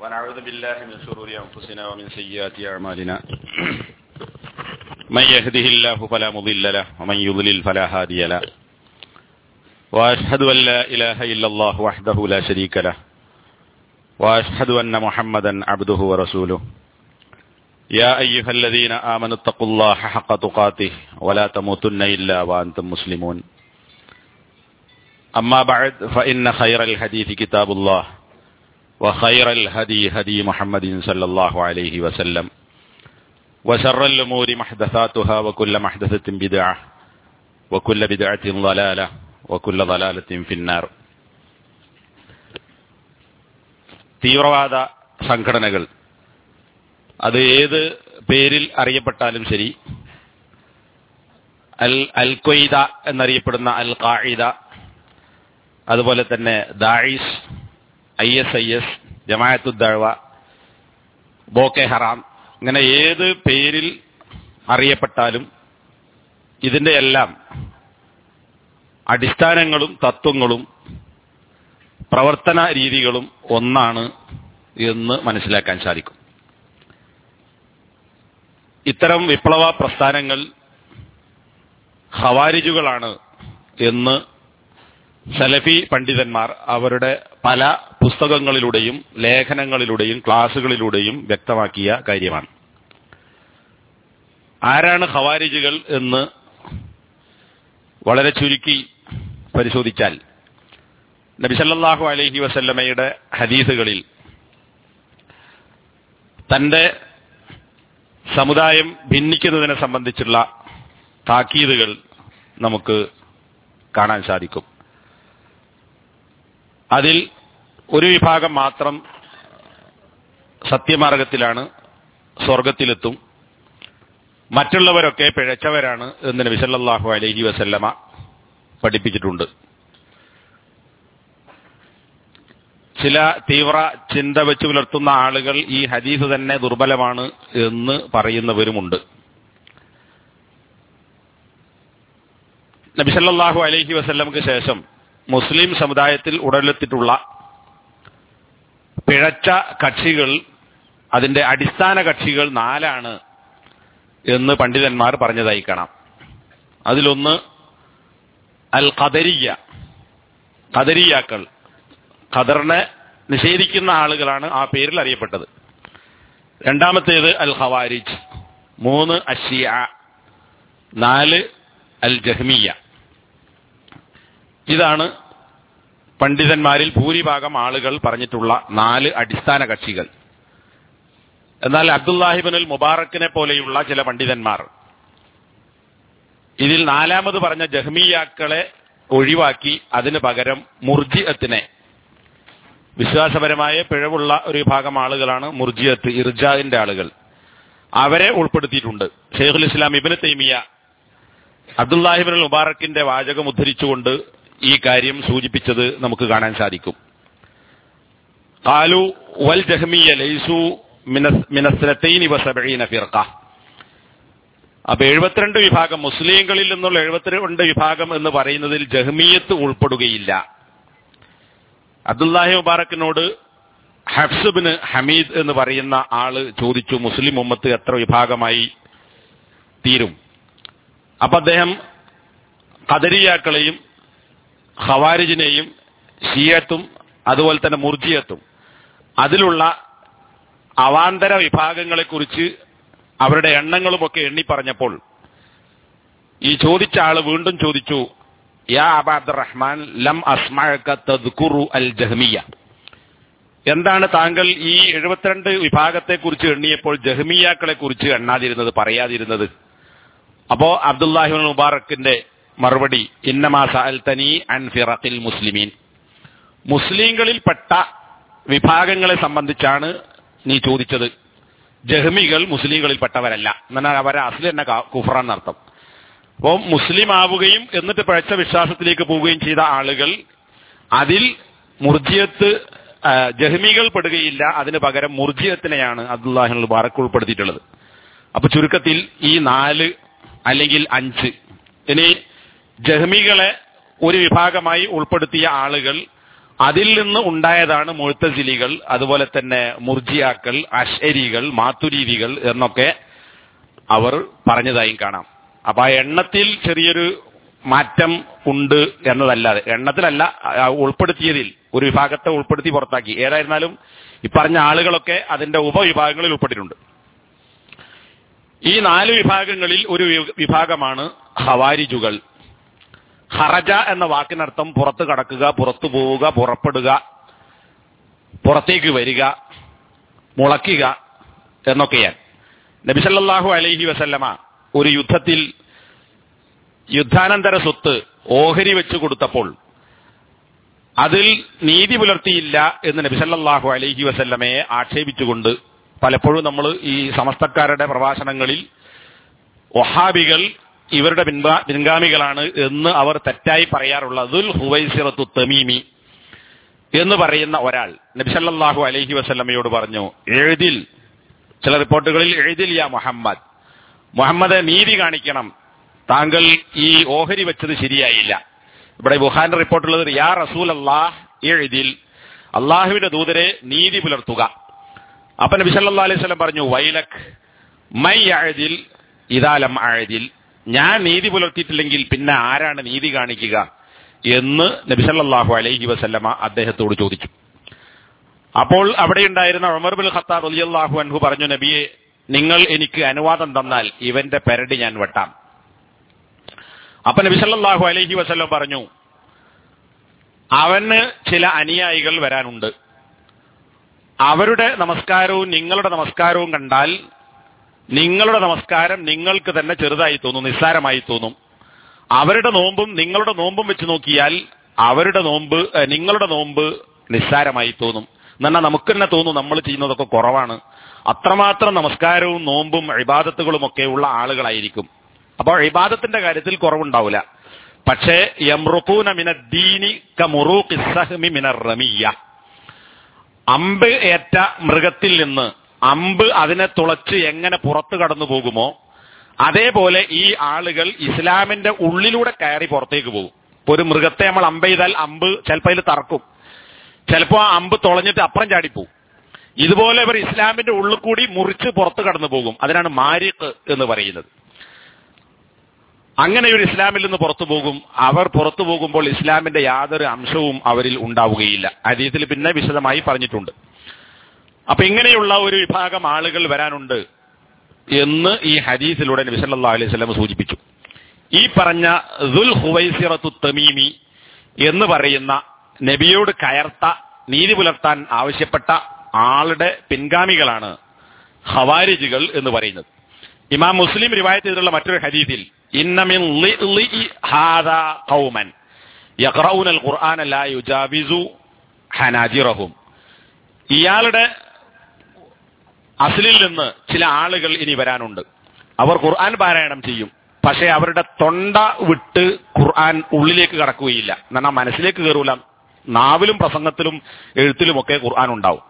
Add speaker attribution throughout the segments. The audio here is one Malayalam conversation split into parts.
Speaker 1: ونعوذ بالله من شرور أنفسنا ومن سيئات أعمالنا من يهده الله فلا مضل له ومن يضلل فلا هادي له وأشهد أن لا إله إلا الله وحده لا شريك له وأشهد أن محمدا عبده ورسوله يا أيها الذين آمنوا اتقوا الله حق تقاته ولا تموتن إلا وأنتم مسلمون أما بعد فإن خير الحديث كتاب الله وخير الهدي هدي محمد صلى الله عليه وسلم وشر الأمور محدثاتها وكل محدثة بدعة وكل بدعة ضلالة وكل ضلالة في النار തീവ്രവാദ സംഘടനകൾ അത് ഏത് പേരിൽ അറിയപ്പെട്ടാലും ശരി അൽ അൽ ഖ്വയ്ദ എന്നറിയപ്പെടുന്ന അൽ ഖായിദ അതുപോലെ തന്നെ Daesh I S I S Jamaat ud Dawa Boko Haram ഇങ്ങനെ ഏത് പേരിൽ അറിയപ്പെട്ടാലും ഇതിന്റെ എല്ലാം അടിസ്ഥാനങ്ങളും തത്വങ്ങളും പ്രവർത്തന രീതികളും ഒന്നാണ് എന്ന് മനസ്സിലാക്കാൻ സാധിക്കും ഇത്തരം വിപ്ലവ പ്രസ്ഥാനങ്ങൾ ഹവാരിജുകളാണ് എന്ന് സലഫി പണ്ഡിതന്മാർ അവരുടെ പല പുസ്തകങ്ങളിലൂടെയും ലേഖനങ്ങളിലൂടെയും ക്ലാസുകളിലൂടെയും വ്യക്തമാക്കിയ കാര്യമാണ് ആരാണ് ഖവാരിജുകൾ എന്ന് വളരെ ചുരുക്കി പരിശോധിച്ചാൽ നബിസല്ലാഹു അലൈഹി വസല്ലമയുടെ ഹദീസുകളിൽ തന്റെ സമുദായം ഭിന്നിക്കുന്നതിനെ സംബന്ധിച്ചുള്ള താക്കീതുകൾ നമുക്ക് കാണാൻ സാധിക്കും അതിൽ ഒരു വിഭാഗം മാത്രം സത്യമാർഗത്തിലാണ് സ്വർഗത്തിലെത്തും മറ്റുള്ളവരൊക്കെ പിഴച്ചവരാണ് എന്ന് നബി സല്ലല്ലാഹു അലൈഹി വസല്ലമ പഠിപ്പിച്ചിട്ടുണ്ട് ചില തീവ്ര ചിന്ത വെച്ച് പുലർത്തുന്ന ആളുകൾ ഈ ഹദീസ് തന്നെ ദുർബലമാണ് എന്ന് പറയുന്നവരുമുണ്ട് നബിസല്ലാഹു അലൈഹി വസല്ലമക്ക് ശേഷം മുസ്ലിം സമുദായത്തിൽ ഉടലെത്തിയിട്ടുള്ള പിഴച്ച കക്ഷികൾ അതിന്റെ അടിസ്ഥാന കക്ഷികൾ നാലാണ് എന്ന് പണ്ഡിതന്മാർ പറഞ്ഞതായി കാണാം അതിലൊന്ന് അൽ ഖദരിയ ഖദരിയാക്കൾ ഖദറിനെ നിഷേധിക്കുന്ന ആളുകളാണ് ആ പേരിൽ അറിയപ്പെട്ടത് രണ്ടാമത്തേത് അൽ ഖവാരിജ് മൂന്ന് അഷിയ നാല് അൽ ജഹ്മിയ ഇതാണ് പണ്ഡിതന്മാരിൽ ഭൂരിഭാഗം ആളുകൾ പറഞ്ഞിട്ടുള്ള നാല് അടിസ്ഥാന കക്ഷികൾ എന്നാൽ അബ്ദുല്ലാഹിബിനുൽ മുബാറക്കിനെ പോലെയുള്ള ചില പണ്ഡിതന്മാർ ഇതിൽ നാലാമത് പറഞ്ഞ ജഹ്മിയാക്കളെ ഒഴിവാക്കി അതിന് പകരം മുർജിഅത്തിനെ വിശ്വാസപരമായ പിഴവുള്ള ഒരു വിഭാഗം ആളുകളാണ് മുർജിയത്ത് ഇർജാവിന്റെ ആളുകൾ അവരെ ഉൾപ്പെടുത്തിയിട്ടുണ്ട് ഷെയ്ഖുൽ ഇസ്ലാം ഇബിന് തൈമിയ അബ്ദുല്ലാഹിബിൻ മുബാറക്കിന്റെ വാചകം ഉദ്ധരിച്ചുകൊണ്ട് ഈ കാര്യം സൂചിപ്പിച്ചത് നമുക്ക് കാണാൻ സാധിക്കും കാലു വൽ ജഹ്മിയ ലൈസു മിനസ്ലത്തൈനി വസബീന ഫിർഖ അപ്പൊ എഴുപത്തിരണ്ട് വിഭാഗം മുസ്ലിങ്ങളിൽ നിന്നുള്ള എഴുപത്തിരണ്ട് വിഭാഗം എന്ന് പറയുന്നതിൽ ജഹ്മിയത്ത് ഉൾപ്പെടുകയില്ല അബ്ദുല്ലാഹി മുബാറക്കിനോട് ഹഫ്സുബിന് ഹമീദ് എന്ന് പറയുന്ന ആള് ചോദിച്ചു മുസ്ലിം ഉമ്മത്ത് എത്ര വിഭാഗമായി തീരും അപ്പൊ അദ്ദേഹം കദരിയാക്കളെയും ഖവാരിജിനെയും ഷിയത്തും അതുപോലെ തന്നെ മുർജിയത്തും അതിലുള്ള അവാന്തര വിഭാഗങ്ങളെക്കുറിച്ച് അവരുടെ എണ്ണങ്ങളുമൊക്കെ എണ്ണി പറഞ്ഞപ്പോൾ ഈ ചോദിച്ച ആള് വീണ്ടും ചോദിച്ചു യാ അബാദ് റഹ്മാൻ ലം അസ്മഴക്കു അൽ ജഹ്മിയ എന്താണ് താങ്കൾ ഈ എഴുപത്തിരണ്ട് വിഭാഗത്തെ കുറിച്ച് എണ്ണിയപ്പോൾ ജഹ്മിയാക്കളെ കുറിച്ച് എണ്ണാതിരുന്നത് പറയാതിരുന്നത് അപ്പോ അബ്ദുല്ലാഹിബിൻ മുബാറക്കിന്റെ മറുപടി ഇന്നമാസ അൽ തനി അൻ ഫിറഖിൽ മുസ്ലിമീൻ മുസ്ലിങ്ങളിൽപ്പെട്ട വിഭാഗങ്ങളെ സംബന്ധിച്ചാണ് നീ ചോദിച്ചത് ജഹ്മികൾ മുസ്ലിങ്ങളിൽപ്പെട്ടവരല്ല എന്നാൽ അവരെ അസ്ലി തന്നെ കുഫറാന്നർത്ഥം അപ്പോൾ മുസ്ലിം ആവുകയും എന്നിട്ട് പഴച്ച വിശ്വാസത്തിലേക്ക് പോവുകയും ചെയ്ത ആളുകൾ അതിൽ മുർജിയത്ത് ജഹ്മികൾ പെടുകയില്ല അതിന് പകരം മുർജിയത്തിനെയാണ് അബ്ദുല്ലാഹിൻ മുബാറക്ക് ഉൾപ്പെടുത്തിയിട്ടുള്ളത് അപ്പൊ ചുരുക്കത്തിൽ ഈ നാല് അല്ലെങ്കിൽ അഞ്ച് ഇനി ജഹ്മികളെ ഒരു വിഭാഗമായി ഉൾപ്പെടുത്തിയ ആളുകൾ അതിൽ നിന്ന് ഉണ്ടായതാണ് മുഴുത്തസിലികൾ അതുപോലെ തന്നെ മുർജിയാക്കൾ അഷരികൾ മാത്തുരീതികൾ എന്നൊക്കെ അവർ പറഞ്ഞതായും കാണാം അപ്പൊ ആ എണ്ണത്തിൽ ചെറിയൊരു മാറ്റം ഉണ്ട് എന്നതല്ലാതെ എണ്ണത്തിലല്ല ആ ഉൾപ്പെടുത്തിയതിൽ ഒരു വിഭാഗത്തെ ഉൾപ്പെടുത്തി പുറത്താക്കി ഏതായിരുന്നാലും ഈ പറഞ്ഞ ആളുകളൊക്കെ അതിന്റെ ഉപവിഭാഗങ്ങളിൽ ഉൾപ്പെട്ടിട്ടുണ്ട് ഈ നാല് വിഭാഗങ്ങളിൽ ഒരു വി- വിഭാഗമാണ് ഹവാരിജുകൾ ഹറജ എന്ന വാക്കിനർത്ഥം പുറത്തു കടക്കുക പുറത്തു പോവുക പുറപ്പെടുക പുറത്തേക്ക് വരിക മുളയ്ക്കുക എന്നൊക്കെയാണ് നബിസല്ലാഹു അലൈഹി വസല്ലമ ഒരു യുദ്ധത്തിൽ യുദ്ധാനന്തര സ്വത്ത് ഓഹരി വെച്ചു കൊടുത്തപ്പോൾ അതിൽ നീതി പുലർത്തിയില്ല എന്ന് നബിസല്ലാഹു അലൈഹി വസല്ലമയെ ആക്ഷേപിച്ചുകൊണ്ട് പലപ്പോഴും നമ്മൾ ഈ സമസ്തക്കാരുടെ പ്രഭാഷണങ്ങളിൽ വഹാബികൾ ഇവരുടെ പിൻഗാ പിൻഗാമികളാണ് എന്ന് അവർ തെറ്റായി പറയാറുള്ളത് ഹുവൈസിറത്തു തമീമി എന്ന് പറയുന്ന ഒരാൾ നബിസല്ലാഹു അലൈഹി വസല്ലമയോട് പറഞ്ഞു എഴുതിൽ ചില റിപ്പോർട്ടുകളിൽ എഴുതിൽ യാ മുഹമ്മദ് മുഹമ്മദ് നീതി കാണിക്കണം താങ്കൾ ഈ ഓഹരി വെച്ചത് ശരിയായില്ല ഇവിടെ ബുഹാന്റെ റിപ്പോർട്ടുള്ളത് യാ റസൂൽ അള്ളാഹ് എഴുതിൽ അള്ളാഹുവിന്റെ ദൂതരെ നീതി പുലർത്തുക അപ്പൊ നബി സല്ലല്ലാഹു അലൈഹി വസല്ലം പറഞ്ഞു വൈലക് മൈ അഴുതിൽ ഇതാലം അഴുതിൽ ഞാൻ നീതി പുലർത്തിയിട്ടില്ലെങ്കിൽ പിന്നെ ആരാണ് നീതി കാണിക്കുക എന്ന് നബി സല്ലല്ലാഹു അലൈഹി വസല്ലമ അദ്ദേഹത്തോട് ചോദിച്ചു അപ്പോൾ അവിടെ ഉണ്ടായിരുന്ന ഉമർ ബിൻ ഖത്താബ് റളിയല്ലാഹു അൻഹു പറഞ്ഞു നബിയെ നിങ്ങൾ എനിക്ക് അനുവാദം തന്നാൽ ഇവന്റെ പെരടി ഞാൻ വെട്ടാം അപ്പൊ നബി സല്ലല്ലാഹു അലൈഹി വസല്ലം പറഞ്ഞു അവന് ചില അനുയായികൾ വരാനുണ്ട് അവരുടെ നമസ്കാരവും നിങ്ങളുടെ നമസ്കാരവും കണ്ടാൽ നിങ്ങളുടെ നമസ്കാരം നിങ്ങൾക്ക് തന്നെ ചെറുതായി തോന്നും നിസ്സാരമായി തോന്നും അവരുടെ നോമ്പും നിങ്ങളുടെ നോമ്പും വെച്ച് നോക്കിയാൽ അവരുടെ നോമ്പ് ഏഹ്, നിങ്ങളുടെ നോമ്പ് നിസ്സാരമായി തോന്നും എന്നാൽ നമുക്ക് തന്നെ തോന്നും നമ്മൾ ചെയ്യുന്നതൊക്കെ കുറവാണ് അത്രമാത്രം നമസ്കാരവും നോമ്പും ഇബാദത്തുകളും ഒക്കെ ഉള്ള ആളുകളായിരിക്കും അപ്പോൾ ഇബാദത്തിന്റെ കാര്യത്തിൽ കുറവുണ്ടാവില്ല പക്ഷേ യമ്രുഖൂന മിനദ്ദീനി കമുറൂഖി സഹ്മി മിനർ റമിയ്യ അമ്പ് ഏറ്റ മൃഗത്തിൽ നിന്ന് അമ്പ് അതിനെ തുളച്ച് എങ്ങനെ പുറത്തു കടന്നു പോകുമോ അതേപോലെ ഈ ആളുകൾ ഇസ്ലാമിന്റെ ഉള്ളിലൂടെ കയറി പുറത്തേക്ക് പോകും ഇപ്പൊ ഒരു മൃഗത്തെ നമ്മൾ അമ്പ് ചെയ്താൽ അമ്പ് ചിലപ്പോൾ അതിൽ തറക്കും ചിലപ്പോ ആ അമ്പ് തുളഞ്ഞിട്ട് അപ്പുറം ചാടിപ്പോവും ഇതുപോലെ ഇവർ ഇസ്ലാമിന്റെ ഉള്ളിൽ കൂടി മുറിച്ച് പുറത്തു കടന്നു പോകും അതിനാണ് മാരിഖ് എന്ന് പറയുന്നത് അങ്ങനെ ഒരു ഇസ്ലാമിൽ നിന്ന് പുറത്തു പോകും അവർ പുറത്തു പോകുമ്പോൾ ഇസ്ലാമിന്റെ യാതൊരു അംശവും അവരിൽ ഉണ്ടാവുകയില്ല അതീതിൽ പിന്നെ വിശദമായി പറഞ്ഞിട്ടുണ്ട് അപ്പൊ ഇങ്ങനെയുള്ള ഒരു വിഭാഗം ആളുകൾ വരാനുണ്ട് എന്ന് ഈ ഹദീസിലൂടെ നബി സല്ലല്ലാഹു അലൈഹി വസല്ലം സൂചിപ്പിച്ചു ഈ പറഞ്ഞ ദുൽ ഹുവൈസിറത്തു തമീമി എന്ന് പറയുന്ന നബിയോട് കയർത്ത നീതി പുലർത്താൻ ആവശ്യപ്പെട്ട ആളുടെ പിൻഗാമികളാണ് ഹവാരിജുകൾ എന്ന് പറയുന്നത് ഇമാം മുസ്ലിം റിവായത്ത് ചെയ്തിട്ടുള്ള മറ്റൊരു ഹദീസിൽ ഇന്നമിൻ ലിഇ ഹാദാ ഖൗമൻ യഖറഊന അൽ ഖുർആന ലാ യുജാവിസു ഹനാജിറഹും ഇയാളുടെ അസ്ലിൽ നിന്ന് ചില ആളുകൾ ഇനി വരാനുണ്ട് അവർ ഖുർആൻ പാരായണം ചെയ്യും പക്ഷേ അവരുടെ തൊണ്ട വിട്ട് ഖുർആൻ ഉള്ളിലേക്ക് കടക്കുകയില്ല എന്നാൽ മനസ്സിലേക്ക് കയറൂല നാവിലും പ്രസംഗത്തിലും എഴുത്തിലുമൊക്കെ ഖുർആൻ ഉണ്ടാവും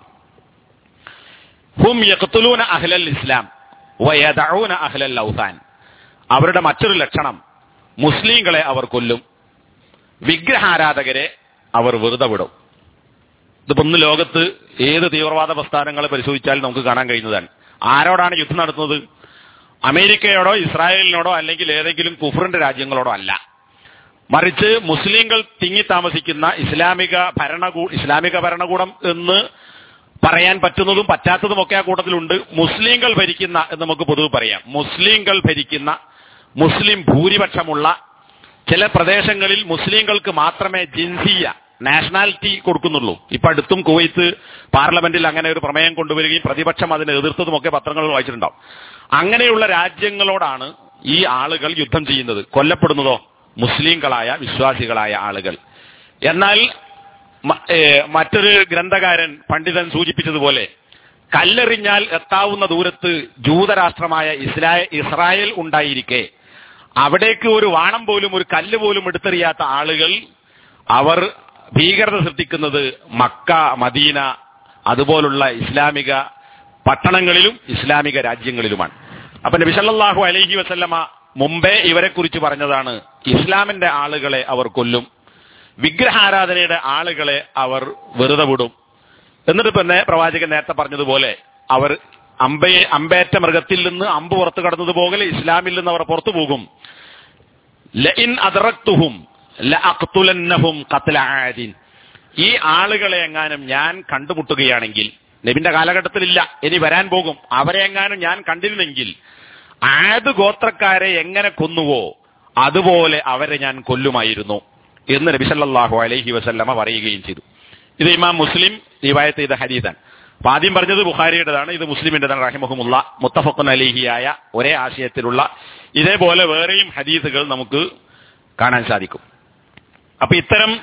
Speaker 1: ഹും യഖ്തുലൂന അഹ്ലൽ ഇസ്ലാം വയദഊന അഹ്ലൽ ഔസാൻ അവരുടെ മറ്റൊരു ലക്ഷണം മുസ്ലിങ്ങളെ അവർ കൊല്ലും വിഗ്രഹാരാധകരെ അവർ വെറുതെ വിടും ഇതിപ്പോ ഇന്ന് ലോകത്ത് ഏത് തീവ്രവാദ പ്രസ്ഥാനങ്ങളെ പരിശോധിച്ചാലും നമുക്ക് കാണാൻ കഴിയുന്നതാണ് ആരോടാണ് യുദ്ധം നടത്തുന്നത് അമേരിക്കയോടോ ഇസ്രായേലിനോടോ അല്ലെങ്കിൽ ഏതെങ്കിലും കുഫറിന്റെ രാജ്യങ്ങളോടോ അല്ല മറിച്ച് മുസ്ലിങ്ങൾ തിങ്ങി താമസിക്കുന്ന ഇസ്ലാമിക ഭരണകൂ ഇസ്ലാമിക ഭരണകൂടം എന്ന് പറയാൻ പറ്റുന്നതും പറ്റാത്തതും ഒക്കെ ആ കൂട്ടത്തിലുണ്ട് മുസ്ലിങ്ങൾ ഭരിക്കുന്ന എന്ന് നമുക്ക് പൊതുവെ പറയാം മുസ്ലിങ്ങൾ ഭരിക്കുന്ന മുസ്ലിം ഭൂരിപക്ഷമുള്ള ചില പ്രദേശങ്ങളിൽ മുസ്ലിങ്ങൾക്ക് മാത്രമേ ജിൻസിയ നാഷണാലിറ്റി കൊടുക്കുന്നുള്ളൂ ഇപ്പൊ അടുത്തും കുവൈത്ത് പാർലമെന്റിൽ അങ്ങനെ ഒരു പ്രമേയം കൊണ്ടുവരികയും പ്രതിപക്ഷം അതിനെ എതിർത്തതും ഒക്കെ പത്രങ്ങളിൽ വായിച്ചിട്ടുണ്ടാവും അങ്ങനെയുള്ള രാജ്യങ്ങളോടാണ് ഈ ആളുകൾ യുദ്ധം ചെയ്യുന്നത് കൊല്ലപ്പെടുന്നതോ മുസ്ലിങ്ങളായ വിശ്വാസികളായ ആളുകൾ എന്നാൽ മ- ഏ, മറ്റൊരു ഗ്രന്ഥകാരൻ പണ്ഡിതൻ സൂചിപ്പിച്ചതുപോലെ കല്ലെറിഞ്ഞാൽ എത്താവുന്ന ദൂരത്ത് ജൂതരാഷ്ട്രമായ ഇസ്രാ ഇസ്രായേൽ ഉണ്ടായിരിക്കെ അവിടേക്ക് ഒരു വാണം പോലും ഒരു കല്ല് പോലും എടുത്തെറിയാത്ത ആളുകൾ അവർ ഭീകരത സൃഷ്ടിക്കുന്നത് മക്ക മദീന അതുപോലുള്ള ഇസ്ലാമിക പട്ടണങ്ങളിലും ഇസ്ലാമിക രാജ്യങ്ങളിലുമാണ് അപ്പൊ നബി സല്ലല്ലാഹു അലൈഹി വസല്ലമ മുമ്പേ ഇവരെ കുറിച്ച് പറഞ്ഞതാണ് ഇസ്ലാമിന്റെ ആളുകളെ അവർ കൊല്ലും വിഗ്രഹാരാധനയുടെ ആളുകളെ അവർ വെറുതെ വിടും എന്നിട്ട് പിന്നെ പ്രവാചകൻ നേരത്തെ പറഞ്ഞതുപോലെ അവർ അമ്പയെ അമ്പേറ്റ മൃഗത്തിൽ നിന്ന് അമ്പ് പുറത്തു കടന്നതുപോലെ ഇസ്ലാമിൽ നിന്ന് അവർ പുറത്തു പോകും ലഇൻ അദറക്തുഹും ലഅഖ്തുലന്നഹും ഖത്ല ആദിൻ ഈ ആളുകളെ എങ്ങാനും ഞാൻ കണ്ടുമുട്ടുകയാണെങ്കിൽ നബിന്റെ കാലഘട്ടത്തിലില്ല ഇനി വരാൻ പോകും അവരെ എങ്ങാനും ഞാൻ കണ്ടിരുന്നെങ്കിൽ ആദ് ഗോത്രക്കാരെ എങ്ങനെ കൊന്നുവോ അതുപോലെ അവരെ ഞാൻ കൊല്ലുമായിരുന്നു എന്ന് നബി സല്ലല്ലാഹു അലൈഹി വസല്ലമ പറയുകയും ചെയ്തു ഇത് ഇമാം മുസ്ലിം റിവായത്ത് ചെയ്ത ഹദീസാണ് അപ്പൊ ആദ്യം പറഞ്ഞത് ബുഖാരിയുടേതാണ് ഇത് മുസ്ലിമിന്റേതാണ് റഹിമഹുമുള്ള മുത്തഫഖുൻ അലിഹിയായ ഒരേ ആശയത്തിലുള്ള ഇതേപോലെ വേറെയും ഹദീസുകൾ നമുക്ക് കാണാൻ സാധിക്കും അപ്പൊ ഇത്തരം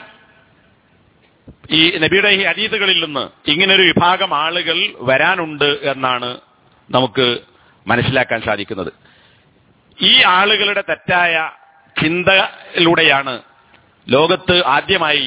Speaker 1: ഈ നബിയുടെ ഈ ഹദീസുകളിൽ നിന്ന് ഇങ്ങനൊരു വിഭാഗം ആളുകൾ വരാനുണ്ട് എന്നാണ് നമുക്ക് മനസ്സിലാക്കാൻ സാധിക്കുന്നത് ഈ ആളുകളുടെ തെറ്റായ ചിന്തയിലൂടെയാണ് ലോകത്ത് ആദ്യമായി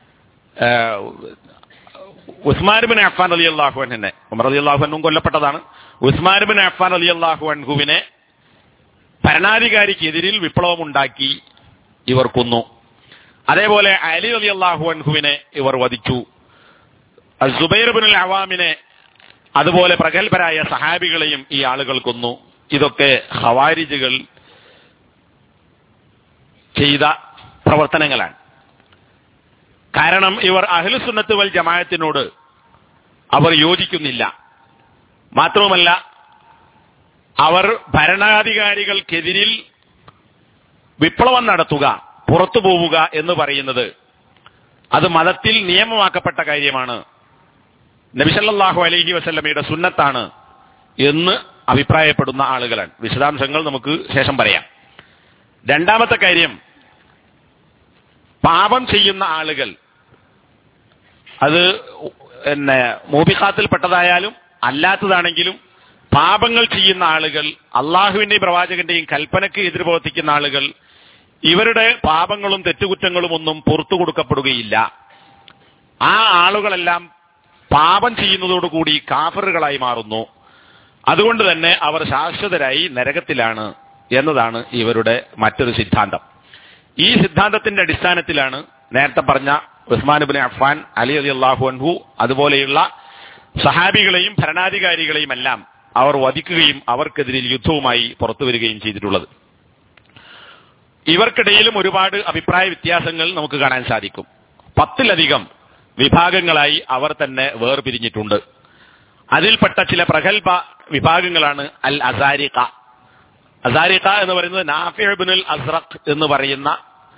Speaker 1: ഉസ്മാൻബിൻ അഫ്ഫാൻ അലി അള്ളാഹു അൻഹുവിനെ ഉമർ അലി അള്ളാഹു അൻഹും കൊല്ലപ്പെട്ടതാണ് ഉസ്മാൻബിൻ അഫ്ഫാൻ അലി അള്ളാഹു അൻഹുവിനെ ഭരണാധികാരിക്കെതിരിൽ വിപ്ലവമുണ്ടാക്കി ഇവർ കൊന്നു അതേപോലെ അലി അലി അള്ളാഹു അൻഹുവിനെ ഇവർ വധിച്ചു സുബൈർ ബിൻ അവാമിനെ അതുപോലെ പ്രഗത്ഭരായ സഹാബികളെയും ഈ ആളുകൾ കൊന്നു ഇതൊക്കെ ഹവാരിജുകൾ ചെയ്ത പ്രവർത്തനങ്ങളാണ് കാരണം ഇവർ അഹ്ലുസുന്നത്ത് വൽ ജമായത്തിനോട് അവർ യോജിക്കുന്നില്ല മാത്രവുമല്ല അവർ ഭരണാധികാരികൾക്കെതിരിൽ വിപ്ലവം നടത്തുക പുറത്തു പോവുക എന്ന് പറയുന്നത് അത് മതത്തിൽ നിയമമാക്കപ്പെട്ട കാര്യമാണ് നബിസല്ലാഹു അലൈഹി വസല്ലമയുടെ സുന്നത്താണ് എന്ന് അഭിപ്രായപ്പെടുന്ന ആളുകളാണ് വിശദാംശങ്ങൾ നമുക്ക് ശേഷം പറയാം രണ്ടാമത്തെ കാര്യം പാപം ചെയ്യുന്ന ആളുകൾ അത് പിന്നെ മോബിഖാത്തിൽപ്പെട്ടതായാലും അല്ലാത്തതാണെങ്കിലും പാപങ്ങൾ ചെയ്യുന്ന ആളുകൾ അള്ളാഹുവിന്റെയും പ്രവാചകന്റെയും കൽപ്പനയ്ക്ക് എതിര് പ്രവർത്തിക്കുന്ന ആളുകൾ ഇവരുടെ പാപങ്ങളും തെറ്റുകുറ്റങ്ങളും ഒന്നും പുറത്തു കൊടുക്കപ്പെടുകയില്ല ആ ആളുകളെല്ലാം പാപം ചെയ്യുന്നതോടുകൂടി കാഫറുകളായി മാറുന്നു അതുകൊണ്ട് തന്നെ അവർ ശാശ്വതരായി നരകത്തിലാണ് എന്നതാണ് ഇവരുടെ മറ്റൊരു സിദ്ധാന്തം ഈ സിദ്ധാന്തത്തിന്റെ അടിസ്ഥാനത്തിലാണ് നേരത്തെ പറഞ്ഞ ഉസ്മാനുബിൻ അഫ്ഫാൻ അലി അലി അള്ളാഹു അൻഹു അതുപോലെയുള്ള സഹാബികളെയും ഭരണാധികാരികളെയും എല്ലാം അവർ വധിക്കുകയും അവർക്കെതിരെ യുദ്ധവുമായി പുറത്തു വരികയും ചെയ്തിട്ടുള്ളത് ഇവർക്കിടയിലും ഒരുപാട് അഭിപ്രായ വ്യത്യാസങ്ങൾ നമുക്ക് കാണാൻ സാധിക്കും പത്തിലധികം വിഭാഗങ്ങളായി അവർ തന്നെ വേർപിരിഞ്ഞിട്ടുണ്ട് അതിൽപ്പെട്ട ചില പ്രഗത്ഭ വിഭാഗങ്ങളാണ് അൽ അസാരിഖ അസാരിഖ എന്ന് പറയുന്നത് നാഫിബിനുൽ അസ്രഖ് എന്ന് പറയുന്ന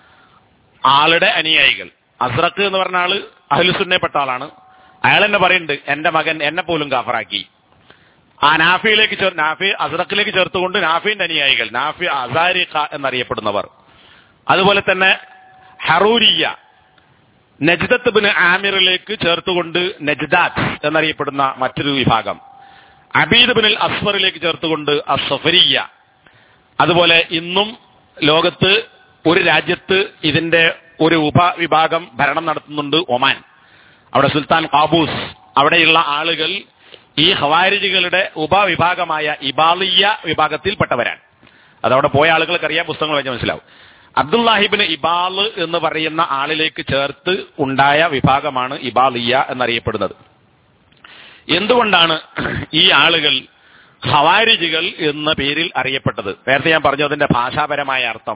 Speaker 1: ആളുടെ അനുയായികൾ അസ്രഖ് എന്ന് പറഞ്ഞ ആള് അഹ്ലുസുന്നപ്പെട്ട ആളാണ് അയാൾ എന്നെ പറയുന്നുണ്ട് എന്റെ മകൻ എന്നെ പോലും കാഫറാക്കി ആ നാഫിയിലേക്ക് ചേർ നാഫി അസ്രഖിലേക്ക് ചേർത്തുകൊണ്ട് നാഫിന്റെ അനുയായികൾ നാഫി അസാരിഖ എന്നറിയപ്പെടുന്നവർ അതുപോലെ തന്നെ ഹറൂരിയ നജ്ദത്ത് ബിൻ ആമിറിലേക്ക് ചേർത്തുകൊണ്ട് നജ്ദാത്ത് എന്നറിയപ്പെടുന്ന മറ്റൊരു വിഭാഗം അബീദ് ബിൻ അസ്ഫറിലേക്ക് ചേർത്തുകൊണ്ട് അസഫരിയ അതുപോലെ ഇന്നും ലോകത്ത് ഒരു രാജ്യത്ത് ഇതിന്റെ ഒരു ഉപവിഭാഗം ഭരണം നടത്തുന്നുണ്ട് ഒമാൻ അവിടെ സുൽത്താൻ കാബൂസ് അവിടെയുള്ള ആളുകൾ ഈ ഹവാരിജികളുടെ ഉപവിഭാഗമായ ഇബാലിയ വിഭാഗത്തിൽപ്പെട്ടവരാണ് അതവിടെ പോയ ആളുകൾക്ക് അറിയാം പുസ്തകങ്ങൾ വായിച്ചാൽ മനസ്സിലാവും അബ്ദുല്ലാഹിബിന് ഇബാല് എന്ന് പറയുന്ന ആളിലേക്ക് ചേർത്ത് ഉണ്ടായ വിഭാഗമാണ് ഇബാലിയ എന്നറിയപ്പെടുന്നത് എന്തുകൊണ്ടാണ് ഈ ആളുകൾ ഹവാരിജികൾ എന്ന പേരിൽ അറിയപ്പെട്ടത് നേരത്തെ ഞാൻ പറഞ്ഞു അതിന്റെ ഭാഷാപരമായ അർത്ഥം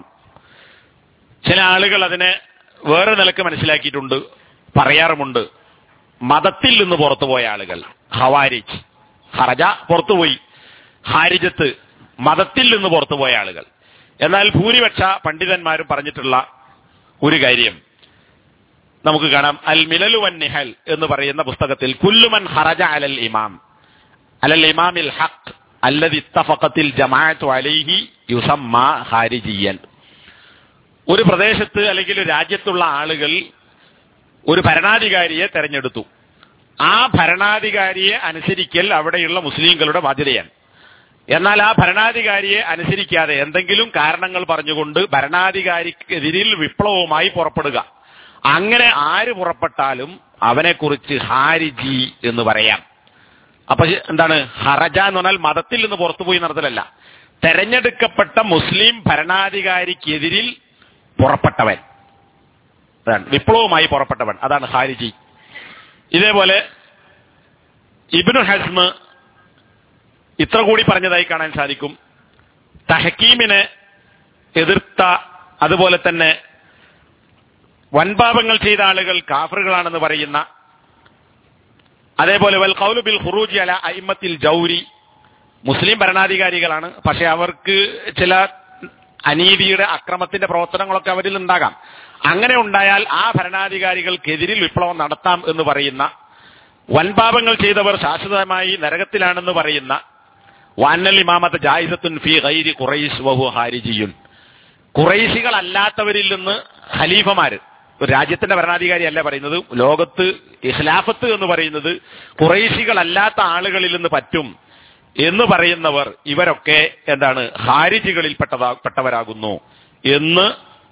Speaker 1: ചില ആളുകൾ അതിനെ വേറെ നിലക്ക് മനസ്സിലാക്കിയിട്ടുണ്ട് പറയാറുമുണ്ട് മതത്തിൽ നിന്ന് പുറത്തുപോയ ആളുകൾ ഹവാരിജ് ഹറജ പുറത്തുപോയി ഹാരിജത്ത് മതത്തിൽ നിന്ന് പുറത്തുപോയ ആളുകൾ എന്നാൽ ഭൂരിപക്ഷ പണ്ഡിതന്മാരും പറഞ്ഞിട്ടുള്ള ഒരു കാര്യം നമുക്ക് കാണാം അൽ മിലലു വൻ നിഹൽ എന്ന് പറയുന്ന പുസ്തകത്തിൽ കുല്ലുമൻ ഹറജ അലൽ ഇമാം അലൽ ഇമാമിൽ ഹഖ് അല്ലതി ഇത്തഫഖത്തിൽ ജമാഅത്തു അലൈഹി യുസമ്മ ഹാരിജിയൻ ഒരു പ്രദേശത്ത് അല്ലെങ്കിൽ ഒരു രാജ്യത്തുള്ള ആളുകൾ ഒരു ഭരണാധികാരിയെ തെരഞ്ഞെടുത്തു ആ ഭരണാധികാരിയെ അനുസരിക്കൽ അവിടെയുള്ള മുസ്ലിങ്ങളുടെ ബാധ്യതയാണ് എന്നാൽ ആ ഭരണാധികാരിയെ അനുസരിക്കാതെ എന്തെങ്കിലും കാരണങ്ങൾ പറഞ്ഞുകൊണ്ട് ഭരണാധികാരിക്കെതിരിൽ വിപ്ലവവുമായി പുറപ്പെടുക അങ്ങനെ ആര് പുറപ്പെട്ടാലും അവനെക്കുറിച്ച് ഹാരിജി എന്ന് പറയാം അപ്പൊ എന്താണ് ഹറജ എന്ന് പറഞ്ഞാൽ മതത്തിൽ നിന്ന് പുറത്തുപോയി നടത്തലല്ല തെരഞ്ഞെടുക്കപ്പെട്ട മുസ്ലിം ഭരണാധികാരിക്കെതിരിൽ പുറപ്പെട്ടവൻ അതാണ് വിപ്ലവവുമായി പുറപ്പെട്ടവൻ അതാണ് ഹാരിജി ഇതേപോലെ ഇബ്നു ഹസ്മ് ഇത്ര കൂടി പറഞ്ഞതായി കാണാൻ സാധിക്കും തഹക്കീമിനെ എതിർത്ത അതുപോലെ തന്നെ വൻപാപങ്ങൾ ചെയ്ത ആളുകൾ കാഫറുകളാണെന്ന് പറയുന്ന അതേപോലെ വൽ ഖൗലു ബിൽ ഖുറൂജി അല അയിമത്തിൽ ജൗരി മുസ്ലിം ഭരണാധികാരികളാണ് പക്ഷെ അവർക്ക് ചില അനീതിയുടെ അക്രമത്തിന്റെ പ്രവർത്തനങ്ങളൊക്കെ അവരിൽ ഉണ്ടാകാം അങ്ങനെ ഉണ്ടായാൽ ആ ഭരണാധികാരികൾക്കെതിരിൽ വിപ്ലവം നടത്താം എന്ന് പറയുന്ന വൻപാപങ്ങൾ ചെയ്തവർ ശാശ്വതമായി നരകത്തിലാണെന്ന് പറയുന്ന വാനൽ ഇമാമത്ത് ജായിസത്തുൻ ഫി ഗൈരി ഖുറൈസ് വഹു ഹാരിജിയുൻ ഖുറൈശികളല്ലാത്തവരിൽ നിന്ന് ഖലീഫമാര് ഒരു രാജ്യത്തിന്റെ ഭരണാധികാരി അല്ല പറയുന്നത് ലോകത്ത് ഇഖ്ലാഫത്ത് എന്ന് പറയുന്നത് ഖുറൈശികളല്ലാത്ത ആളുകളിൽ നിന്ന് പറ്റും എന്ന് പറയുന്നവർ ഇവരൊക്കെ എന്താണ് ഹാരിജികളിൽ പെട്ടതാ പെട്ടവരാകുന്നു എന്ന്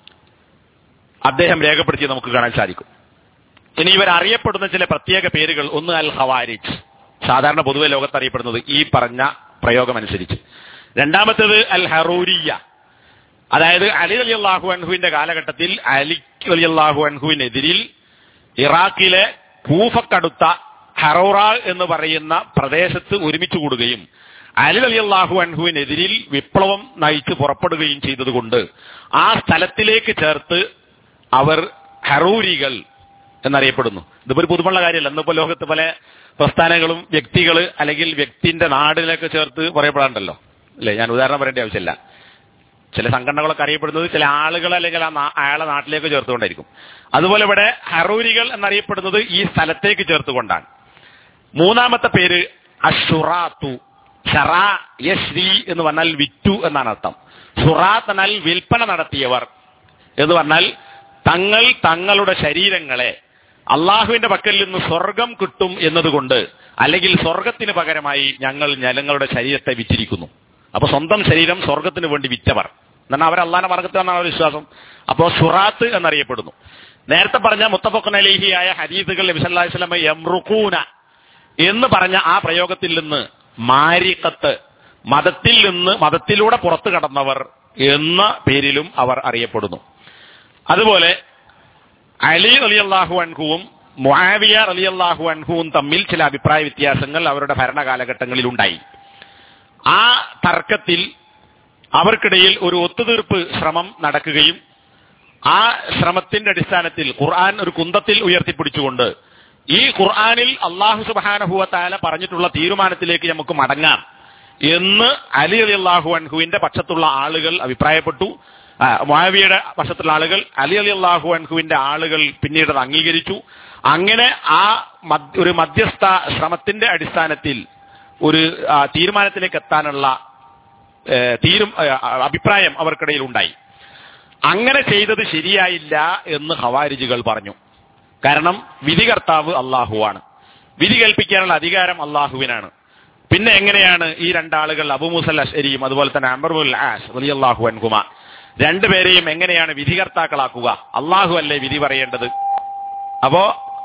Speaker 1: അദ്ദേഹം രേഖപ്പെടുത്തി നമുക്ക് കാണാൻ സാധിക്കും ഇനി ഇവർ അറിയപ്പെടുന്ന ചില പ്രത്യേക പേരുകൾ ഒന്ന് അൽ ഹവാരിജ് സാധാരണ പൊതുവെ ലോകത്ത് അറിയപ്പെടുന്നത് ഈ പറഞ്ഞ പ്രയോഗം അനുസരിച്ച് രണ്ടാമത്തേത് അൽ ഹറൂരിയ അതായത് അലി അലി അള്ളാഹു അൻഹുവിന്റെ കാലഘട്ടത്തിൽ അലി അലി അള്ളാഹു അൻഹുവിനെതിരിൽ ഇറാഖിലെ കൂഫക്കടുത്ത ഹറോറ എന്ന് പറയുന്ന പ്രദേശത്ത് ഒരുമിച്ച് കൂടുകയും അലി അലി അള്ളാഹു അൻഹുവിനെതിരിൽ വിപ്ലവം നയിച്ച് പുറപ്പെടുകയും ചെയ്തതുകൊണ്ട് ആ സ്ഥലത്തിലേക്ക് ചേർത്ത് അവർ ഹറൂരികൾ എന്നറിയപ്പെടുന്നു ഇതിപ്പോ ഒരു പുതുമുള്ള കാര്യമല്ല ഇന്നിപ്പോ ലോകത്ത് പല പ്രസ്ഥാനങ്ങളും വ്യക്തികൾ അല്ലെങ്കിൽ വ്യക്തിന്റെ നാടിനൊക്കെ ചേർത്ത് പറയപ്പെടാറുണ്ടല്ലോ അല്ലേ ഞാൻ ഉദാഹരണം പറയേണ്ട ആവശ്യമില്ല ചില സംഘടനകളൊക്കെ അറിയപ്പെടുന്നത് ചില ആളുകൾ അല്ലെങ്കിൽ ആ നാ- അയാളെ നാട്ടിലേക്ക് ചേർത്തുകൊണ്ടായിരിക്കും അതുപോലെ ഇവിടെ ഹറൂരികൾ എന്നറിയപ്പെടുന്നത് ഈ സ്ഥലത്തേക്ക് ചേർത്തുകൊണ്ടാണ് മൂന്നാമത്തെ പേര് അഷുറാത്തു ഷറാ യശ്രീ എന്ന് പറഞ്ഞാൽ വിറ്റു എന്നാണ് അർത്ഥം ഷുറാത്ത് എന്നാൽ വിൽപ്പന നടത്തിയവർ എന്ന് പറഞ്ഞാൽ തങ്ങൾ തങ്ങളുടെ ശരീരങ്ങളെ അള്ളാഹുവിന്റെ പക്കൽ നിന്ന് സ്വർഗം കിട്ടും എന്നതുകൊണ്ട് അല്ലെങ്കിൽ സ്വർഗത്തിന് പകരമായി ഞങ്ങൾ ഞങ്ങളുടെ ശരീരത്തെ വിറ്റിരിക്കുന്നു അപ്പൊ സ്വന്തം ശരീരം സ്വർഗത്തിന് വേണ്ടി വിറ്റവർ എന്നാൽ അവർ അള്ളാഹന്റെ മാർഗത്തിലാണ് അവരുടെ വിശ്വാസം അപ്പോ സുറാത്ത് എന്നറിയപ്പെടുന്നു നേരത്തെ പറഞ്ഞ മുത്തഫഖൻ അലിഹിയായ ഹദീദുകൾ നബിസല്ലാസ്ലമ യമ്രുഖൂന എന്ന് പറഞ്ഞ ആ പ്രയോഗത്തിൽ നിന്ന് മാരിക്കത്ത് മതത്തിൽ നിന്ന് മതത്തിലൂടെ പുറത്തു കടന്നവർ എന്ന പേരിലും അവർ അറിയപ്പെടുന്നു അതുപോലെ അലി അലിയല്ലാഹു അൻഹുവും മുആവിയ അലിയല്ലാഹു അൻഹുവും തമ്മിൽ ചില അഭിപ്രായ വ്യത്യാസങ്ങൾ അവരുടെ ഭരണകാലഘട്ടങ്ങളിൽ ഉണ്ടായി ആ തർക്കത്തിൽ അവർക്കിടയിൽ ഒരു ഒത്തുതീർപ്പ് ശ്രമം നടക്കുകയും ആ ശ്രമത്തിന്റെ അടിസ്ഥാനത്തിൽ ഖുർആൻ ഒരു കുന്തത്തിൽ ഉയർത്തിപ്പിടിച്ചുകൊണ്ട് ഈ ഖുർആനിൽ അള്ളാഹു സുബാനഹുവത്താല പറഞ്ഞിട്ടുള്ള തീരുമാനത്തിലേക്ക് നമുക്ക് മടങ്ങാം എന്ന് അലി അലി അള്ളാഹു അൻഹുവിന്റെ പക്ഷത്തുള്ള ആളുകൾ അഭിപ്രായപ്പെട്ടു ആ, മുആവിയയുടെ പക്ഷത്തുള്ള ആളുകൾ അലി അലി അള്ളാഹു അൻഹുവിന്റെ ആളുകൾ പിന്നീട് അത് അംഗീകരിച്ചു അങ്ങനെ ആ മധ്യ- ഒരു മധ്യസ്ഥ ശ്രമത്തിന്റെ അടിസ്ഥാനത്തിൽ ഒരു ആ, തീരുമാനത്തിലേക്ക് എത്താനുള്ള ഏ, തീരും ഏ, അഭിപ്രായം അവർക്കിടയിൽ ഉണ്ടായി അങ്ങനെ ചെയ്തത് ശരിയായില്ല എന്ന് ഹവാരിജികൾ പറഞ്ഞു കാരണം വിധികർത്താവ് അള്ളാഹുവാണ് വിധി കൽപ്പിക്കാനുള്ള അധികാരം അള്ളാഹുവിനാണ് പിന്നെ എങ്ങനെയാണ് ഈ രണ്ടാളുകൾ അബുമുസൽ അഷരിയും അതുപോലെ തന്നെ അംബർമുൽ ആഷ് വലിയ അള്ളാഹു അൻകുമ രണ്ടുപേരെയും എങ്ങനെയാണ് വിധികർത്താക്കളാക്കുക അള്ളാഹു അല്ലേ വിധി പറയേണ്ടത് അപ്പോ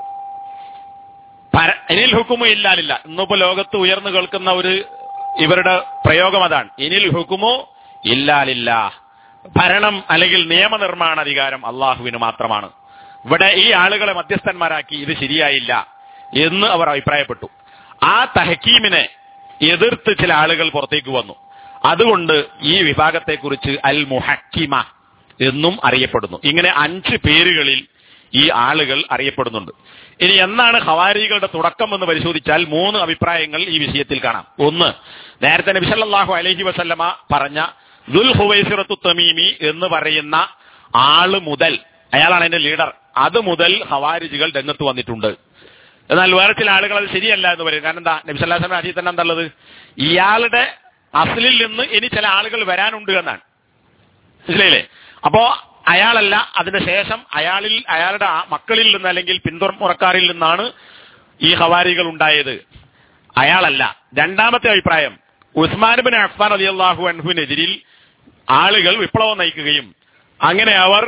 Speaker 1: പര- ഇനിൽ ഹുക്കുമോ ഇല്ലാലില്ല ഇന്നിപ്പോ ലോകത്ത് ഉയർന്നു കേൾക്കുന്ന ഒരു ഇവരുടെ പ്രയോഗം അതാണ് ഇനിൽ ഹുക്കുമോ ഇല്ലാലില്ല ഭരണം അല്ലെങ്കിൽ നിയമനിർമ്മാണ അധികാരം അള്ളാഹുവിന് മാത്രമാണ് ഇവിടെ ഈ ആളുകളെ മധ്യസ്ഥന്മാരാക്കി ഇത് ശരിയായില്ല എന്ന് അവർ അഭിപ്രായപ്പെട്ടു ആ തഹക്കീമിനെ എതിർത്ത് ചില ആളുകൾ പുറത്തേക്ക് വന്നു അതുകൊണ്ട് ഈ വിഭാഗത്തെക്കുറിച്ച് അൽ മുഹക്കിമ എന്നും അറിയപ്പെടുന്നു ഇങ്ങനെ അഞ്ച് പേരുകളിൽ ഈ ആളുകൾ അറിയപ്പെടുന്നുണ്ട് ഇനി എന്നാണ് ഹവാരികളുടെ തുടക്കം എന്ന് പരിശോധിച്ചാൽ മൂന്ന് അഭിപ്രായങ്ങൾ ഈ വിഷയത്തിൽ കാണാം ഒന്ന് നേരത്തെ നബി സല്ലല്ലാഹു അലൈഹി വസല്ലമ പറഞ്ഞ ദുൽ ഹുവൈസിറത്തു തമീമി എന്ന് പറയുന്ന ആള് മുതൽ അയാളാണ് അതിന്റെ ലീഡർ അത് മുതൽ ഹവാരിജികൾ രംഗത്ത് വന്നിട്ടുണ്ട് എന്നാൽ വേറെ ചില ആളുകൾ അത് ശരിയല്ല എന്ന് പറയും കാരണം എന്താ നബി സല്ലല്ലാഹു അലൈഹി വസല്ലം ഹദീസ് തന്നെ എന്താ ഉള്ളത് ഇയാളുടെ അസ്ലിൽ നിന്ന് ഇനി ചില ആളുകൾ വരാനുണ്ട് എന്നാണ് മനസ്സിലായില്ലേ അപ്പോ അയാളല്ല അതിന് ശേഷം അയാളിൽ അയാളുടെ ആ മക്കളിൽ നിന്ന് അല്ലെങ്കിൽ പിന്തുറക്കാരിൽ നിന്നാണ് ഈ ഹവാരികൾ ഉണ്ടായത് അയാളല്ല രണ്ടാമത്തെ അഭിപ്രായം ഉസ്മാൻ ബിൻ അഫ്ഫാൻ അലി അള്ളാഹു അൻഹുവിനെതിരിൽ ആളുകൾ വിപ്ലവം നയിക്കുകയും അങ്ങനെ അവർ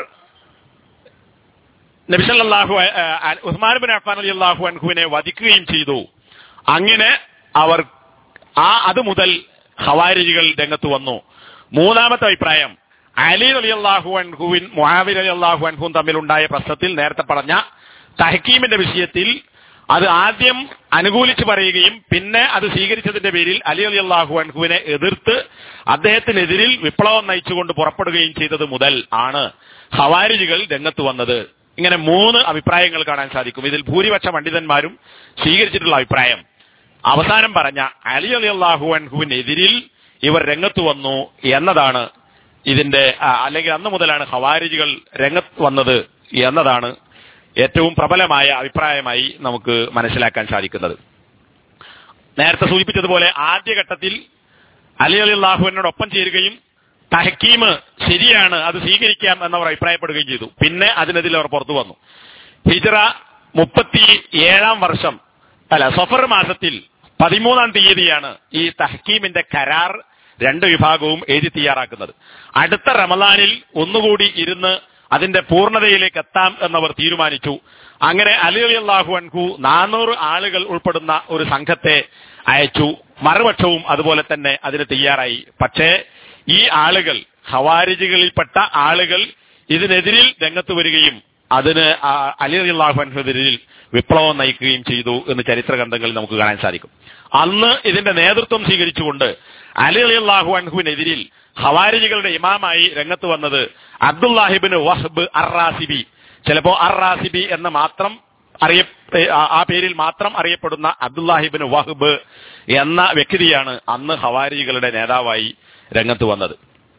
Speaker 1: നബിസല്ലാഹു ഉസ്മാൻ ബിൻ അഫ്ഫാൻ അലി അള്ളാഹു അൻഹുവിനെ വധിക്കുകയും ചെയ്തു അങ്ങനെ അവർ ആ അത് മുതൽ ഹവാരിജികൾ രംഗത്ത് വന്നു മൂന്നാമത്തെ അഭിപ്രായം അലി അലി അള്ളാഹു അൻഹുവിൻ മുഹാവിർ അലി അള്ളാഹു അൻഹുവും തമ്മിലുണ്ടായ പ്രശ്നത്തിൽ നേരത്തെ പറഞ്ഞ തഹക്കീമിന്റെ വിഷയത്തിൽ അത് ആദ്യം അനുകൂലിച്ച് പറയുകയും പിന്നെ അത് സ്വീകരിച്ചതിന്റെ പേരിൽ അലി അലി അള്ളാഹു അൻഹുവിനെ എതിർത്ത് അദ്ദേഹത്തിനെതിരിൽ വിപ്ലവം നയിച്ചുകൊണ്ട് പുറപ്പെടുകയും ചെയ്തത് മുതൽ ആണ് ഹവാരിജികൾ രംഗത്ത് വന്നത് ഇങ്ങനെ മൂന്ന് അഭിപ്രായങ്ങൾ കാണാൻ സാധിക്കും ഇതിൽ ഭൂരിപക്ഷ പണ്ഡിതന്മാരും സ്വീകരിച്ചിട്ടുള്ള അഭിപ്രായം അവസാനം പറഞ്ഞ അലി അലി അള്ളാഹു അൻഹുവിനെതിരിൽ ഇവർ രംഗത്ത് വന്നു എന്നതാണ് ഇതിന്റെ ആ, അല്ലെങ്കിൽ അന്ന് മുതലാണ് ഹവാരിജികൾ രംഗത്ത് വന്നത് എന്നതാണ് ഏറ്റവും പ്രബലമായ അഭിപ്രായമായി നമുക്ക് മനസ്സിലാക്കാൻ സാധിക്കുന്നത് നേരത്തെ സൂചിപ്പിച്ചതുപോലെ ആദ്യഘട്ടത്തിൽ അലി അലി അള്ളാഹുവിനോടൊപ്പം ചേരുകയും തഹക്കീം ശരിയാണ് അത് സ്വീകരിക്കാം എന്നവർ അഭിപ്രായപ്പെടുകയും ചെയ്തു പിന്നെ അതിനെതിൽ അവർ പുറത്തു വന്നു ഹിജറ മുപ്പത്തി ഏഴാം വർഷം അല്ല സഫർ മാസത്തിൽ പതിമൂന്നാം തീയതിയാണ് ഈ തഹക്കീമിന്റെ കരാർ രണ്ട് വിഭാഗവും എഴുതി തയ്യാറാക്കുന്നത് അടുത്ത റമദാനിൽ ഒന്നുകൂടി ഇരുന്ന് അതിന്റെ പൂർണ്ണതയിലേക്ക് എത്താം എന്നവർ തീരുമാനിച്ചു അങ്ങനെ അലി അലി അള്ളാഹു അൻഹു നാനൂറ് ആളുകൾ ഉൾപ്പെടുന്ന ഒരു സംഘത്തെ അയച്ചു മറുപക്ഷവും അതുപോലെ തന്നെ അതിന് തയ്യാറായി പക്ഷേ ഈ ആളുകൾ ഹവാരിജികളിൽപ്പെട്ട ആളുകൾ ഇതിനെതിരിൽ രംഗത്ത് വരികയും അതിന് ആ അലി അലി അള്ളാഹു അൻഹുവിനെതിരിൽ വിപ്ലവം നയിക്കുകയും ചെയ്തു എന്ന് ചരിത്ര ഗ്രന്ഥങ്ങളിൽ നമുക്ക് കാണാൻ സാധിക്കും അന്ന് ഇതിന്റെ നേതൃത്വം സ്വീകരിച്ചുകൊണ്ട് അലി അലി അള്ളാഹു അൻഹുവിനെതിരിൽ ഹവാരിജികളുടെ ഇമാമായി രംഗത്ത് വന്നത് അബ്ദുല്ലാഹിബിന് വഹബ് അറാസിബി ചിലപ്പോ അറാസിബി എന്ന് മാത്രം അറിയ ആ- ആ പേരിൽ മാത്രം അറിയപ്പെടുന്ന അബ്ദുല്ലാഹിബിന് വഹബ് എന്ന വ്യക്തിയാണ് അന്ന് ഹവാരിജികളുടെ നേതാവായി രംഗത്ത് വന്നത്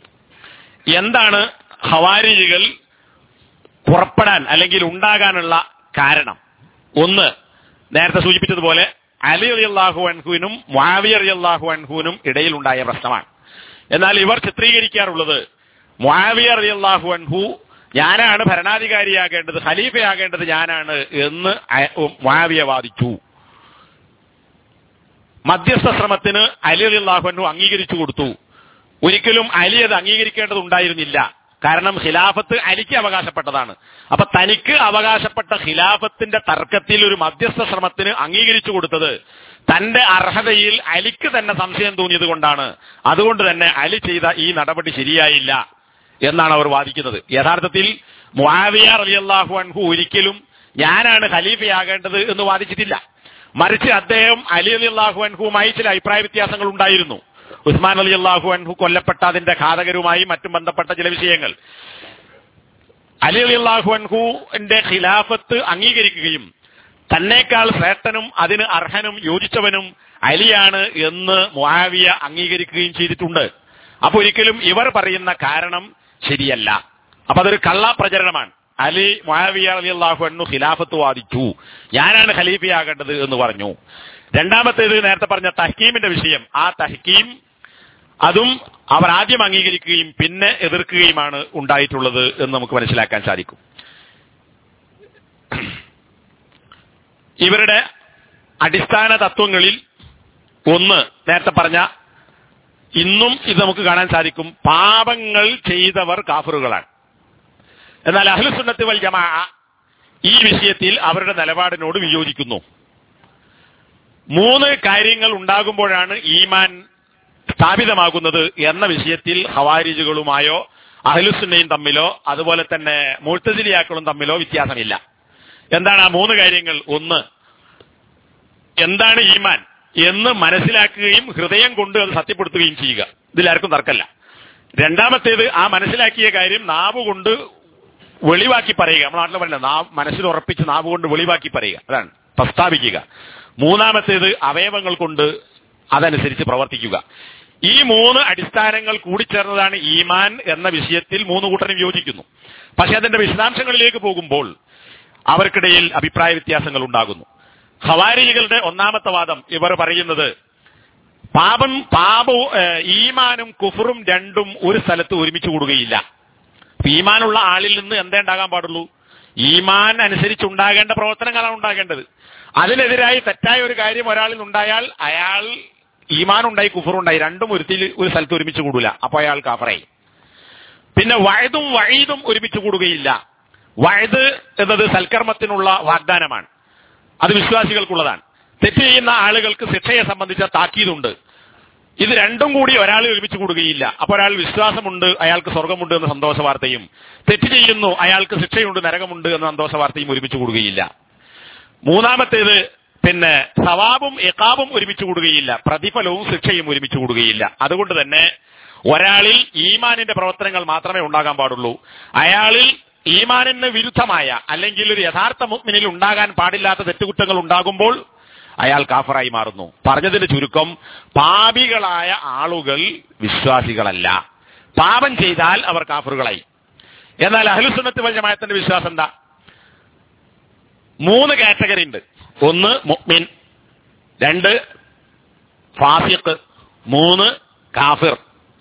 Speaker 1: എന്താണ് ഹവാരിജികൾ പുറപ്പെടാൻ അല്ലെങ്കിൽ ഉണ്ടാകാനുള്ള കാരണം ഒന്ന് നേരത്തെ സൂചിപ്പിച്ചതുപോലെ അലി അലി അള്ളാഹു അൻഹുവിനും മുആവിയ അലി അള്ളാഹു അൻഹുവിനും ഇടയിലുണ്ടായ പ്രശ്നമാണ് എന്നാൽ ഇവർ ചിത്രീകരിക്കാറുള്ളത് മുആവിയ അലി അള്ളാഹു അൻഹു ഞാനാണ് ഭരണാധികാരിയാകേണ്ടത് ഖലീഫയാകേണ്ടത് ഞാനാണ് എന്ന് അയ- മുആവിയ വാദിച്ചു മധ്യസ്ഥ ശ്രമത്തിന് അലി അലി അള്ളാഹു അൻഹു അംഗീകരിച്ചു കൊടുത്തു ഒരിക്കലും അലി അത് അംഗീകരിക്കേണ്ടതുണ്ടായിരുന്നില്ല കാരണം ഖിലാഫത്ത് അലിക്ക് അവകാശപ്പെട്ടതാണ് അപ്പൊ തനിക്ക് അവകാശപ്പെട്ട ഖിലാഫത്തിന്റെ തർക്കത്തിൽ ഒരു മധ്യസ്ഥ ശ്രമത്തിന് അംഗീകരിച്ചു കൊടുത്തത് തന്റെ അർഹതയിൽ അലിക്ക് തന്നെ സംശയം തോന്നിയത് കൊണ്ടാണ് അതുകൊണ്ട് തന്നെ അലി ചെയ്ത ഈ നടപടി ശരിയായില്ല എന്നാണ് അവർ വാദിക്കുന്നത് യഥാർത്ഥത്തിൽ മുആവിയ റളിയല്ലാഹു അൻഹു ഒരിക്കലും ഞാനാണ് ഖലീഫയാകേണ്ടത് എന്ന് വാദിച്ചിട്ടില്ല മറിച്ച് അദ്ദേഹം അലി അലി അള്ളാഹു അൻഹുവുമായി ചില അഭിപ്രായ വ്യത്യാസങ്ങൾ ഉണ്ടായിരുന്നു ഉസ്മാൻ അലി അള്ളാഹു അൻഹു കൊല്ലപ്പെട്ട അതിന്റെ ഘാതകരുമായി മറ്റും ബന്ധപ്പെട്ട ചില വിഷയങ്ങൾ അലി അലി അള്ളാഹു അൻഹുവിന്റെ ഖിലാഫത്ത് അംഗീകരിക്കുകയും തന്നേക്കാൾ ശ്രേഷ്ഠനും അതിന് അർഹനും യോജിച്ചവനും അലിയാണ് എന്ന് മുആവിയ അംഗീകരിക്കുകയും ചെയ്തിട്ടുണ്ട് അപ്പൊ ഒരിക്കലും ഇവർ പറയുന്ന കാരണം ശരിയല്ല അപ്പൊ അതൊരു കള്ള പ്രചരണമാണ് അലി മുആവിയ അലി അള്ളാഹു അന്നു ഖിലാഫത്ത് വാദിച്ചു ഞാനാണ് ഖലീഫയാകേണ്ടത് എന്ന് പറഞ്ഞു രണ്ടാമത്തേത് നേരത്തെ പറഞ്ഞ തഹ്കീമിന്റെ വിഷയം ആ തഹ്കീം അതും അവർ ആദ്യം അംഗീകരിക്കുകയും പിന്നെ എതിർക്കുകയുമാണ് ഉണ്ടായിട്ടുള്ളത് എന്ന് നമുക്ക് മനസ്സിലാക്കാൻ സാധിക്കും ഇവരുടെ അടിസ്ഥാന തത്വങ്ങളിൽ ഒന്ന് നേരത്തെ പറഞ്ഞ ഇന്നും ഇത് നമുക്ക് കാണാൻ സാധിക്കും പാപങ്ങൾ ചെയ്തവർ കാഫറുകളാണ് എന്നാൽ അഹ്ലുസുന്നത്ത് വൽ ജമാ ഈ വിഷയത്തിൽ അവരുടെ നിലപാടിനോട് വിയോജിക്കുന്നു മൂന്ന് കാര്യങ്ങൾ ഉണ്ടാകുമ്പോഴാണ് ഈമാൻ സ്ഥാപിതമാകുന്നത് എന്ന വിഷയത്തിൽ ഹവാരിജുകളുമായോ അഹ്ലുസുന്നയും തമ്മിലോ അതുപോലെ തന്നെ മുഴ്ത്തസിലിയാക്കളും തമ്മിലോ വ്യത്യാസമില്ല എന്താണ് ആ മൂന്ന് കാര്യങ്ങൾ ഒന്ന് എന്താണ് ഈമാൻ എന്ന് മനസ്സിലാക്കുകയും ഹൃദയം കൊണ്ട് അത് സത്യപ്പെടുത്തുകയും ചെയ്യുക ഇതിലാർക്കും തർക്കല്ല രണ്ടാമത്തേത് ആ മനസ്സിലാക്കിയ കാര്യം നാവ് കൊണ്ട് വെളിവാക്കി പറയുക നമ്മുടെ നാട്ടിൽ പറയുന്നത് നാവ് മനസ്സിൽ ഉറപ്പിച്ച് നാവ് കൊണ്ട് വെളിവാക്കി പറയുക അതാണ് പ്രസ്താവിക്കുക മൂന്നാമത്തേത് അവയവങ്ങൾ കൊണ്ട് അതനുസരിച്ച് പ്രവർത്തിക്കുക ഈ മൂന്ന് അടിസ്ഥാനങ്ങൾ കൂടിച്ചേർന്നതാണ് ഈമാൻ എന്ന വിഷയത്തിൽ മൂന്ന് കൂട്ടരും യോജിക്കുന്നു പക്ഷെ അതിന്റെ വിശദാംശങ്ങളിലേക്ക് പോകുമ്പോൾ അവർക്കിടയിൽ അഭിപ്രായ വ്യത്യാസങ്ങൾ ഉണ്ടാകുന്നു ഖവാരികളുടെ ഒന്നാമത്തെ വാദം ഇവർ പറയുന്നത് പാപം പാപവും ഏഹ്, ഈമാനും കുഫറും രണ്ടും ഒരു സ്ഥലത്ത് ഒരുമിച്ച് കൂടുകയില്ല ഈമാനുള്ള ആളിൽ നിന്ന് എന്തേ ഉണ്ടാകാൻ പാടുള്ളൂ ഈമാൻ അനുസരിച്ച് ഉണ്ടാകേണ്ട പ്രവർത്തനങ്ങളാണ് ഉണ്ടാകേണ്ടത് അതിനെതിരായി തെറ്റായ ഒരു കാര്യം ഒരാളിൽ ഉണ്ടായാൽ അയാൾ ഈമാൻ ഉണ്ടായി കുഫറുണ്ടായി രണ്ടും ഒരുത്തിൽ ഒരു സ്ഥലത്ത് ഒരുമിച്ച് കൂടൂല അപ്പൊ അയാൾ കാഫറായി പിന്നെ വഴുതും വഴീതും ഒരുമിച്ച് കൂടുകയില്ല വഴുത് എന്നത് സൽക്കർമ്മത്തിനുള്ള വാഗ്ദാനമാണ് അത് വിശ്വാസികൾക്കുള്ളതാണ് തെറ്റ് ചെയ്യുന്ന ആളുകൾക്ക് ശിക്ഷയെ സംബന്ധിച്ച താക്കീതുണ്ട് ഇത് രണ്ടും കൂടി ഒരാൾ ഒരുമിച്ച് കൂടുകയില്ല അപ്പൊ ഒരാൾ വിശ്വാസമുണ്ട് അയാൾക്ക് സ്വർഗമുണ്ട് എന്ന സന്തോഷ വാർത്തയും തെറ്റ് ചെയ്യുന്നു അയാൾക്ക് ശിക്ഷയുണ്ട് നരകമുണ്ട് എന്ന സന്തോഷ വാർത്തയും ഒരുമിച്ച് കൂടുകയില്ല മൂന്നാമത്തേത് പിന്നെ സവാബും എക്കാബും ഒരുമിച്ച് കൂടുകയില്ല പ്രതിഫലവും ശിക്ഷയും ഒരുമിച്ച് കൂടുകയില്ല അതുകൊണ്ട് തന്നെ ഒരാളിൽ ഈമാനിന്റെ പ്രവർത്തനങ്ങൾ മാത്രമേ ഉണ്ടാകാൻ പാടുള്ളൂ അയാളിൽ ഈമാനിന് വിരുദ്ധമായ അല്ലെങ്കിൽ ഒരു യഥാർത്ഥ മുഗ്മിനിൽ ഉണ്ടാകാൻ പാടില്ലാത്ത തെറ്റുകുറ്റങ്ങൾ ഉണ്ടാകുമ്പോൾ അയാൾ കാഫറായി മാറുന്നു പറഞ്ഞതിന്റെ ചുരുക്കം പാപികളായ ആളുകൾ വിശ്വാസികളല്ല പാപം ചെയ്താൽ അവർ കാഫറുകളായി എന്നാൽ അഹ്ലുസുന്നത്ത് വൽ ജമാഅത്തിന്റെ വിശ്വാസം എന്താ മൂന്ന് കാറ്റഗറി ഉണ്ട് ഒന്ന് മുഅ്മിൻ രണ്ട് ഫാസിഖ് മൂന്ന് കാഫിർ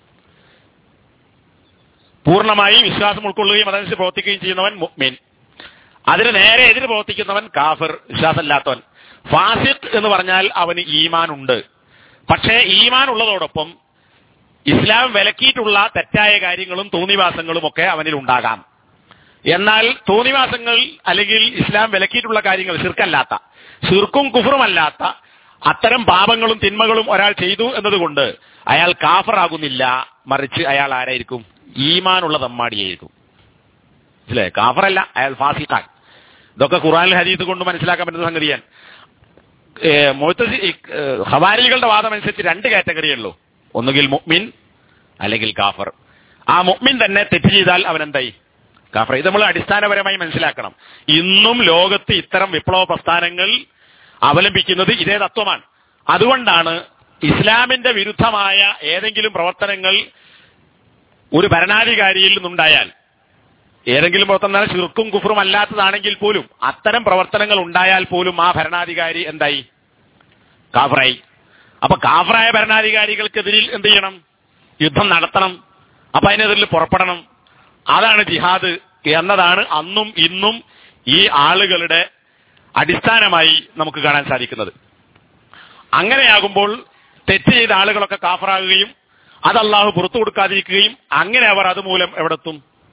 Speaker 1: പൂർണ്ണമായി വിശ്വാസം ഉൾക്കൊള്ളുകയും അതനുസരിച്ച് പ്രവർത്തിക്കുകയും ചെയ്യുന്നവൻ മുഅ്മിൻ അതിന് നേരെ എതിര് പ്രവർത്തിക്കുന്നവൻ കാഫിർ വിശ്വാസമില്ലാത്തവൻ ഫാസിഖ് എന്ന് പറഞ്ഞാൽ അവന് ഈമാൻ ഉണ്ട് പക്ഷേ ഈമാൻ ഉള്ളതോടൊപ്പം ഇസ്ലാം വിലക്കിയിട്ടുള്ള തെറ്റായ കാര്യങ്ങളും തോന്നിവാസങ്ങളും ഒക്കെ അവനിൽ ഉണ്ടാകാം എന്നാൽ തോന്നിവാസങ്ങൾ അല്ലെങ്കിൽ ഇസ്ലാം വിലക്കിയിട്ടുള്ള കാര്യങ്ങൾ ശിർക്കല്ലാത്ത ശിർക്കും കുഫറുമല്ലാത്ത അത്തരം പാപങ്ങളും തിന്മകളും ഒരാൾ ചെയ്തു എന്നതുകൊണ്ട് അയാൾ കാഫറാകുന്നില്ല മറിച്ച് അയാൾ ആരായിരിക്കും ഈമാനുള്ള തമ്മാടിയായിരിക്കും മനസ്സിലെ കാഫറല്ല അയാൾ ഫാസിഖാൻ ഇതൊക്കെ ഖുറാനിൽ ഹദീസ് കൊണ്ട് മനസ്സിലാക്കാൻ പറ്റുന്ന സംഗതിയാണ് ഹവാരികളുടെ വാദം അനുസരിച്ച് രണ്ട് കാറ്റഗറിയേ ഉള്ളൂ ഒന്നുകിൽ മുഅ്മിൻ അല്ലെങ്കിൽ കാഫർ ആ മുഅ്മിൻ തന്നെ തെറ്റ് ചെയ്താൽ അവൻ എന്തായി കാഫർ ഇത് നമ്മൾ അടിസ്ഥാനപരമായി മനസ്സിലാക്കണം ഇന്നും ലോകത്ത് ഇത്തരം വിപ്ലവ പ്രസ്ഥാനങ്ങൾ അവലംബിക്കുന്നത് ഇതേ തത്വമാണ് അതുകൊണ്ടാണ് ഇസ്ലാമിന്റെ വിരുദ്ധമായ ഏതെങ്കിലും പ്രവർത്തനങ്ങൾ ഒരു ഭരണാധികാരിയിൽ നിന്നുണ്ടായാൽ ഏതെങ്കിലും പ്രവർത്തനം ചുരുക്കും കുഫറും അല്ലാത്തതാണെങ്കിൽ പോലും അത്തരം പ്രവർത്തനങ്ങൾ ഉണ്ടായാൽ പോലും ആ ഭരണാധികാരി എന്തായി കാഫറായി അപ്പൊ കാഫറായ ഭരണാധികാരികൾക്കെതിരിൽ എന്ത് ചെയ്യണം യുദ്ധം നടത്തണം അപ്പൊ അതിനെതിരിൽ പുറപ്പെടണം അതാണ് ജിഹാദ് എന്നതാണ് അന്നും ഇന്നും ഈ ആളുകളുടെ അടിസ്ഥാനമായി നമുക്ക് കാണാൻ സാധിക്കുന്നത് അങ്ങനെയാകുമ്പോൾ തെറ്റ് ചെയ്ത ആളുകളൊക്കെ കാഫറാകുകയും അത് അള്ളാഹു പുറത്തു കൊടുക്കാതിരിക്കുകയും അങ്ങനെ അവർ അതുമൂലം എവിടെത്തും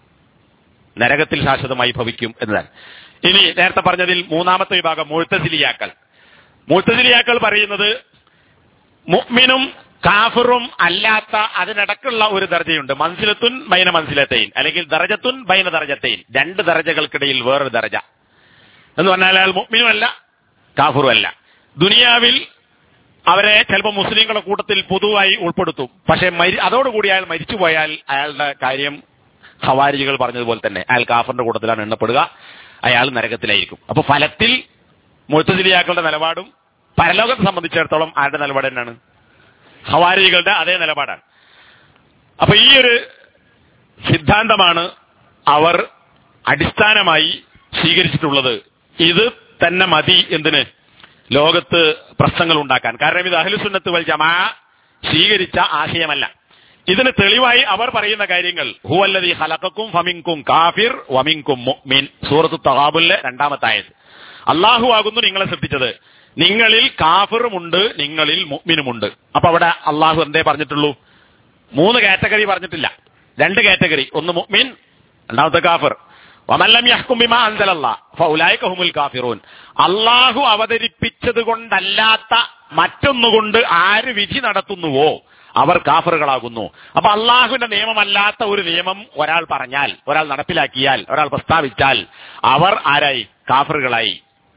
Speaker 1: നരകത്തിൽ ശാശ്വതമായി ഭവിക്കും എന്നതാണ് ഇനി നേരത്തെ പറഞ്ഞതിൽ മൂന്നാമത്തെ വിഭാഗം മുഴുത്തസിലിയാക്കൾ മുഴുത്തസിലിയാക്കൾ പറയുന്നത് മുഅ്മിനും കാഫിറും അല്ലാത്ത അതിനിടക്കുള്ള ഒരു ദർജയുണ്ട് മൻസിലത്തുൻ ബൈന മൻസിലത്തെയിൻ അല്ലെങ്കിൽ ദർജത്തുൻ ബൈന ദർജത്തെയിൻ രണ്ട് ദർജകൾക്കിടയിൽ വേറൊരു ദർജ എന്ന് പറഞ്ഞാൽ അയാൾ മുഅ്മിനും അല്ല കാഫിറും അല്ല ദുനിയാവിൽ അവരെ ചിലപ്പോൾ മുസ്ലിങ്ങളുടെ കൂട്ടത്തിൽ പൊതുവായി ഉൾപ്പെടുത്തും പക്ഷെ മരി അതോടുകൂടി അയാൾ മരിച്ചുപോയാൽ അയാളുടെ കാര്യം ഖവാരിജികൾ പറഞ്ഞതുപോലെ തന്നെ അയാൾ കാഫറിന്റെ കൂട്ടത്തിലാണ് എണ്ണപ്പെടുക അയാൾ നരകത്തിലായിരിക്കും അപ്പൊ ഫലത്തിൽ മുഴുത്തജിലിയാക്കളുടെ നിലപാടും പരലോകത്തെ സംബന്ധിച്ചിടത്തോളം ആരുടെ നിലപാട് തന്നെയാണ് ഖവാരിജികളുടെ അതേ നിലപാടാണ് അപ്പൊ ഈ ഒരു സിദ്ധാന്തമാണ് അവർ അടിസ്ഥാനമായി സ്വീകരിച്ചിട്ടുള്ളത് ഇത് തന്നെ മതി എന്തിന് ലോകത്ത് പ്രശ്നങ്ങൾ ഉണ്ടാക്കാൻ കാരണം ഇത് അഹ്ലുസുന്നത്ത് വൽ ജമാ സ്വീകരിച്ച ആശയമല്ല ഇതിന് തെളിവായി അവർ പറയുന്ന കാര്യങ്ങൾ ഹുവല്ലതി ഹലക്കും ഫമിങ്കും കാഫിർ വമിങ്കും മുഅ്മിൻ സൂറത്ത് തഹാബുലിലെ രണ്ടാമത്തെ ആയത് അള്ളാഹു ആകുന്നു നിങ്ങളെ സൃഷ്ടിച്ചത് നിങ്ങളിൽ കാഫിറുമുണ്ട് നിങ്ങളിൽ മുഅ്മിനുമുണ്ട് അപ്പൊ അവിടെ അള്ളാഹു എന്തേ പറഞ്ഞിട്ടുള്ളൂ മൂന്ന് കാറ്റഗറി പറഞ്ഞിട്ടില്ല രണ്ട് കാറ്റഗറി ഒന്ന് മുഅ്മിൻ രണ്ടാമത്തെ കാഫിർ വമല്ലം യഹ്കും ബിമാ അൻസലല്ലാ ഫൗലൈക ഹുമുൽ കാഫിറൂൻ അള്ളാഹു അവതരിപ്പിച്ചത് കൊണ്ടല്ലാത്ത മറ്റൊന്നുകൊണ്ട് ആര് വിധി നടത്തുന്നുവോ അവർ കാഫറുകളാകുന്നു അപ്പൊ അള്ളാഹുവിന്റെ നിയമമല്ലാത്ത ഒരു നിയമം ഒരാൾ പറഞ്ഞാൽ ഒരാൾ നടപ്പിലാക്കിയാൽ ഒരാൾ പ്രസ്താവിച്ചാൽ അവർ ആരായി കാഫറുകളായി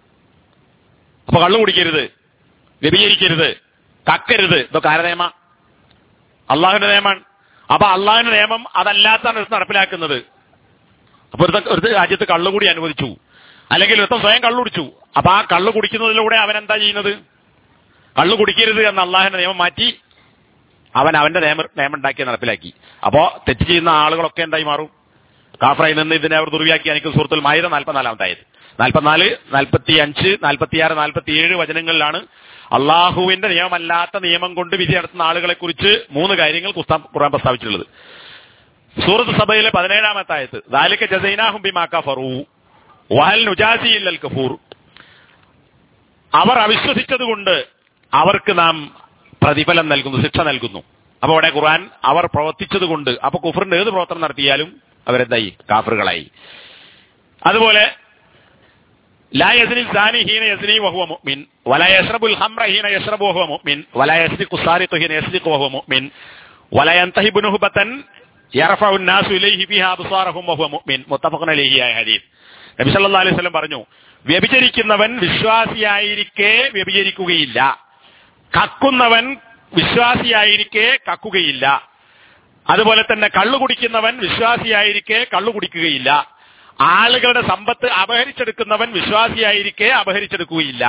Speaker 1: അപ്പൊ കള്ളു കുടിക്കരുത് വ്യഭിചരിക്കരുത് കക്കരുത് ഇതൊക്കെ ആരുടെ നിയമ അള്ളാഹുവിന്റെ നിയമമാണ് അപ്പൊ അള്ളാഹുവിന്റെ നിയമം അതല്ലാത്താണ് എടുത്ത് നടപ്പിലാക്കുന്നത് അപ്പൊ ഒരു ഒരു രാജ്യത്ത് കള്ളുകൂടി അനുവദിച്ചു അല്ലെങ്കിൽ ഒരുത്തം സ്വയം കള്ളു കുടിച്ചു അപ്പൊ ആ കള്ളു കുടിക്കുന്നതിലൂടെ അവൻ എന്താ ചെയ്യുന്നത് കള്ളു കുടിക്കരുത് എന്ന അള്ളാഹിന്റെ നിയമം മാറ്റി അവൻ അവന്റെ നിയമം നിയമം ഉണ്ടാക്കി നടപ്പിലാക്കി അപ്പോ തെറ്റ് ചെയ്യുന്ന ആളുകളൊക്കെ എന്തായി മാറും കാഫറായി നിന്ന് ഇതിനെ അവർ ദുർവ്യാഖ്യാനിക്കും സുഹൃത്തുൽ മായിര നാൽപ്പത്തിനാലാമത്തെ ആയത് നാൽപ്പത്തിനാല് നാൽപ്പത്തി അഞ്ച് നാൽപ്പത്തിയാറ് നാൽപ്പത്തിയേഴ് വചനങ്ങളിലാണ് അള്ളാഹുവിന്റെ നിയമമല്ലാത്ത നിയമം കൊണ്ട് വിധി നടത്തുന്ന ആളുകളെ കുറിച്ച് മൂന്ന് കാര്യങ്ങൾ കുസ്താം ഖുർആൻ പ്രസ്താവിച്ചിട്ടുള്ളത് സൂറത്ത് സഭയിലെ പതിനേഴാമത്തെ ആയത്ത് ദാലിക്ക ജസൈനാഹും ബിമാക്ക ഫറൂ വഹൽ നുജാസിയില്ലൽ കഫൂർ അവർ അവിശ്വസിച്ചതുകൊണ്ട് അവർക്ക് നാം പ്രതിഫലം നൽകുന്നു ശിക്ഷ നൽകുന്നു അപ്പൊ അവിടെ ഖുർആൻ അവർ പ്രവർത്തിച്ചതുകൊണ്ട് അപ്പൊ കുഫറിന്റെ ഏത് പ്രവർത്തനം നടത്തിയാലും അവരെന്തായി കാഫറുകളായി അതുപോലെ لا يزني الزاني حين يزني وهو مؤمن ولا يشرب الخمر حين يشرب وهو مؤمن ولا يسرق السارق حين يسرق وهو مؤمن ولا ينتهب نهبة يرفع الناس إليه فيها أبصارهم وهو مؤمن متفق عليه ആയ ഹദീസ് നബി സല്ലല്ലാഹു അലൈഹി വസല്ലം പറഞ്ഞു വ്യഭിചരിക്കുന്നവൻ വിശ്വാസിയായിരിക്കെ വ്യഭിചരിക്കുകയില്ല കക്കുന്നവൻ വിശ്വാസിയായിരിക്കെ കക്കുകയില്ല അതുപോലെ തന്നെ കള്ളു കുടിക്കുന്നവൻ വിശ്വാസിയായിരിക്കെ കള്ളു കുടിക്കുകയില്ല ആളുകളുടെ സമ്പത്ത് അപഹരിച്ചെടുക്കുന്നവൻ വിശ്വാസിയായിരിക്കെ അപഹരിച്ചെടുക്കുകയില്ല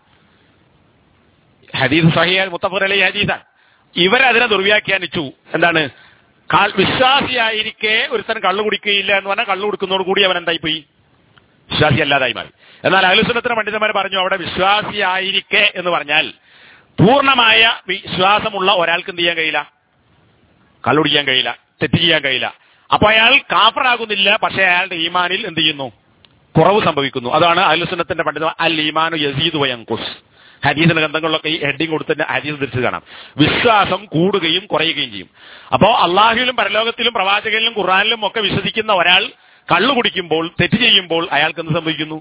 Speaker 1: ഹദീസ് സഹിയാൽ മുത്തഫർ അലി ഹദീസാണ് ഇവരതിനെ ദുർവ്യാഖ്യാനിച്ചു എന്താണ് ക- വിശ്വാസിയായിരിക്കെ ഒരുത്തൻ കള്ളു കുടിക്കുകയില്ല എന്ന് പറഞ്ഞാൽ കള്ളു കുടിക്കുന്നതോട് കൂടി അവൻ എന്തായി പോയി വിശ്വാസി അല്ലാതായി മാറി എന്നാൽ അഹലുസുന്നത്തിന് പണ്ഡിതന്മാർ പറഞ്ഞു അവിടെ വിശ്വാസിയായിരിക്കെ എന്ന് പറഞ്ഞാൽ പൂർണ്ണമായ വിശ്വാസമുള്ള ഒരാൾക്ക് എന്ത് ചെയ്യാൻ കഴിയില്ല കള്ളുടിക്കാൻ കഴിയില്ല തെറ്റ് ചെയ്യാൻ കഴിയില്ല അപ്പൊ അയാൾ കാഫറാകുന്നില്ല പക്ഷെ അയാളുടെ ഈമാനിൽ എന്ത് ചെയ്യുന്നു കുറവ് സംഭവിക്കുന്നു അതാണ് അഹലുസുന്നത്തിന്റെ പണ്ഡിത അൽ ഈമാനു യസീദ് വയങ്കുസ് ഹദീസിന്റെ ഗ്രന്ഥങ്ങളിലൊക്കെ ഈ ഹെഡിങ് കൊടുത്തന്നെ ഹദീസ് തിരിച്ചു കാണാം വിശ്വാസം കൂടുകയും കുറയുകയും ചെയ്യും അപ്പോ അള്ളാഹുവിലും പരലോകത്തിലും പ്രവാചകനിലും ഖുറാനിലും ഒക്കെ വിശ്വസിക്കുന്ന ഒരാൾ കള്ളു കുടിക്കുമ്പോൾ തെറ്റ് ചെയ്യുമ്പോൾ അയാൾക്ക് എന്ത് സംഭവിക്കുന്നു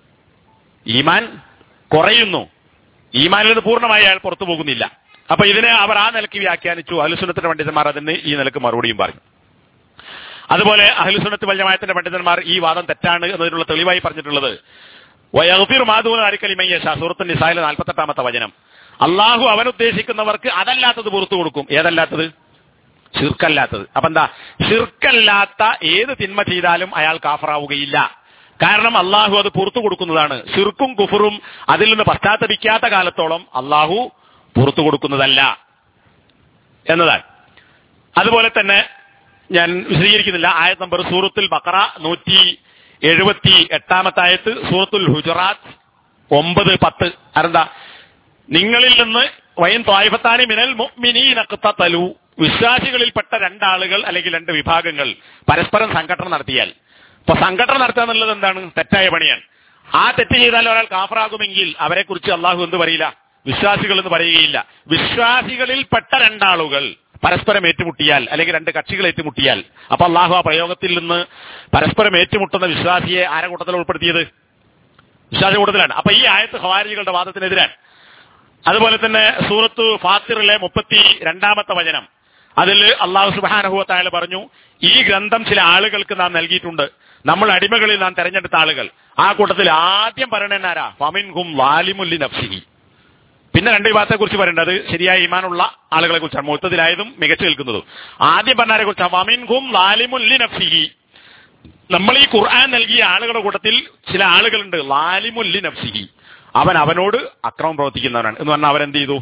Speaker 1: ഈമാൻ കുറയുന്നു ഈമാനിൽ നിന്ന് പൂർണ്ണമായി അയാൾ പുറത്തു പോകുന്നില്ല അപ്പൊ ഇതിനെ അവർ ആ നിലയ്ക്ക് വ്യാഖ്യാനിച്ചു അഹലുസുന്നത്തിന്റെ പണ്ഡിതന്മാർ അതിന് ഈ നിലക്ക് മറുപടിയും പറഞ്ഞു അതുപോലെ അഹലുസുന്നത്ത് വല്യമായത്തിന്റെ പണ്ഡിതന്മാർ ഈ വാദം തെറ്റാണ് എന്നതിനുള്ള തെളിവായി പറഞ്ഞിട്ടുള്ളത് വയഫിർ മാധുവലിമയ്യഷ സൂറത്ത് നിസായിലെ നാൽപ്പത്തെട്ടാമത്തെ വചനം അള്ളാഹു അവൻ ഉദ്ദേശിക്കുന്നവർക്ക് അതല്ലാത്തത് പുറത്തു കൊടുക്കും ഏതല്ലാത്തത് ഷിർക്കല്ലാത്തത് അപ്പൊ എന്താ ഷിർക്കല്ലാത്ത ഏത് തിന്മ ചെയ്താലും അയാൾ കാഫറാവുകയില്ല കാരണം അള്ളാഹു അത് പുറത്തു കൊടുക്കുന്നതാണ് ഷിർക്കും കുഫറും അതിൽ നിന്ന് പശ്ചാത്തപിക്കാത്ത കാലത്തോളം അള്ളാഹു പുറത്തു കൊടുക്കുന്നതല്ല എന്നതാണ് അതുപോലെ തന്നെ ഞാൻ വിശദീകരിക്കുന്നില്ല ആയത് നമ്പർ സൂറത്തുൽ ബക്കറ നൂറ്റി എഴുപത്തി എട്ടാമത്തെ ആയത്ത് സൂറത്തുൽ ഹുജറാത്ത് ഒമ്പത് പത്ത് അതെന്താ നിങ്ങളിൽ നിന്ന് വയൻ ത്വായിഫത്താനി മിനൽ മുഅ്മിനീനഖ്തതലു വിശ്വാസികളിൽപ്പെട്ട രണ്ടാളുകൾ അല്ലെങ്കിൽ രണ്ട് വിഭാഗങ്ങൾ പരസ്പരം സംഘടന നടത്തിയാൽ ഇപ്പൊ സംഘടന നടത്തുക എന്നുള്ളത് എന്താണ് തെറ്റായ പണിയാണ് ആ തെറ്റ് ചെയ്താൽ ഒരാൾ കാഫറാകുമെങ്കിൽ അവരെ കുറിച്ച് അള്ളാഹു എന്ത് പറയില്ല വിശ്വാസികൾ എന്ന് പറയുകയില്ല വിശ്വാസികളിൽപ്പെട്ട രണ്ടാളുകൾ പരസ്പരം ഏറ്റുമുട്ടിയാൽ അല്ലെങ്കിൽ രണ്ട് കക്ഷികൾ ഏറ്റുമുട്ടിയാൽ അപ്പൊ അള്ളാഹു ആ പ്രയോഗത്തിൽ നിന്ന് പരസ്പരം ഏറ്റുമുട്ടുന്ന വിശ്വാസിയെ ആരെ കൂട്ടത്തിൽ ഉൾപ്പെടുത്തിയത് വിശ്വാസ കൂട്ടത്തിലാണ് അപ്പൊ ഈ ആയത്ത് ഹവാരികളുടെ വാദത്തിനെതിരാണ് അതുപോലെ തന്നെ സൂറത്ത് ഫാത്തിറിലെ മുപ്പത്തി രണ്ടാമത്തെ വചനം അതിൽ അള്ളാഹു സുബാനഹുവത്തായ പറഞ്ഞു ഈ ഗ്രന്ഥം ചില ആളുകൾക്ക് നാം നൽകിയിട്ടുണ്ട് നമ്മൾ അടിമകളിൽ നാം തെരഞ്ഞെടുത്ത ആളുകൾ ആ കൂട്ടത്തിൽ ആദ്യം പറയണെന്നാരാ ഫമിൻ ഹും വാലിമുല്ലി നഫ്സിഹി പിന്നെ രണ്ട് വിഭാഗത്തെ കുറിച്ച് പറയേണ്ടത് ശരിയായ ഈമാനുള്ള ആളുകളെ കുറിച്ചാണ് മൊത്തത്തിലായതും മികച്ചു നിൽക്കുന്നതും ആദ്യം പറഞ്ഞാരെ കുറിച്ച് വമിൻ ഹും ലാലിമുല്ലി നഫ്സിഹി നമ്മൾ ഈ ഖുർആൻ നൽകിയ ആളുകളുടെ കൂട്ടത്തിൽ ചില ആളുകളുണ്ട് ലാലിമുല്ലി നഫ്സിഹി അവൻ അവനോട് അക്രമം പ്രവർത്തിക്കുന്നവനാണ് എന്ന് പറഞ്ഞാൽ അവൻ എന്ത് ചെയ്തു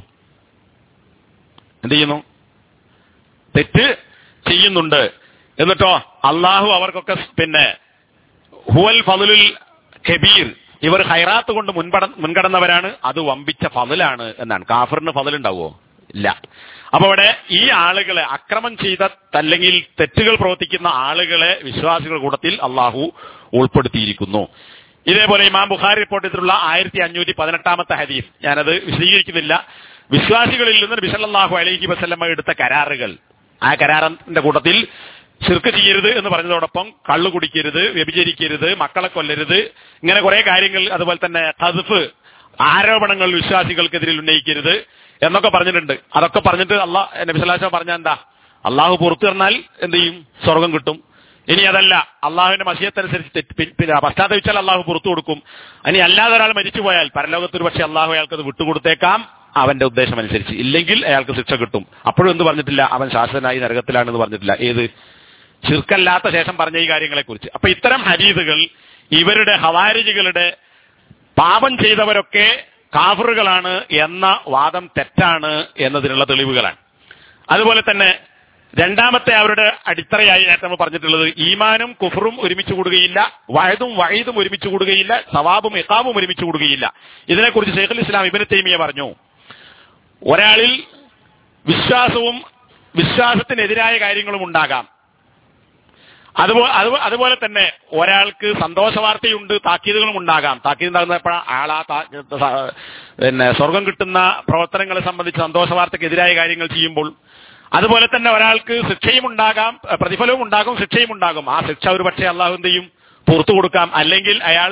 Speaker 1: എന്ത് ചെയ്യുന്നു തെറ്റ് ചെയ്യുന്നുണ്ട് എന്നിട്ടോ അള്ളാഹു അവർക്കൊക്കെ പിന്നെ ഹുവൽ ഫലുൽ കബീർ ഇവർ ഹൈറാത്ത് കൊണ്ട് മുൻപട മുൻകടന്നവരാണ് അത് വമ്പിച്ച ഫതിലാണ് എന്നാണ് കാഫറിന് ഫതിലുണ്ടാവുമോ ഇല്ല അപ്പൊ അവിടെ ഈ ആളുകളെ അക്രമം ചെയ്ത അല്ലെങ്കിൽ തെറ്റുകൾ പ്രവർത്തിക്കുന്ന ആളുകളെ വിശ്വാസികളുടെ കൂട്ടത്തിൽ അള്ളാഹു ഉൾപ്പെടുത്തിയിരിക്കുന്നു ഇതേപോലെ ഇമാം ബുഖാരി റിപ്പോർട്ട് ചെയ്തിട്ടുള്ള ആയിരത്തി അഞ്ഞൂറ്റി പതിനെട്ടാമത്തെ ഹദീസ് ഞാനത് വിശദീകരിക്കുന്നില്ല വിശ്വാസികളിൽ നിന്ന് ബിസലല്ലാഹു അലൈഹി വസല്ലമ്മ എടുത്ത കരാറുകൾ ആ കരാറിന്റെ കൂട്ടത്തിൽ ശിർക്ക് ചെയ്യരുത് എന്ന് പറഞ്ഞതോടൊപ്പം കള്ളു കുടിക്കരുത് വ്യഭിചരിക്കരുത് മക്കളെ കൊല്ലരുത് ഇങ്ങനെ കുറെ കാര്യങ്ങൾ അതുപോലെ തന്നെ കതുഫ് ആരോപണങ്ങൾ വിശ്വാസികൾക്കെതിരിൽ ഉന്നയിക്കരുത് എന്നൊക്കെ പറഞ്ഞിട്ടുണ്ട് അതൊക്കെ പറഞ്ഞിട്ട് അള്ളാഹ് നബിസലാശ പറഞ്ഞ എന്താ അള്ളാഹു പുറത്തു തന്നാൽ എന്ത് ചെയ്യും സ്വർഗം കിട്ടും ഇനി അതല്ല അള്ളാഹുവിന്റെ മസിയത്തനുസരിച്ച് തെറ്റ് പി- പിന്നെ പശ്ചാത്തപിച്ചാൽ അള്ളാഹു പുറത്തു കൊടുക്കും ഇനി അല്ലാതെ ഒരാൾ മരിച്ചുപോയാൽ പരലോകത്ത് ഒരു പക്ഷേ അള്ളാഹു അയാൾക്ക് അത് വിട്ടുകൊടുത്തേക്കാം അവന്റെ ഉദ്ദേശം അനുസരിച്ച് ഇല്ലെങ്കിൽ അയാൾക്ക് ശിക്ഷ കിട്ടും അപ്പോഴും എന്ത് പറഞ്ഞിട്ടില്ല അവൻ ശാസനായി നരകത്തിലാണെന്ന് പറഞ്ഞിട്ടില്ല ഏത് ചുരുക്കല്ലാത്ത ശേഷം പറഞ്ഞ ഈ കാര്യങ്ങളെ കുറിച്ച് അപ്പൊ ഇത്തരം ഹരീതുകൾ ഇവരുടെ ഹവാരിജികളുടെ പാപം ചെയ്തവരൊക്കെ കാഫറുകളാണ് എന്ന വാദം തെറ്റാണ് എന്നതിനുള്ള തെളിവുകളാണ് അതുപോലെ തന്നെ രണ്ടാമത്തെ അവരുടെ അടിത്തറയായി നേരത്തെ നമ്മൾ പറഞ്ഞിട്ടുള്ളത് ഈമാനും കുഫറും ഒരുമിച്ച് കൂടുകയില്ല വയതും വൈദും ഒരുമിച്ച് കൂടുകയില്ല സവാബും ഇഖാമും ഒരുമിച്ച് കൂടുകയില്ല ഇതിനെക്കുറിച്ച് ഷെയ്ഖുൽ ഇസ്ലാം ഇബിന് തൈമിയ പറഞ്ഞു ഒരാളിൽ വിശ്വാസവും വിശ്വാസത്തിനെതിരായ കാര്യങ്ങളും ഉണ്ടാകാം അതുപോലെ അതുപോലെ തന്നെ ഒരാൾക്ക് സന്തോഷ വാർത്തയുണ്ട് താക്കീതുകളും ഉണ്ടാകാം താക്കീത് ഉണ്ടാകുന്ന എപ്പോഴാ ആളാ താ- സ- പിന്നെ സ്വർഗം കിട്ടുന്ന പ്രവർത്തനങ്ങളെ സംബന്ധിച്ച് സന്തോഷ വാർത്തക്കെതിരായ കാര്യങ്ങൾ ചെയ്യുമ്പോൾ അതുപോലെ തന്നെ ഒരാൾക്ക് ശിക്ഷയും ഉണ്ടാകാം പ്രതിഫലവും ഉണ്ടാകും ശിക്ഷയും ഉണ്ടാകും ആ ശിക്ഷ ഒരു പക്ഷേ അള്ളാഹു എന്ത് ചെയ്യും പുറത്തു കൊടുക്കാം അല്ലെങ്കിൽ അയാൾ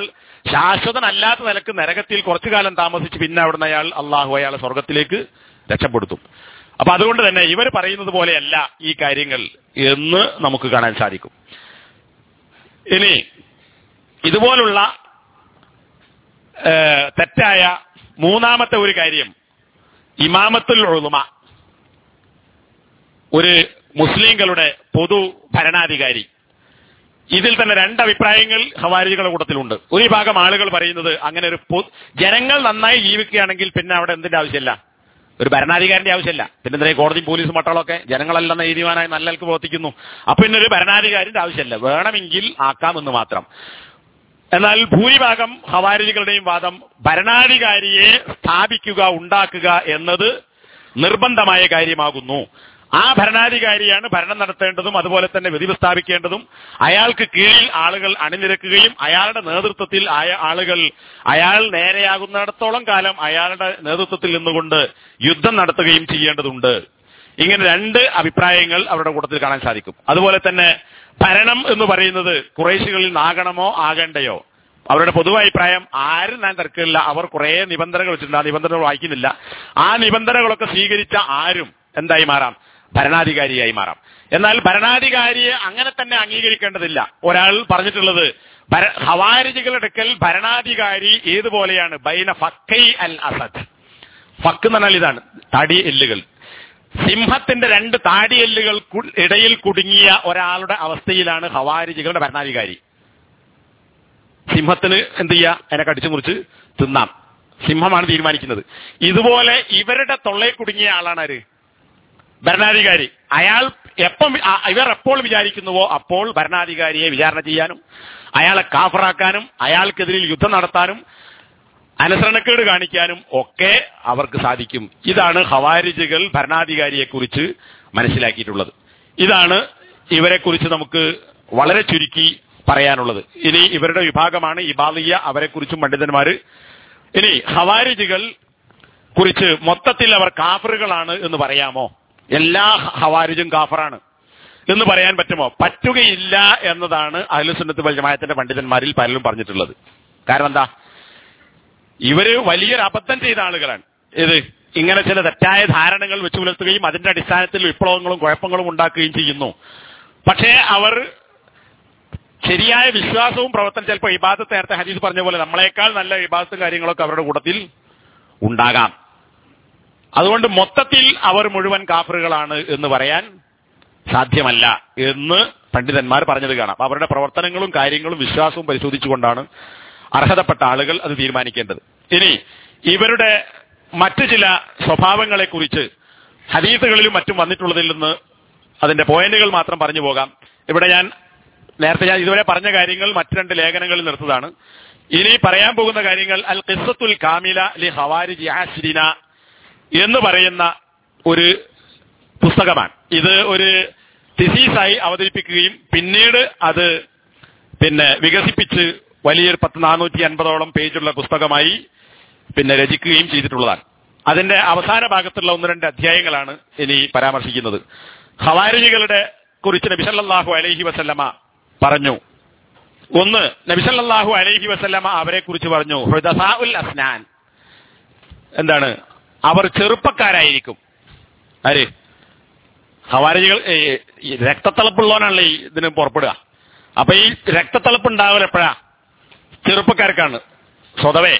Speaker 1: ശാശ്വതനല്ലാത്ത നിലക്ക് നരകത്തിൽ കുറച്ചു കാലം താമസിച്ച് പിന്നെ അവിടുന്ന് അയാൾ അള്ളാഹു അയാളെ സ്വർഗത്തിലേക്ക് രക്ഷപ്പെടുത്തും അപ്പൊ അതുകൊണ്ട് തന്നെ ഇവർ പറയുന്നത് പോലെയല്ല ഈ കാര്യങ്ങൾ എന്ന് നമുക്ക് കാണാൻ സാധിക്കും ഇനി ഇതുപോലുള്ള ഏഹ്, തെറ്റായ മൂന്നാമത്തെ ഒരു കാര്യം ഇമാമത്തുൽ ഉളുമ ഒരു മുസ്ലിങ്ങളുടെ പൊതു ഭരണാധികാരി ഇതിൽ തന്നെ രണ്ട് അഭിപ്രായങ്ങൾ ഹവാരികളുടെ കൂട്ടത്തിലുണ്ട് ഒരു വിഭാഗം ആളുകൾ പറയുന്നത് അങ്ങനെ ഒരു പൊ- ജനങ്ങൾ നന്നായി ജീവിക്കുകയാണെങ്കിൽ പിന്നെ അവിടെ എന്തിന്റെ ആവശ്യമില്ല ഒരു ഭരണാധികാരിന്റെ ആവശ്യമില്ല പിന്നെ എന്തിനാ ഈ കോടതി പോലീസ് മട്ടളൊക്കെ ജനങ്ങളെല്ലാം നീതിമാനായി നല്ലൽക്ക് പ്രവർത്തിക്കുന്നു അപ്പൊ പിന്നെ ഒരു ഭരണാധികാരിന്റെ ആവശ്യമില്ല വേണമെങ്കിൽ ആക്കാമെന്ന് മാത്രം എന്നാൽ ഭൂരിഭാഗം ഹവാരികളുടെയും വാദം ഭരണാധികാരിയെ സ്ഥാപിക്കുക ഉണ്ടാക്കുക എന്നത് നിർബന്ധമായ കാര്യമാകുന്നു ആ ഭരണാധികാരിയാണ് ഭരണം നടത്തേണ്ടതും അതുപോലെ തന്നെ വിധി സ്ഥാപിക്കേണ്ടതും അയാൾക്ക് കീഴിൽ ആളുകൾ അണിനിരക്കുകയും അയാളുടെ നേതൃത്വത്തിൽ ആയ ആളുകൾ അയാൾ നേരെയാകുന്നിടത്തോളം കാലം അയാളുടെ നേതൃത്വത്തിൽ നിന്നുകൊണ്ട് യുദ്ധം നടത്തുകയും ചെയ്യേണ്ടതുണ്ട് ഇങ്ങനെ രണ്ട് അഭിപ്രായങ്ങൾ അവരുടെ കൂട്ടത്തിൽ കാണാൻ സാധിക്കും അതുപോലെ തന്നെ ഭരണം എന്ന് പറയുന്നത് കുറേശികളിൽ നിന്നാകണമോ ആകേണ്ടയോ അവരുടെ പൊതുവായ അഭിപ്രായം ആരും ഞാൻ തർക്കമില്ല അവർ കുറെ നിബന്ധനകൾ വെച്ചിട്ടുണ്ട് ആ നിബന്ധനകൾ വായിക്കുന്നില്ല ആ നിബന്ധനകളൊക്കെ സ്വീകരിച്ച ആരും എന്തായി മാറാം ഭരണാധികാരിയായി മാറാം എന്നാൽ ഭരണാധികാരിയെ അങ്ങനെ തന്നെ അംഗീകരിക്കേണ്ടതില്ല ഒരാൾ പറഞ്ഞിട്ടുള്ളത് ഭര- ഹവാരിജികളുടെ അടുക്കൽ ഭരണാധികാരി ഏതുപോലെയാണ് ബൈന ഫക്കൈ അൽ അസദ് ഫക്ക് എന്ന് പറഞ്ഞാൽ ഇതാണ് താടി എല്ലുകൾ സിംഹത്തിന്റെ രണ്ട് താടിയെല്ലുകൾ കു- ഇടയിൽ കുടുങ്ങിയ ഒരാളുടെ അവസ്ഥയിലാണ് ഹവാരിജികളുടെ ഭരണാധികാരി സിംഹത്തിന് എന്ത് ചെയ്യുക അതിനെ കടിച്ചു മുറിച്ച് തിന്നാം സിംഹമാണ് തീരുമാനിക്കുന്നത് ഇതുപോലെ ഇവരുടെ തൊള്ളയിൽ കുടുങ്ങിയ ആളാണ് ആര് ഭരണാധികാരി അയാൾ എപ്പം ആ- ഇവർ എപ്പോൾ വിചാരിക്കുന്നുവോ അപ്പോൾ ഭരണാധികാരിയെ വിചാരണ ചെയ്യാനും അയാളെ കാഫറാക്കാനും അയാൾക്കെതിരിൽ യുദ്ധം നടത്താനും അനുസരണക്കേട് കാണിക്കാനും ഒക്കെ അവർക്ക് സാധിക്കും ഇതാണ് ഹവാരിജുകൾ ഭരണാധികാരിയെക്കുറിച്ച് മനസ്സിലാക്കിയിട്ടുള്ളത് ഇതാണ് ഇവരെക്കുറിച്ച് നമുക്ക് വളരെ ചുരുക്കി പറയാനുള്ളത് ഇനി ഇവരുടെ വിഭാഗമാണ് ഇബാദിയ അവരെക്കുറിച്ചും പണ്ഡിതന്മാര് ഇനി ഹവാരിജുകൾ കുറിച്ച് മൊത്തത്തിൽ അവർ കാഫറുകളാണ് എന്ന് പറയാമോ എല്ലാ ഹവാരിജും കാഫറാണ് എന്ന് പറയാൻ പറ്റുമോ പറ്റുകയില്ല എന്നതാണ് അഹ്ലുസുന്നത്ത് വൽ ജമാഅത്തിന്റെ പണ്ഡിതന്മാരിൽ പലരും പറഞ്ഞിട്ടുള്ളത് കാരണം എന്താ ഇവര് വലിയൊരു അബദ്ധം ചെയ്ത ആളുകളാണ് ഇത് ഇങ്ങനെ ചില തെറ്റായ ധാരണകൾ വെച്ചു പുലർത്തുകയും അതിന്റെ അടിസ്ഥാനത്തിൽ വിപ്ലവങ്ങളും കുഴപ്പങ്ങളും ഉണ്ടാക്കുകയും ചെയ്യുന്നു പക്ഷേ അവർ ശരിയായ വിശ്വാസവും പ്രവർത്തനം ചിലപ്പോൾ ഇബാദത്ത് നേരത്തെ ഹദീസ് പറഞ്ഞ പോലെ നമ്മളെക്കാൾ നല്ല ഇബാദത്തും കാര്യങ്ങളൊക്കെ അവരുടെ കൂട്ടത്തിൽ ഉണ്ടാകാം അതുകൊണ്ട് മൊത്തത്തിൽ അവർ മുഴുവൻ കാഫറുകളാണ് എന്ന് പറയാൻ സാധ്യമല്ല എന്ന് പണ്ഡിതന്മാർ പറഞ്ഞത് കാണാം അപ്പൊ അവരുടെ പ്രവർത്തനങ്ങളും കാര്യങ്ങളും വിശ്വാസവും പരിശോധിച്ചുകൊണ്ടാണ് അർഹതപ്പെട്ട ആളുകൾ അത് തീരുമാനിക്കേണ്ടത് ഇനി ഇവരുടെ മറ്റു ചില സ്വഭാവങ്ങളെ കുറിച്ച് ഹദീസുകളിലും മറ്റും വന്നിട്ടുള്ളതിൽ നിന്ന് അതിന്റെ പോയിന്റുകൾ മാത്രം പറഞ്ഞു പോകാം ഇവിടെ ഞാൻ നേരത്തെ ഞാൻ ഇതുവരെ പറഞ്ഞ കാര്യങ്ങൾ മറ്റു രണ്ട് ലേഖനങ്ങളിൽ നിർത്തതാണ് ഇനി പറയാൻ പോകുന്ന കാര്യങ്ങൾ അൽ ഖിസ്സത്തുൽ കാമില ലി ഹവാരിജി ആശ്രിന എന്ന് പറയുന്ന ഒരു പുസ്തകമാണ് ഇത് ഒരു തിസീസായി അവതരിപ്പിക്കുകയും പിന്നീട് അത് പിന്നെ വികസിപ്പിച്ച് വലിയൊരു പത്ത് നാനൂറ്റി അൻപതോളം പേജുള്ള പുസ്തകമായി പിന്നെ രചിക്കുകയും ചെയ്തിട്ടുള്ളതാണ് അതിന്റെ അവസാന ഭാഗത്തുള്ള ഒന്ന് രണ്ട് അധ്യായങ്ങളാണ് ഇനി പരാമർശിക്കുന്നത് ഹവാരിജികളുടെ കുറിച്ച് നബിസല്ലാഹു അലൈഹി വസല്ലമ പറഞ്ഞു ഒന്ന് നബിസല്ലാഹു അലൈഹി വസല്ലമ അവരെ കുറിച്ച് പറഞ്ഞു ഹൃദസാഉൽ അസ്നാൻ എന്താണ് അവർ ചെറുപ്പക്കാരായിരിക്കും ആര് ഹവാരികൾ രക്തത്തിളപ്പുള്ളവനാണല്ലോ ഈ ഇതിന് പുറപ്പെടുക അപ്പൊ ഈ രക്തത്തിളപ്പ് ഉണ്ടാവില്ല എപ്പോഴാ ചെറുപ്പക്കാർക്കാണ് സ്വതവേ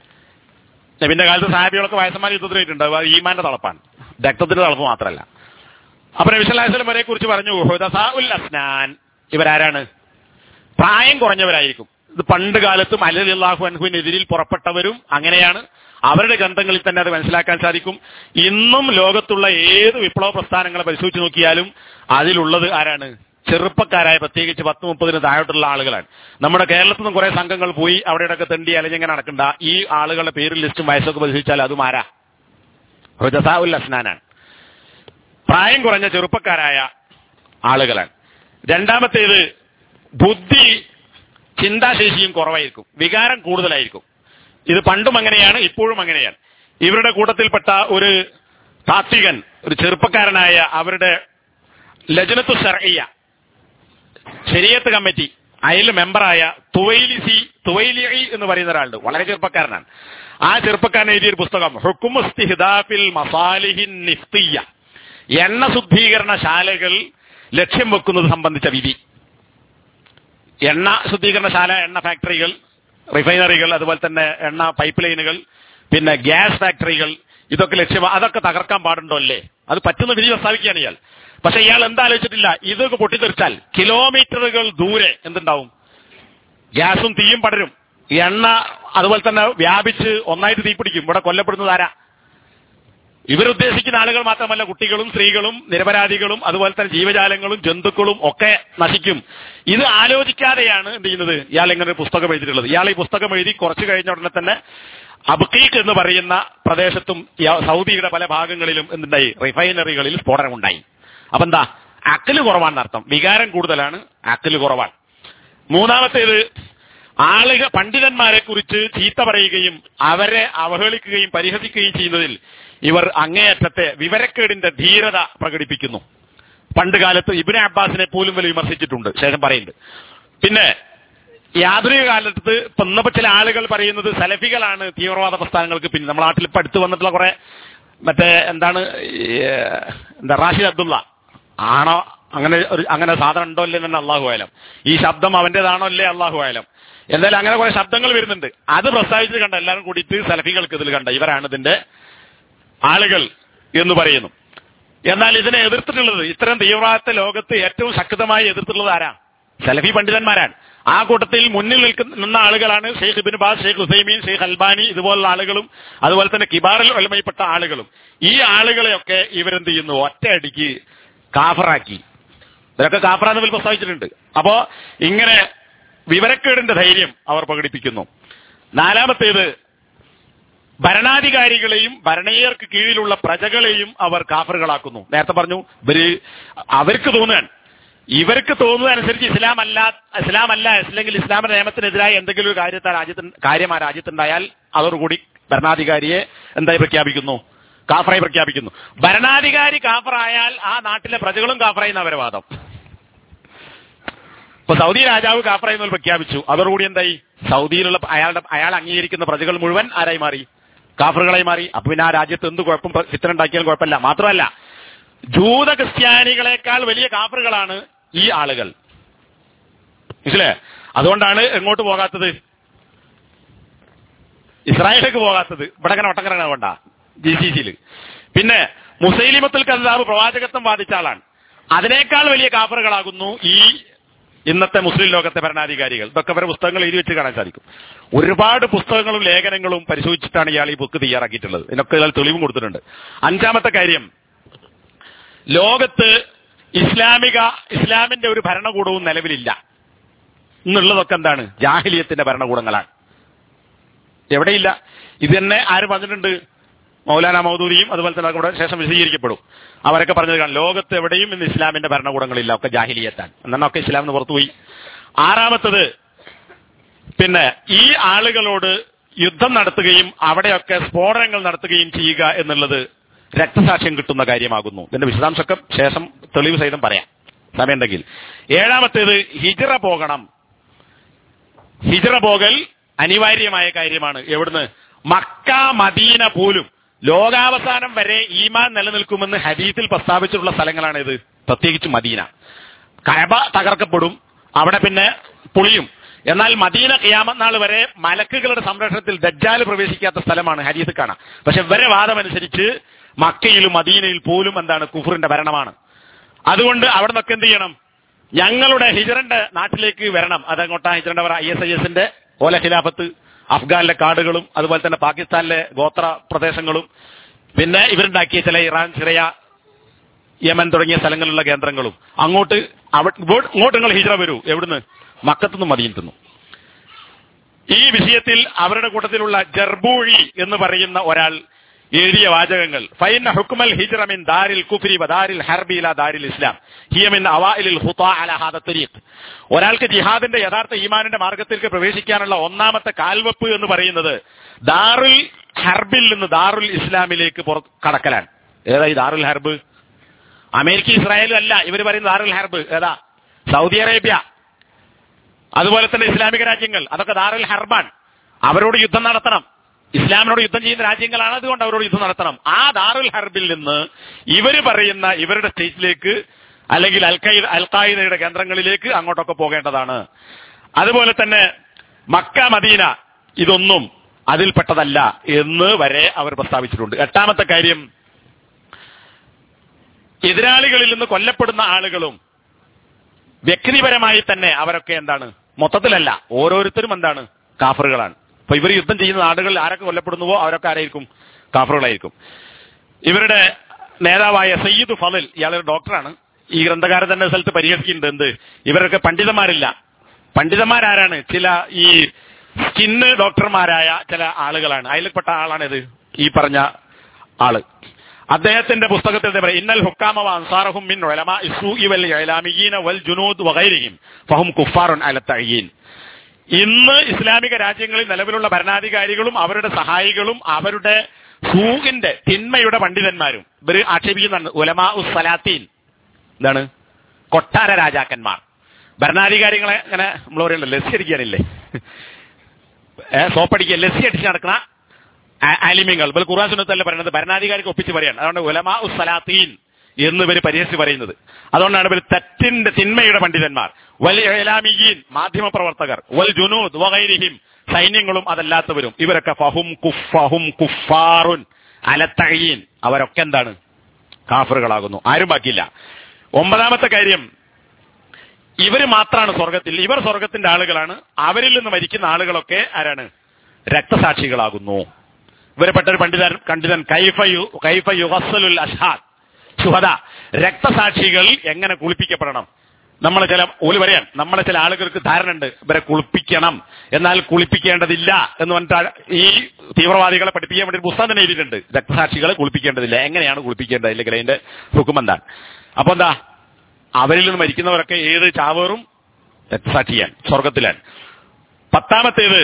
Speaker 1: നബിന്റെ കാലത്ത് സാഹിബികളൊക്കെ വയസ്സന്മാർ യുദ്ധത്തിനായിട്ടുണ്ട് അത് ഈമാന്റെ തളപ്പാണ് രക്തത്തിന്റെ തളപ്പ് മാത്രമല്ല അപ്പൊ നബി സല്ലല്ലാഹു അലൈഹി വസല്ലം വരെ കുറിച്ച് പറഞ്ഞു ഹുദസാഉൽ അസ്നാൻ ഇവരാരാണ് പ്രായം കുറഞ്ഞവരായിരിക്കും ഇത് പണ്ട് കാലത്തും അലി അള്ളാഹു അൻഹുവിനെതിരിൽ പുറപ്പെട്ടവരും അങ്ങനെയാണ് അവരുടെ ഗ്രന്ഥങ്ങളിൽ തന്നെ അത് മനസ്സിലാക്കാൻ സാധിക്കും ഇന്നും ലോകത്തുള്ള ഏത് വിപ്ലവ പ്രസ്ഥാനങ്ങളെ പരിശോധിച്ച് നോക്കിയാലും അതിലുള്ളത് ആരാണ് ചെറുപ്പക്കാരായ പ്രത്യേകിച്ച് പത്ത് മുപ്പതിന് താഴോട്ടുള്ള ആളുകളാണ് നമ്മുടെ കേരളത്തിൽ നിന്നും കുറെ സംഘങ്ങൾ പോയി അവിടെയൊക്കെ തെണ്ടി അലഞ്ഞിങ്ങനെ നടക്കണ്ട ഈ ആളുകളുടെ പേരിൽ ലിസ്റ്റും വയസ്സൊക്കെ പരിശോധിച്ചാൽ അതും ആരാ ഹുജസാഉൽ അസ്നാനാണ് പ്രായം കുറഞ്ഞ ചെറുപ്പക്കാരായ ആളുകളാണ് രണ്ടാമത്തേത് ബുദ്ധി ചിന്താശേഷിയും കുറവായിരിക്കും വികാരം കൂടുതലായിരിക്കും ഇത് പണ്ടും അങ്ങനെയാണ് ഇപ്പോഴും അങ്ങനെയാണ് ഇവരുടെ കൂട്ടത്തിൽപ്പെട്ട ഒരു താത്വികൻ ഒരു ചെറുപ്പക്കാരനായ അവരുടെ ലജനത്തു ഷർഇയ ശരീഅത്ത് കമ്മിറ്റി അതിൽ മെമ്പറായ തുവൈലിസി തുവൈലി എന്ന് പറയുന്ന ഒരാളുണ്ട് വളരെ ചെറുപ്പക്കാരനാണ് ആ ചെറുപ്പക്കാരൻ എഴുതിയൊരു പുസ്തകം ഹുക്കുമുസ്തിഹിദാഫിൽ മസാലിഹിൻ നിഫ്തിയ എണ്ണ ശുദ്ധീകരണ ശാലകൾ ലക്ഷ്യം വെക്കുന്നത് സംബന്ധിച്ച വിധി എണ്ണ ശുദ്ധീകരണശാല എണ്ണ ഫാക്ടറികൾ റിഫൈനറികൾ അതുപോലെ തന്നെ എണ്ണ പൈപ്പ് ലൈനുകൾ പിന്നെ ഗ്യാസ് ഫാക്ടറികൾ ഇതൊക്കെ ലക്ഷ്യം അതൊക്കെ തകർക്കാൻ പാടുണ്ടോ അല്ലേ അത് പറ്റുന്ന വിധി പ്രസ്താവിക്കുകയാണ് ഇയാൾ പക്ഷെ ഇയാൾ എന്താ ആലോചിച്ചിട്ടില്ല ഇതൊക്കെ പൊട്ടിത്തെറിച്ചാൽ കിലോമീറ്ററുകൾ ദൂരെ എന്തുണ്ടാവും ഗ്യാസും തീയും പടരും ഈ എണ്ണ അതുപോലെ തന്നെ വ്യാപിച്ച് ഒന്നായിട്ട് തീപിടിക്കും ഇവിടെ കൊല്ലപ്പെടുന്നത് ആരാ ഇവരുദ്ദേശിക്കുന്ന ആളുകൾ മാത്രമല്ല കുട്ടികളും സ്ത്രീകളും നിരപരാധികളും അതുപോലെ തന്നെ ജീവജാലങ്ങളും ജന്തുക്കളും ഒക്കെ നശിക്കും ഇത് ആലോചിക്കാതെയാണ് എന്ത് ചെയ്യുന്നത് ഇയാൾ ഇങ്ങനെ ഒരു പുസ്തകം എഴുതിയിട്ടുള്ളത് ഇയാൾ ഈ പുസ്തകം എഴുതി കുറച്ചു കഴിഞ്ഞ ഉടനെ തന്നെ അബ്ഖീഖ് എന്ന് പറയുന്ന പ്രദേശത്തും യ- സൗദിയുടെ പല ഭാഗങ്ങളിലും എന്തുണ്ടായി റിഫൈനറികളിൽ സ്ഫോടനമുണ്ടായി അപ്പൊ എന്താ അക്കല് കുറവാണെന്ന് അർത്ഥം വികാരം കൂടുതലാണ് അക്കല് കുറവാണ് മൂന്നാമത്തേത് ആളുകൾ പണ്ഡിതന്മാരെ കുറിച്ച് ചീത്ത പറയുകയും അവരെ അവഹേളിക്കുകയും പരിഹസിക്കുകയും ചെയ്യുന്നതിൽ ഇവർ അങ്ങേയറ്റത്തെ വിവരക്കേടിന്റെ ധീരത പ്രകടിപ്പിക്കുന്നു പണ്ട് കാലത്ത് ഇബിന് അബ്ബാസിനെ പോലും വലിയ വിമർശിച്ചിട്ടുണ്ട് ശേഷം പറയുന്നുണ്ട് പിന്നെ ഈ ആധുനിക കാലത്ത് ഇപ്പൊ ഇന്നിപ്പോ ചില ആളുകൾ പറയുന്നത് സലഫികളാണ് തീവ്രവാദ പ്രസ്ഥാനങ്ങൾക്ക് പിന്നെ നമ്മുടെ നാട്ടിൽ ഇപ്പൊ അടുത്ത് വന്നിട്ടുള്ള കുറെ മറ്റേ എന്താണ് ഈ, എന്താ റാഷിദ് അബ്ദുള്ള ആണോ അങ്ങനെ ഒരു അങ്ങനെ സാധനം ഉണ്ടോ ഇല്ലേ തന്നെ അള്ളാഹു ആയാലും ഈ ശബ്ദം അവന്റേതാണോ അല്ലേ അള്ളാഹു ആയാലും എന്തായാലും അങ്ങനെ കുറെ ശബ്ദങ്ങൾ വരുന്നുണ്ട് അത് പ്രസ്താവിച്ചത് കണ്ട എല്ലാവരും കൂടിയിട്ട് സലഫികൾക്ക് ഇതിൽ കണ്ട ഇവരാണ് ഇതിന്റെ ആളുകൾ എന്ന് പറയുന്നു എന്നാൽ ഇതിനെ എതിർത്തിട്ടുള്ളത് ഇത്തരം തീവ്രവാദത്തെ ലോകത്ത് ഏറ്റവും ശക്തമായി എതിർത്തിട്ടുള്ളത് ആരാ സലഫി പണ്ഡിതന്മാരാണ് ആ കൂട്ടത്തിൽ മുന്നിൽ നിൽക്കുന്ന നിന്ന ആളുകളാണ് Sheikh Ibn Baz Sheikh Uthaymeen Sheikh Albani ഇതുപോലുള്ള ആളുകളും അതുപോലെ തന്നെ കിബാറിൽ ഒലമയിൽപ്പെട്ട ആളുകളും ഈ ആളുകളെയൊക്കെ ഇവരെന്ത് ചെയ്യുന്നു ഒറ്റയടിക്ക് കാഫറാക്കി ഇവരൊക്കെ കാഫറാന്ന് ഇവർ പ്രസ്താവിച്ചിട്ടുണ്ട് അപ്പോ ഇങ്ങനെ വിവരക്കേടിന്റെ ധൈര്യം അവർ പ്രകടിപ്പിക്കുന്നു നാലാമത്തേത് ഭരണാധികാരികളെയും ഭരണീയർക്ക് കീഴിലുള്ള പ്രജകളെയും അവർ കാഫറുകളാക്കുന്നു നേരത്തെ പറഞ്ഞു ഇവര് അവർക്ക് തോന്നുകയാണ് ഇവർക്ക് തോന്നുന്നതനുസരിച്ച് ഇസ്ലാം അല്ല ഇസ്ലാം അല്ല അല്ലെങ്കിൽ ഇസ്ലാമിന്റെ നിയമത്തിനെതിരായ എന്തെങ്കിലും ഒരു കാര്യത്തെ രാജ്യത്തിന് കാര്യം ആ രാജ്യത്തുണ്ടായാൽ അതോടുകൂടി ഭരണാധികാരിയെ എന്തായി പ്രഖ്യാപിക്കുന്നു കാഫറായി പ്രഖ്യാപിക്കുന്നു ഭരണാധികാരി കാഫറായാൽ ആ നാട്ടിലെ പ്രജകളും കാഫറായി എന്നവരെ വാദം ഇപ്പൊ സൗദി രാജാവ് കാഫറായി എന്ന് പ്രഖ്യാപിച്ചു അതോടുകൂടി എന്തായി സൗദിയിലുള്ള അയാളുടെ അയാൾ അംഗീകരിക്കുന്ന പ്രജകൾ മുഴുവൻ ആരായി മാറി കാഫറുകളായി മാറി അപ്പൊ പിന്നെ ആ രാജ്യത്ത് എന്ത് കുഴപ്പം ചിത്രം ഉണ്ടാക്കിയാലും കുഴപ്പമില്ല മാത്രമല്ല ജൂത ക്രിസ്ത്യാനികളെക്കാൾ വലിയ കാഫറുകളാണ് ഈ ആളുകൾ മനസ്സിലേ അതുകൊണ്ടാണ് എങ്ങോട്ട് പോകാത്തത് ഇസ്രായേലിലേക്ക് പോകാത്തത് ഇവിടെ അങ്ങനെ ഒട്ടക്കറങ്ങണ കൊണ്ടാ ജി സി സിയിൽ പിന്നെ മുസൈലിമത്തുൽ കസാബ് പ്രവാചകത്വം ബാധിച്ച ആളാണ് അതിനേക്കാൾ വലിയ കാഫറുകളാകുന്നു ഈ ഇന്നത്തെ മുസ്ലിം ലോകത്തെ ഭരണാധികാരികൾ ഇതൊക്കെ അവരുടെ പുസ്തകങ്ങൾ എഴുതി വെച്ച് കാണാൻ സാധിക്കും ഒരുപാട് പുസ്തകങ്ങളും ലേഖനങ്ങളും പരിശോധിച്ചിട്ടാണ് ഇയാൾ ഈ ബുക്ക് തയ്യാറാക്കിയിട്ടുള്ളത് ഇതിനൊക്കെ ഇയാൾ തെളിവും കൊടുത്തിട്ടുണ്ട് അഞ്ചാമത്തെ കാര്യം ലോകത്ത് ഇസ്ലാമിക ഇസ്ലാമിന്റെ ഒരു ഭരണകൂടവും നിലവിലില്ല എന്നുള്ളതൊക്കെ എന്താണ് ജാഹിലിയത്തിന്റെ ഭരണകൂടങ്ങളാണ് എവിടെയില്ല ഇത് തന്നെ ആര് പറഞ്ഞിട്ടുണ്ട് മൗലാന മൗദൂദിയും അതുപോലെ തന്നെ കൂടെ ശേഷം വിശദീകരിക്കപ്പെടും അവരൊക്കെ പറഞ്ഞത് കാണാം ലോകത്ത് എവിടെയും ഇന്ന് ഇസ്ലാമിന്റെ ഭരണകൂടങ്ങളില്ല ഒക്കെ ജാഹിലിയത്താണ് എന്നൊക്കെ ഇസ്ലാമിന് പുറത്തുപോയി ആറാമത്തത് പിന്നെ ഈ ആളുകളോട് യുദ്ധം നടത്തുകയും അവിടെയൊക്കെ സ്ഫോടനങ്ങൾ നടത്തുകയും ചെയ്യുക എന്നുള്ളത് രക്തസാക്ഷ്യം കിട്ടുന്ന കാര്യമാകുന്നു ഇതിന്റെ വിശദാംശമൊക്കെ ശേഷം തെളിവ് സഹിതം പറയാം സമയമുണ്ടെങ്കിൽ ഏഴാമത്തേത് ഹിജറ പോകണം ഹിജറ പോകൽ അനിവാര്യമായ കാര്യമാണ് എവിടുന്ന് മക്ക മദീന പോലും ലോകാവസാനം വരെ ഈമാൻ നിലനിൽക്കുമെന്ന് ഹദീസിൽ പ്രസ്താവിച്ചിട്ടുള്ള സ്ഥലങ്ങളാണ് ഇത് പ്രത്യേകിച്ച് മദീന കഴബ തകർക്കപ്പെടും അവിടെ പിന്നെ പുളിയും എന്നാൽ മദീന ഖിയാമത്ത് നാൾ വരെ മലക്കുകളുടെ സംരക്ഷണത്തിൽ ദജ്ജാൽ പ്രവേശിക്കാത്ത സ്ഥലമാണ് ഹദീസ് കാണാം പക്ഷെ ഇവരെ വാദമനുസരിച്ച് മക്കയിലും മദീനയിൽ പോലും എന്താണ് കുഫറിന്റെ ഭരണമാണ് അതുകൊണ്ട് അവിടെ നിന്നൊക്കെ എന്ത് ചെയ്യണം ഞങ്ങളുടെ ഹിജറിന്റെ നാട്ടിലേക്ക് വരണം അതങ്ങോട്ടാ ഹിജറിന്റെ ഐ എസ് ഐ എസിന്റെ ഓല ഖിലാഫത്ത് അഫ്ഗാനിലെ കാടുകളും അതുപോലെ തന്നെ പാകിസ്ഥാനിലെ ഗോത്ര പ്രദേശങ്ങളും പിന്നെ ഇവരുണ്ടാക്കിയ ചില ഇറാൻ സിറിയ യമൻ തുടങ്ങിയ സ്ഥലങ്ങളിലുള്ള കേന്ദ്രങ്ങളും അങ്ങോട്ട് അവ- ഇങ്ങോട്ട് ഇങ്ങോട്ട് നിങ്ങൾ ഹിജറ വരൂ എവിടുന്ന് മക്കത്തുനിന്നും മദീനത്തുനിന്നും ഈ വിഷയത്തിൽ അവരുടെ കൂട്ടത്തിലുള്ള ജർബൂഴി എന്ന് പറയുന്ന ഒരാൾ എഴുതിയ വാചകങ്ങൾ ഫൈന ഹുക്മൽ ഹിജ്റ മിൻ ദാരിൽ കുഫ്രി വ ദാരിൽ ഹർബി ഇലാ ദാരിൽ ഇസ്ലാം ഹിയ മിൻ അവൈലിൽ ഖുതാ അല ഹാദ തരീഖ് ഒരാൾക്ക് ജിഹാദിന്റെ യഥാർത്ഥ ഈമാനിന്റെ മാർഗത്തിലേക്ക് പ്രവേശിക്കാനുള്ള ഒന്നാമത്തെ കാൽവെപ്പ് എന്ന് പറയുന്നത് ദാറുൽ ഹർബിൽ നിന്ന് ദാറുൽ ഇസ്ലാമിലേക്ക് പുറ കടക്കലാണ് ഏതാ ഈ ദാറുൽ ഹർബ് അമേരിക്ക ഇസ്രായേലും അല്ല ഇവർ പറയുന്ന ദാറുൽ ഹർബ് ഏതാ സൗദി അറേബ്യ അതുപോലെ തന്നെ ഇസ്ലാമിക രാജ്യങ്ങൾ അതൊക്കെ ദാറുൽ ഹർബാൻ അവരോട് യുദ്ധം നടത്തണം ഇസ്ലാമിനോട് യുദ്ധം ചെയ്യുന്ന രാജ്യങ്ങളാണ് അതുകൊണ്ട് അവരോട് യുദ്ധം നടത്തണം ആ ദാറുൽ ഹർബിൽ നിന്ന് ഇവര് പറയുന്ന ഇവരുടെ സ്റ്റേറ്റിലേക്ക് അല്ലെങ്കിൽ അൽഖൈദ അൽഖായിദയുടെ കേന്ദ്രങ്ങളിലേക്ക് അങ്ങോട്ടൊക്കെ പോകേണ്ടതാണ് അതുപോലെ തന്നെ മക്ക മദീന ഇതൊന്നും അതിൽപ്പെട്ടതല്ല എന്ന് വരെ അവർ പ്രസ്താവിച്ചിട്ടുണ്ട് എട്ടാമത്തെ കാര്യം എതിരാളികളിൽ നിന്ന് കൊല്ലപ്പെടുന്ന ആളുകളും വ്യക്തിപരമായി തന്നെ അവരൊക്കെ എന്താണ് മൊത്തത്തിലല്ല ഓരോരുത്തരും എന്താണ് കാഫറുകളാണ് അപ്പൊ ഇവർ യുദ്ധം ചെയ്യുന്ന നാടുകളിൽ ആരൊക്കെ കൊല്ലപ്പെടുന്നുവോ അവരൊക്കെ ആരായിരിക്കും കാഫറുകളായിരിക്കും ഇവരുടെ നേതാവായ സയ്യിദ് ഫലിൽ ഇയാളൊരു ഡോക്ടറാണ് ഈ ഗ്രന്ഥകാരൻ തന്നെ സ്ഥലത്ത് പരിഹരിക്കുന്നുണ്ട് എന്ത് ഇവരൊക്കെ പണ്ഡിതന്മാരില്ല പണ്ഡിതന്മാരാരാണ് ചില ഈ സ്കിന്ന് ഡോക്ടർമാരായ ചില ആളുകളാണ് അതിൽപ്പെട്ട ആളാണിത് ഈ പറഞ്ഞ ആള് അദ്ദേഹത്തിന്റെ പുസ്തകത്തിൽ എന്താ പറയുക ഇന്നൽ ഹുക്കാമ വ അൻസാറഹും മിൻ ഉലമാ ഇസ്സൂഇ വൽ ഇഅലാമിയീന വൽ ജുനൂദ് വഗൈരിഹിം ഫഹും കുഫാറുൻ അല തഅയീൻ ഇന്ന് ഇസ്ലാമിക രാജ്യങ്ങളിൽ നിലവിലുള്ള ഭരണാധികാരികളും അവരുടെ സഹായികളും അവരുടെ സൂഹിന്റെ തിന്മയുടെ പണ്ഡിതന്മാരും ഇവര് ആക്ഷേപിക്കുന്നതാണ് ഉലമാ ഉസ്സലാത്തീൻ എന്താണ് കൊട്ടാര രാജാക്കന്മാർ ഭരണാധികാരികളെ അങ്ങനെ നമ്മൾ പറയുന്നത് ലസ്സി അടിക്കാനില്ലേ ഏ സോപ്പടിക്കുക ലസ്സി അടിച്ച് നടക്കുന്ന ആ- ആലിമ്യങ്ങൾ ഇവർ ഖുർആൻ സുന്നത്തല്ല പറയുന്നത് ഭരണാധികാരിക്ക് ഒപ്പിച്ച് പറയാണ് അതുകൊണ്ട് ഉലമാ ഉസ്സലാത്തീൻ എന്ന് ഇവർ പരിഹസിച്ച് പറയുന്നത് അതുകൊണ്ടാണ് ഇവർ തെറ്റിന്റെ തിന്മയുടെ പണ്ഡിതന്മാർ വൽ ഇലാമിയീൻ മാധ്യമ പ്രവർത്തകർ വൽ ജുനൂദ് വഗൈരിഹിം സൈന്യങ്ങളും അതല്ലാത്തവരും ഇവരൊക്കെ ഫഹും കുഫഹും കുഫാറുൻ അലത്തഴീൻ അവരൊക്കെ എന്താണ് കാഫറുകളാകുന്നു ആരും ബാക്കിയില്ല ഒമ്പതാമത്തെ കാര്യം ഇവര് മാത്രമാണ് സ്വർഗത്തിൽ ഇവർ സ്വർഗത്തിന്റെ ആളുകളാണ് അവരിൽ നിന്ന് മരിക്കുന്ന ആളുകളൊക്കെ ആരാണ് രക്തസാക്ഷികളാകുന്നു ഇവരെപ്പെട്ട ഒരു പണ്ഡിതൻ പണ്ഡിതൻ കൈഫ യു കൈഫ യുഹസ്സലുൽ അഷാദ് ശുഹദ രക്തസാക്ഷികൾ എങ്ങനെ കുളിപ്പിക്കപ്പെടണം നമ്മൾ ചില ഓല് പറയാൻ നമ്മളെ ചില ആളുകൾക്ക് ധാരണ ഉണ്ട് ഇവരെ കുളിപ്പിക്കണം എന്നാൽ കുളിപ്പിക്കേണ്ടതില്ല എന്ന് പറഞ്ഞിട്ട് ഈ തീവ്രവാദികളെ പഠിപ്പിക്കാൻ വേണ്ടി ഒരു പുസ്തകം തന്നെ എഴുതിയിട്ടുണ്ട് രക്തസാക്ഷികളെ കുളിപ്പിക്കേണ്ടതില്ല എങ്ങനെയാണ് കുളിപ്പിക്കേണ്ടത് അല്ലെങ്കിൽ അതിന്റെ ഹുക്കും എന്താണ് അപ്പൊ എന്താ അവരിൽ നിന്ന് മരിക്കുന്നവരൊക്കെ ഏത് ചാവേറും രക്തസാക്ഷിയാൻ സ്വർഗത്തിലാൻ പത്താമത്തേത്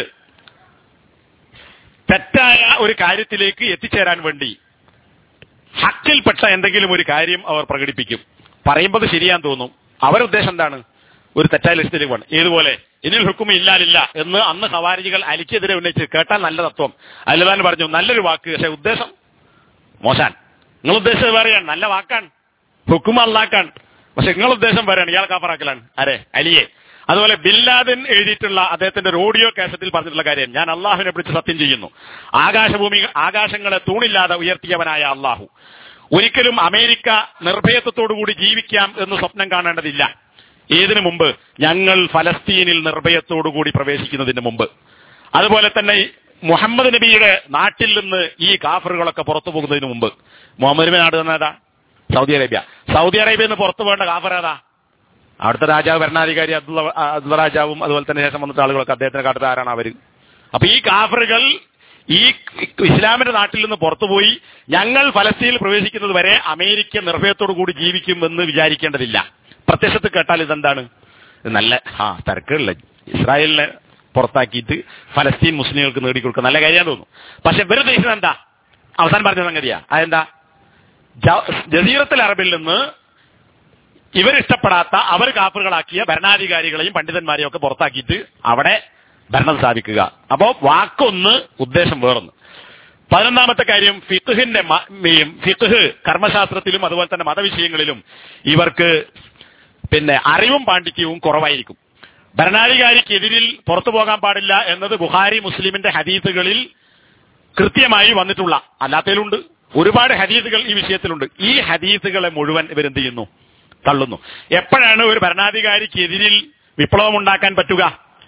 Speaker 1: തെറ്റായ ഒരു കാര്യത്തിലേക്ക് എത്തിച്ചേരാൻ വേണ്ടി ഹക്കിൽപ്പെട്ട എന്തെങ്കിലും ഒരു കാര്യം അവർ പ്രകടിപ്പിക്കും പറയുമ്പോൾ അത് ശരിയാന്ന് തോന്നും അവരുടെ ഉദ്ദേശം എന്താണ് ഒരു തെറ്റായ ലക്ഷ്യത്തിലേക്ക് പോകണം ഏതുപോലെ ഇനിൽ ഹുക്കും ഇല്ലാലില്ല എന്ന് അന്ന് ഹവാരിജികൾ അലിക്കെതിരെ ഉന്നയിച്ച് കേട്ടാൽ നല്ല തത്വം അലുവാൻ പറഞ്ഞു നല്ലൊരു വാക്ക് പക്ഷെ ഉദ്ദേശം മോശാൻ നിങ്ങൾ ഉദ്ദേശിച്ചത് വേറെയാണ് നല്ല വാക്കാണ് ഹുക്കും അള്ളാക്കാൻ പക്ഷെ നിങ്ങൾ ഉദ്ദേശം വേറെയാണ് ഇയാൾ കാപ്പറാക്കലാണ് ആരെ അലിയെ അതുപോലെ ബില്ലാദിൻ എഴുതിയിട്ടുള്ള അദ്ദേഹത്തിന്റെ ഒരു ഓഡിയോ കാസറ്റിൽ പറഞ്ഞിട്ടുള്ള കാര്യം ഞാൻ അള്ളാഹുവിനെ പിടിച്ച് സത്യം ചെയ്യുന്നു ആകാശഭൂമി ആകാശങ്ങളെ തൂണില്ലാതെ ഉയർത്തിയവനായ അള്ളാഹു ഒരിക്കലും അമേരിക്ക നിർഭയത്വത്തോടുകൂടി ജീവിക്കാം എന്ന് സ്വപ്നം കാണേണ്ടതില്ല ഏതിനു മുമ്പ് ഞങ്ങൾ ഫലസ്തീനിൽ നിർഭയത്തോടുകൂടി പ്രവേശിക്കുന്നതിന് മുമ്പ് അതുപോലെ തന്നെ ഈ മുഹമ്മദ് നബിയുടെ നാട്ടിൽ നിന്ന് ഈ കാഫറുകളൊക്കെ പുറത്തു പോകുന്നതിന് മുമ്പ് മുഹമ്മദ് നബി നാട് തന്നേതാ സൗദി അറേബ്യ സൗദി അറേബ്യയിൽ നിന്ന് പുറത്തു പോകേണ്ട കാഫർ ഏതാ അവിടുത്തെ രാജാവ് ഭരണാധികാരി അബ്ദുള്ള അബ്ദുള്ള രാജാവും അതുപോലെ തന്നെ ശേഷം വന്നിട്ട് ആളുകളൊക്കെ അദ്ദേഹത്തിന് കാട്ടുന്ന ആരാണ് അവര് അപ്പൊ ഈ കാഫറുകൾ ഈ ഇസ്ലാമിന്റെ നാട്ടിൽ നിന്ന് പുറത്തുപോയി ഞങ്ങൾ ഫലസ്തീനിൽ പ്രവേശിക്കുന്നത് വരെ അമേരിക്ക നിർഭയത്തോടു കൂടി ജീവിക്കുമെന്ന് വിചാരിക്കേണ്ടതില്ല പ്രത്യക്ഷത്തിൽ കേട്ടാൽ ഇതെന്താണ് ഇത് നല്ല ആ തിരക്കുകളില്ല ഇസ്രായേലിനെ പുറത്താക്കിയിട്ട് ഫലസ്തീൻ മുസ്ലിങ്ങൾക്ക് നേടിക്കൊടുക്കുക നല്ല കാര്യമാണെന്ന് തോന്നുന്നു പക്ഷെ ഇവര് ഉദ്ദേശിച്ചത് എന്താ അവസാനം പറഞ്ഞ സംഗതിയാ അതെന്താ ജ- ജസീറത്തുൽ അറബിൽ നിന്ന് ഇവരിഷ്ടപ്പെടാത്ത അവർ കാപ്പറുകളാക്കിയ ഭരണാധികാരികളെയും പണ്ഡിതന്മാരെയും ഒക്കെ പുറത്താക്കിയിട്ട് അവിടെ ഭരണം സ്ഥാപിക്കുക അപ്പോ വാക്കൊന്ന് ഉദ്ദേശം വേറൊന്ന് പതിനൊന്നാമത്തെ കാര്യം ഫിഖിന്റെ ഫിഖ് കർമ്മശാസ്ത്രത്തിലും അതുപോലെ തന്നെ മതവിഷയങ്ങളിലും ഇവർക്ക് പിന്നെ അറിവും പാണ്ഡിത്യവും കുറവായിരിക്കും ഭരണാധികാരിക്കെതിരിൽ പുറത്തു പോകാൻ പാടില്ല എന്നത് ബുഹാരി മുസ്ലിമിന്റെ ഹദീസുകളിൽ കൃത്യമായി വന്നിട്ടുള്ള അല്ലാത്തതിലുണ്ട് ഒരുപാട് ഹദീസുകൾ ഈ വിഷയത്തിലുണ്ട് ഈ ഹദീസുകളെ മുഴുവൻ ഇവരെന്ത് ചെയ്യുന്നു തള്ളുന്നു എപ്പോഴാണ് ഒരു ഭരണാധികാരിക്കെതിരിൽ വിപ്ലവം ഉണ്ടാക്കാൻ പറ്റുക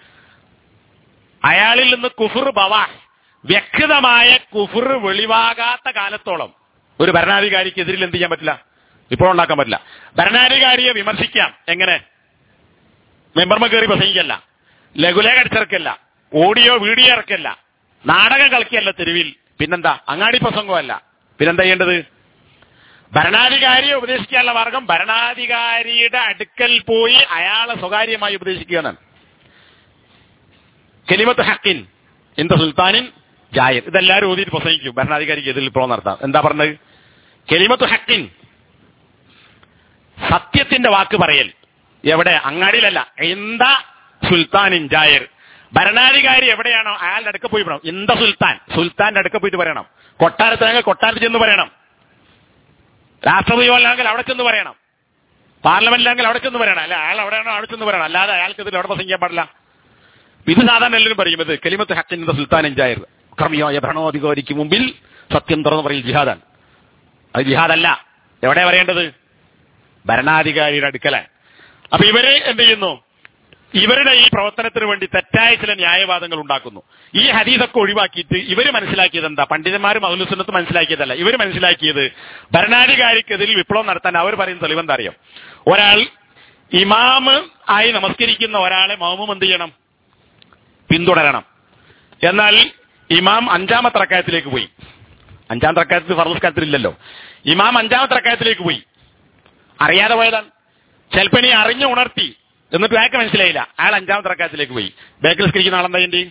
Speaker 1: അയാളിൽ നിന്ന് കുഫുർ ബവാ വ്യക്തമായ കുഫുർ വെളിവാകാത്ത കാലത്തോളം ഒരു ഭരണാധികാരിക്കെതിരിൽ എന്ത് ചെയ്യാൻ പറ്റില്ല വിപ്ലവം ഉണ്ടാക്കാൻ പറ്റില്ല ഭരണാധികാരിയെ വിമർശിക്കാം എങ്ങനെ മെമ്പർമ കയറി പ്രസംഗിക്കല്ല ലഘുലേഖ അടിച്ചിറക്കല്ല ഓഡിയോ വീഡിയോ ഇറക്കല്ല നാടകം കളിക്കല്ല തെരുവിൽ പിന്നെന്താ അങ്ങാടി പ്രസംഗമല്ല പിന്നെന്താ ചെയ്യേണ്ടത് ഭരണാധികാരിയെ ഉപദേശിക്കാനുള്ള മാർഗം ഭരണാധികാരിയുടെ അടുക്കൽ പോയി അയാളെ സ്വകാര്യമായി ഉപദേശിക്കുക എന്നാണ് കെലിമത്ത് ഹക്കിൻ എന്ത സുൽത്താനിൻ ജായൻ ഇതെല്ലാവരും ഓതിയിട്ട് പ്രസംഗിക്കും ഭരണാധികാരിക്ക് എതിരിൽ പ്രോ നടത്താം എന്താ പറഞ്ഞത് കെലിമത്ത് ഹക്കിൻ സത്യത്തിന്റെ വാക്ക് പറയൽ എവിടെ അങ്ങാടിയിലല്ല എന്താ സുൽത്താനിൻ ജായർ ഭരണാധികാരി എവിടെയാണോ അയാളുടെ അടുക്ക പോയി പറയണം ഇന്ത സുൽത്താൻ സുൽത്താന്റെ അടുക്ക പോയിട്ട് പറയണം കൊട്ടാരത്തിനെങ്കിൽ കൊട്ടാരത്തിൽ ചെന്ന് പറയണം രാഷ്ട്രപതിയാണെങ്കിൽ അവിടെ ചെന്ന് പറയണം പാർലമെന്റിലാണെങ്കിൽ അവിടെ ചെന്ന് പറയണം അല്ല അയാൾ എവിടെയാണോ അവിടെ ചെന്ന് പറയണം അല്ലാതെ അയാൾക്ക് ഇതിൽ അവിടെ പ്രസംഗിക്കാൻ പാടില്ല ഇത് സാധാരണ എല്ലാവരും പറയും ഇത് കലിമത്ത് ഹക്കിന്റെ സുൽത്താൻ എൻജായർ ക്രമിയായ ഭരണാധികാരിക്ക് മുമ്പിൽ സത്യം തുറന്നു പറയും ജിഹാദാണ് അത് ജിഹാദല്ല എവിടെ പറയേണ്ടത് ഭരണാധികാരിയുടെ അടുക്കലാണ് അപ്പൊ ഇവര് എന്ത് ചെയ്യുന്നു ഇവരുടെ ഈ പ്രവർത്തനത്തിന് വേണ്ടി തെറ്റായ ചില ന്യായവാദങ്ങൾ ഉണ്ടാക്കുന്നു ഈ ഹദീസൊക്കെ ഒഴിവാക്കിയിട്ട് ഇവര് മനസ്സിലാക്കിയത് എന്താ പണ്ഡിതന്മാരും മൗലുസുന്നത്ത് മനസ്സിലാക്കിയതല്ല ഇവര് മനസ്സിലാക്കിയത് ഭരണാധികാരിക്കെതിരിൽ വിപ്ലവം നടത്താൻ അവർ പറയുന്ന തെളിവെന്താ അറിയാം ഒരാൾ ഇമാമ് ആയി നമസ്കരിക്കുന്ന ഒരാളെ മൗമും എന്ത് ചെയ്യണം പിന്തുടരണം എന്നാൽ ഇമാം അഞ്ചാമത്തെ റക്കായത്തിലേക്ക് പോയി അഞ്ചാമത്തെ റക്കായത്തിൽ ഫർദസ്കാലത്തിലില്ലല്ലോ ഇമാം അഞ്ചാമത്തെ റക്കായത്തിലേക്ക് പോയി അറിയാതെ പോയതാണ് ചിലപ്പോൾ ഇനി അറിഞ്ഞു ഉണർത്തി എന്നിട്ട് അയാൾക്ക് മനസ്സിലായില്ല അയാൾ അഞ്ചാമത്തെ റക്കായത്തിലേക്ക് പോയി ബേക്കിൽ സ്കരിക്കുന്ന ആളെന്താ ചെയ്യണ്ടി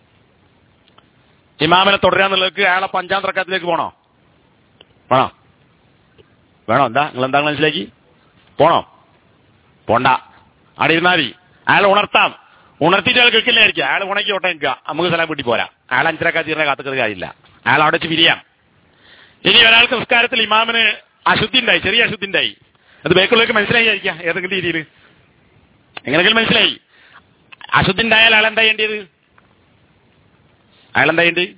Speaker 1: ഇമാമിനെ തുടരാന്നുള്ളവർക്ക് അയാളെ അഞ്ചാമത്തെ റക്കായത്തിലേക്ക് പോണോ വേണോ വേണോ എന്താ നിങ്ങൾ എന്താ മനസ്സിലാക്കി പോണോ പോണ്ട അവിടെ ഇരുന്നാൽ മതി അയാൾ ഉണർത്താം ഉണർത്തിയിട്ട് അയാൾ കേൾക്കില്ലായിരിക്കും അയാൾ ഉണക്കി ഓട്ടം നിൽക്കുക നമുക്ക് സ്ഥലം വീട്ടിൽ പോരാ അയാൾ അഞ്ചരക്കാ തീർന്ന കാത്തുക്கிறது കാര്യമില്ല അയാൾ അവിടെ വെച്ച് പിരിയാം ഇനി ഒരാൾക്ക് സംസ്കാരത്തിൽ ഇമാമിന് അശുദ്ധി ഉണ്ടായി ചെറിയ അശുദ്ധി ഉണ്ടായി അത് ബേക്കുള്ളവർക്ക് മനസ്സിലായിരിക്കാം ഏതെങ്കിലും രീതിയിൽ എങ്ങനെയെങ്കിലും മനസ്സിലായി അശുദ്ധി ഉണ്ടായാൽ അയാൾ എന്താ ചെയ്യേണ്ടത് അയാൾ എന്താ ചെയ്യേണ്ടത്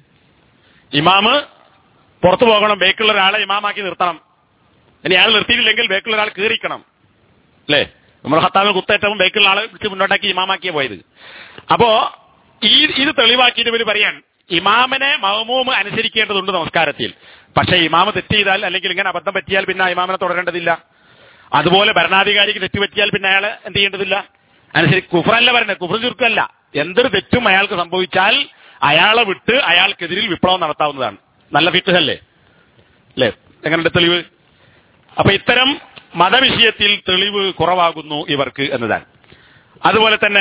Speaker 1: ഇമാമ് പുറത്തു പോകണം ബേക്കുള്ള ഒരാളെ ഇമാമാക്കി നിർത്തണം ഇനി അയാൾ നിർത്തിയില്ലെങ്കിൽ ബേക്കുള്ള ഒരാൾ കീറിക്കണം അല്ലേ നമ്മൾ ഹത്താവിന് കുത്തേറ്റവും ബേക്കുള്ള ആളെ വിളിച്ച് മുന്നോട്ടാക്കി ഇമാമാക്കിയ പോയത് അപ്പോ ഈ ഇത് തെളിവാക്കിയിട്ട് ഇവർ പറയാൻ ഇമാമിനെ മഹമൂമ് അനുസരിക്കേണ്ടതുണ്ട് നമസ്കാരത്തിൽ പക്ഷേ ഇമാമ് തെറ്റ് ചെയ്താൽ അല്ലെങ്കിൽ ഇങ്ങനെ അബദ്ധം പറ്റിയാൽ പിന്നെ ആ ഇമാമിനെ തുടരേണ്ടതില്ല അതുപോലെ ഭരണാധികാരിക്ക് തെറ്റ് പറ്റിയാൽ പിന്നെ അയാളെ എന്ത് ചെയ്യേണ്ടതില്ല അനുസരി കുഫറല്ല പറയുന്നത് കുഫർ ചുരുക്കല്ല എന്തൊരു തെറ്റും അയാൾക്ക് സംഭവിച്ചാൽ അയാളെ വിട്ട് അയാൾക്കെതിരിൽ വിപ്ലവം നടത്താവുന്നതാണ് നല്ല ഫിറ്റല്ലേ അല്ലേ എങ്ങനെയുണ്ട് തെളിവ് അപ്പൊ ഇത്തരം മതവിഷയത്തിൽ തെളിവ് കുറവാകുന്നു ഇവർക്ക് എന്നതാണ് അതുപോലെ തന്നെ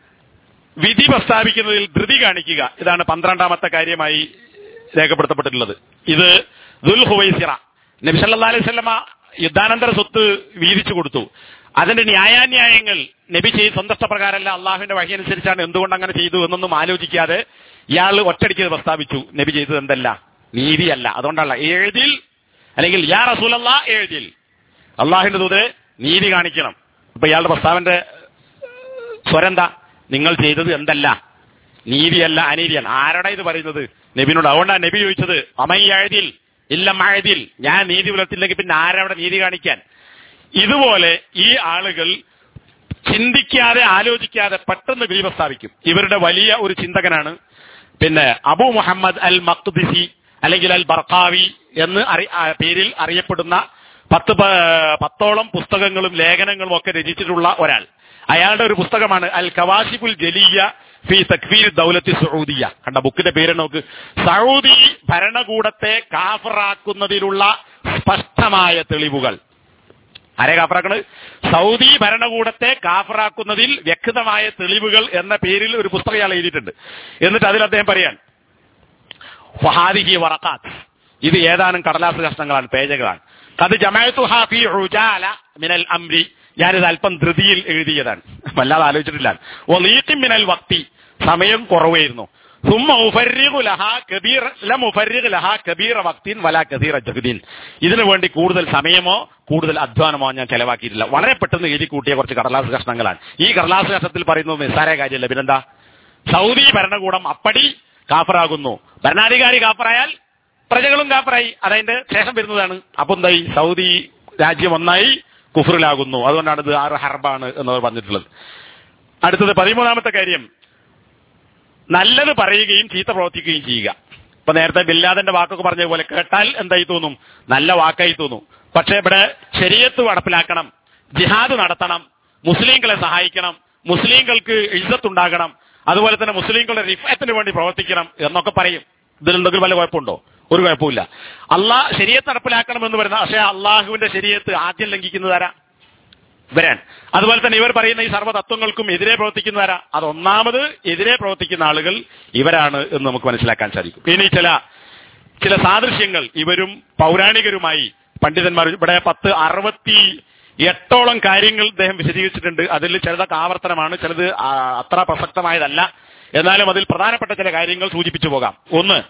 Speaker 1: വിധി പ്രസ്താവിക്കുന്നതിൽ ധൃതി കാണിക്കുക ഇതാണ് പന്ത്രണ്ടാമത്തെ കാര്യമായി രേഖപ്പെടുത്തപ്പെട്ടിട്ടുള്ളത് ഇത് ദുൽ ഹുവൈസിറ നബി സല്ലല്ലാഹു അലൈഹി വസല്ലമ യുദ്ധാനന്തര സ്വത്ത് വീതിച്ചു കൊടുത്തു അതിന്റെ ന്യായാന്യായങ്ങൾ നബി ചെയ്ത് സ്വന്തം പ്രകാരമല്ല അള്ളാഹുവിന്റെ വഴി അനുസരിച്ചാണ് എന്തുകൊണ്ട് അങ്ങനെ ചെയ്തു എന്നൊന്നും ആലോചിക്കാതെ ഇയാൾ ഒറ്റടിക്ക് പ്രസ്താവിച്ചു നബി ചെയ്തത് എന്തല്ല നീതിയല്ല അതുകൊണ്ടല്ല എഴുതിൽ അല്ലെങ്കിൽ യാ റസൂലല്ല എഴുതിൽ അള്ളാഹുവിന്റെ ദൂതരെ നീതി കാണിക്കണം അപ്പൊ ഇയാളുടെ പ്രസ്താവന്റെ സ്വരെന്താ നിങ്ങൾ ചെയ്തത് എന്തല്ല നീതിയല്ല അനീതിയാണ് ആരോടാ ഇത് പറയുന്നത് നബിനോട് അതുകൊണ്ടാണ് നബി ചോദിച്ചത് അമയ്യഴുതിൽ ഇല്ല മഴതിൽ ഞാൻ നീതി പുലർത്തില്ലെങ്കിൽ പിന്നെ ആരവിടെ നീതി കാണിക്കാൻ ഇതുപോലെ ഈ ആളുകൾ ചിന്തിക്കാതെ ആലോചിക്കാതെ പെട്ടെന്ന് വിധി പ്രസ്താവിക്കും ഇവരുടെ വലിയ ഒരു ചിന്തകനാണ് പിന്നെ അബു മുഹമ്മദ് അൽ മക്ദിസി അല്ലെങ്കിൽ അൽ ബർഖാവി എന്ന് അറി- ആ പേരിൽ അറിയപ്പെടുന്ന പത്ത് പ- പത്തോളം പുസ്തകങ്ങളും ലേഖനങ്ങളും ഒക്കെ രചിച്ചിട്ടുള്ള ഒരാൾ അയാളുടെ ഒരു പുസ്തകമാണ് അൽ കവാഷിബുൽ ജലിയ ഫി തക്ഫീർ ദൗലത്തി സൗദിയ കണ്ട ബുക്കിന്റെ പേര് നോക്ക് സൗദി ഭരണകൂടത്തെ കാഫറാക്കുന്നതിലുള്ള സ്പഷ്ടമായ തെളിവുകൾ ആരെ കാഫറാക്കണത് സൗദി ഭരണകൂടത്തെ കാഫറാക്കുന്നതിൽ വ്യക്തമായ തെളിവുകൾ എന്ന പേരിൽ ഒരു പുസ്തകം ഇയാൾ എഴുതിയിട്ടുണ്ട് എന്നിട്ട് അതിൽ അദ്ദേഹം പറയാൻ ഫഹാദിഹി വറക്കാത്ത് ഇത് ഏതാനും കടലാസ് കഷ്ണങ്ങളാണ് പേജകളാണ് അത് ജമാഅത്തു ഹാഫി ഉജാല മിനൽ അംരി ഞാനിത് അല്പം ധൃതിയിൽ എഴുതിയതാണ് വല്ലാതെ ആലോചിച്ചിട്ടില്ല ഒലീഖി മിനൽ വക്തി സമയം കുറവായിരുന്നു ثم أفرغ لها كبير لم أفرغ لها كبير وقت ولا كثير جهد ഇതിനു വേണ്ടി കൂടുതൽ സമയമോ കൂടുതൽ അധ്വാനമോ ഞാൻ ചെലവാക്കിയിട്ടില്ല വളരെ പെട്ടെന്ന് എഴുതി കൂട്ടിയ കുറച്ച് കടലാസ് കഷ്ണങ്ങളാണ് ഈ കടലാസ് കഷ്ണത്തിൽ പറയുന്നത് നിസ്സാര കാര്യമല്ല പിന്നെന്താ സൗദി ഭരണകൂടം അപ്പടി കാഫറാകുന്നു ഭരണാധികാരി കാഫറായാൽ പ്രജകളും കാഫറായി അതതിന്റെ ശേഷം വരുന്നതാണ് അപ്പൊ എന്തായി സൗദി രാജ്യം ഒന്നായി കുഫറിലാകുന്നു അതുകൊണ്ടാണ് ഇത് ആറ് ഹർബാണ് എന്നവർ പറഞ്ഞിട്ടുള്ളത് അടുത്തത് പതിമൂന്നാമത്തെ കാര്യം നല്ലത് പറയുകയും ചീത്ത പ്രവർത്തിക്കുകയും ചെയ്യുക ഇപ്പൊ നേരത്തെ ബില്ലാദന്റെ വാക്കൊക്കെ പറഞ്ഞ പോലെ കേട്ടാൽ എന്തായി തോന്നും നല്ല വാക്കായി തോന്നും പക്ഷെ ഇവിടെ ശരീരത്ത് നടപ്പിലാക്കണം ജിഹാദ് നടത്തണം മുസ്ലിങ്ങളെ സഹായിക്കണം മുസ്ലിങ്ങൾക്ക് ഇജ്ജത്തുണ്ടാകണം അതുപോലെ തന്നെ മുസ്ലിങ്ങളുടെ റിഫത്തിന് വേണ്ടി പ്രവർത്തിക്കണം എന്നൊക്കെ പറയും ഇതിലെന്തെങ്കിലും വല്ല കുഴപ്പമുണ്ടോ ഒരു കുഴപ്പമില്ല അള്ളാഹ് ശരീരത്ത് നടപ്പിലാക്കണം എന്ന് പറയുന്ന പക്ഷേ അള്ളാഹുവിന്റെ ശരീരത്ത് ആദ്യം ലംഘിക്കുന്നതാരാ വരാൻ അതുപോലെ തന്നെ ഇവർ പറയുന്ന ഈ സർവ്വതത്വങ്ങൾക്കും എതിരെ പ്രവർത്തിക്കുന്നവരാ അത് ഒന്നാമത് എതിരെ പ്രവർത്തിക്കുന്ന ആളുകൾ ഇവരാണ് എന്ന് നമുക്ക് മനസ്സിലാക്കാൻ സാധിക്കും ഇനി ചില ചില സാദൃശ്യങ്ങൾ ഇവരും പൗരാണികരുമായി പണ്ഡിതന്മാർ ഇവിടെ പത്ത് അറുപത്തി എട്ടോളം കാര്യങ്ങൾ ഇദ്ദേഹം വിശദീകരിച്ചിട്ടുണ്ട് അതിൽ ചിലതൊക്കെ ആവർത്തനമാണ് ചിലത് ആ, അത്ര പ്രസക്തമായതല്ല എന്നാലും അതിൽ പ്രധാനപ്പെട്ട ചില കാര്യങ്ങൾ സൂചിപ്പിച്ചു പോകാം ഒന്ന്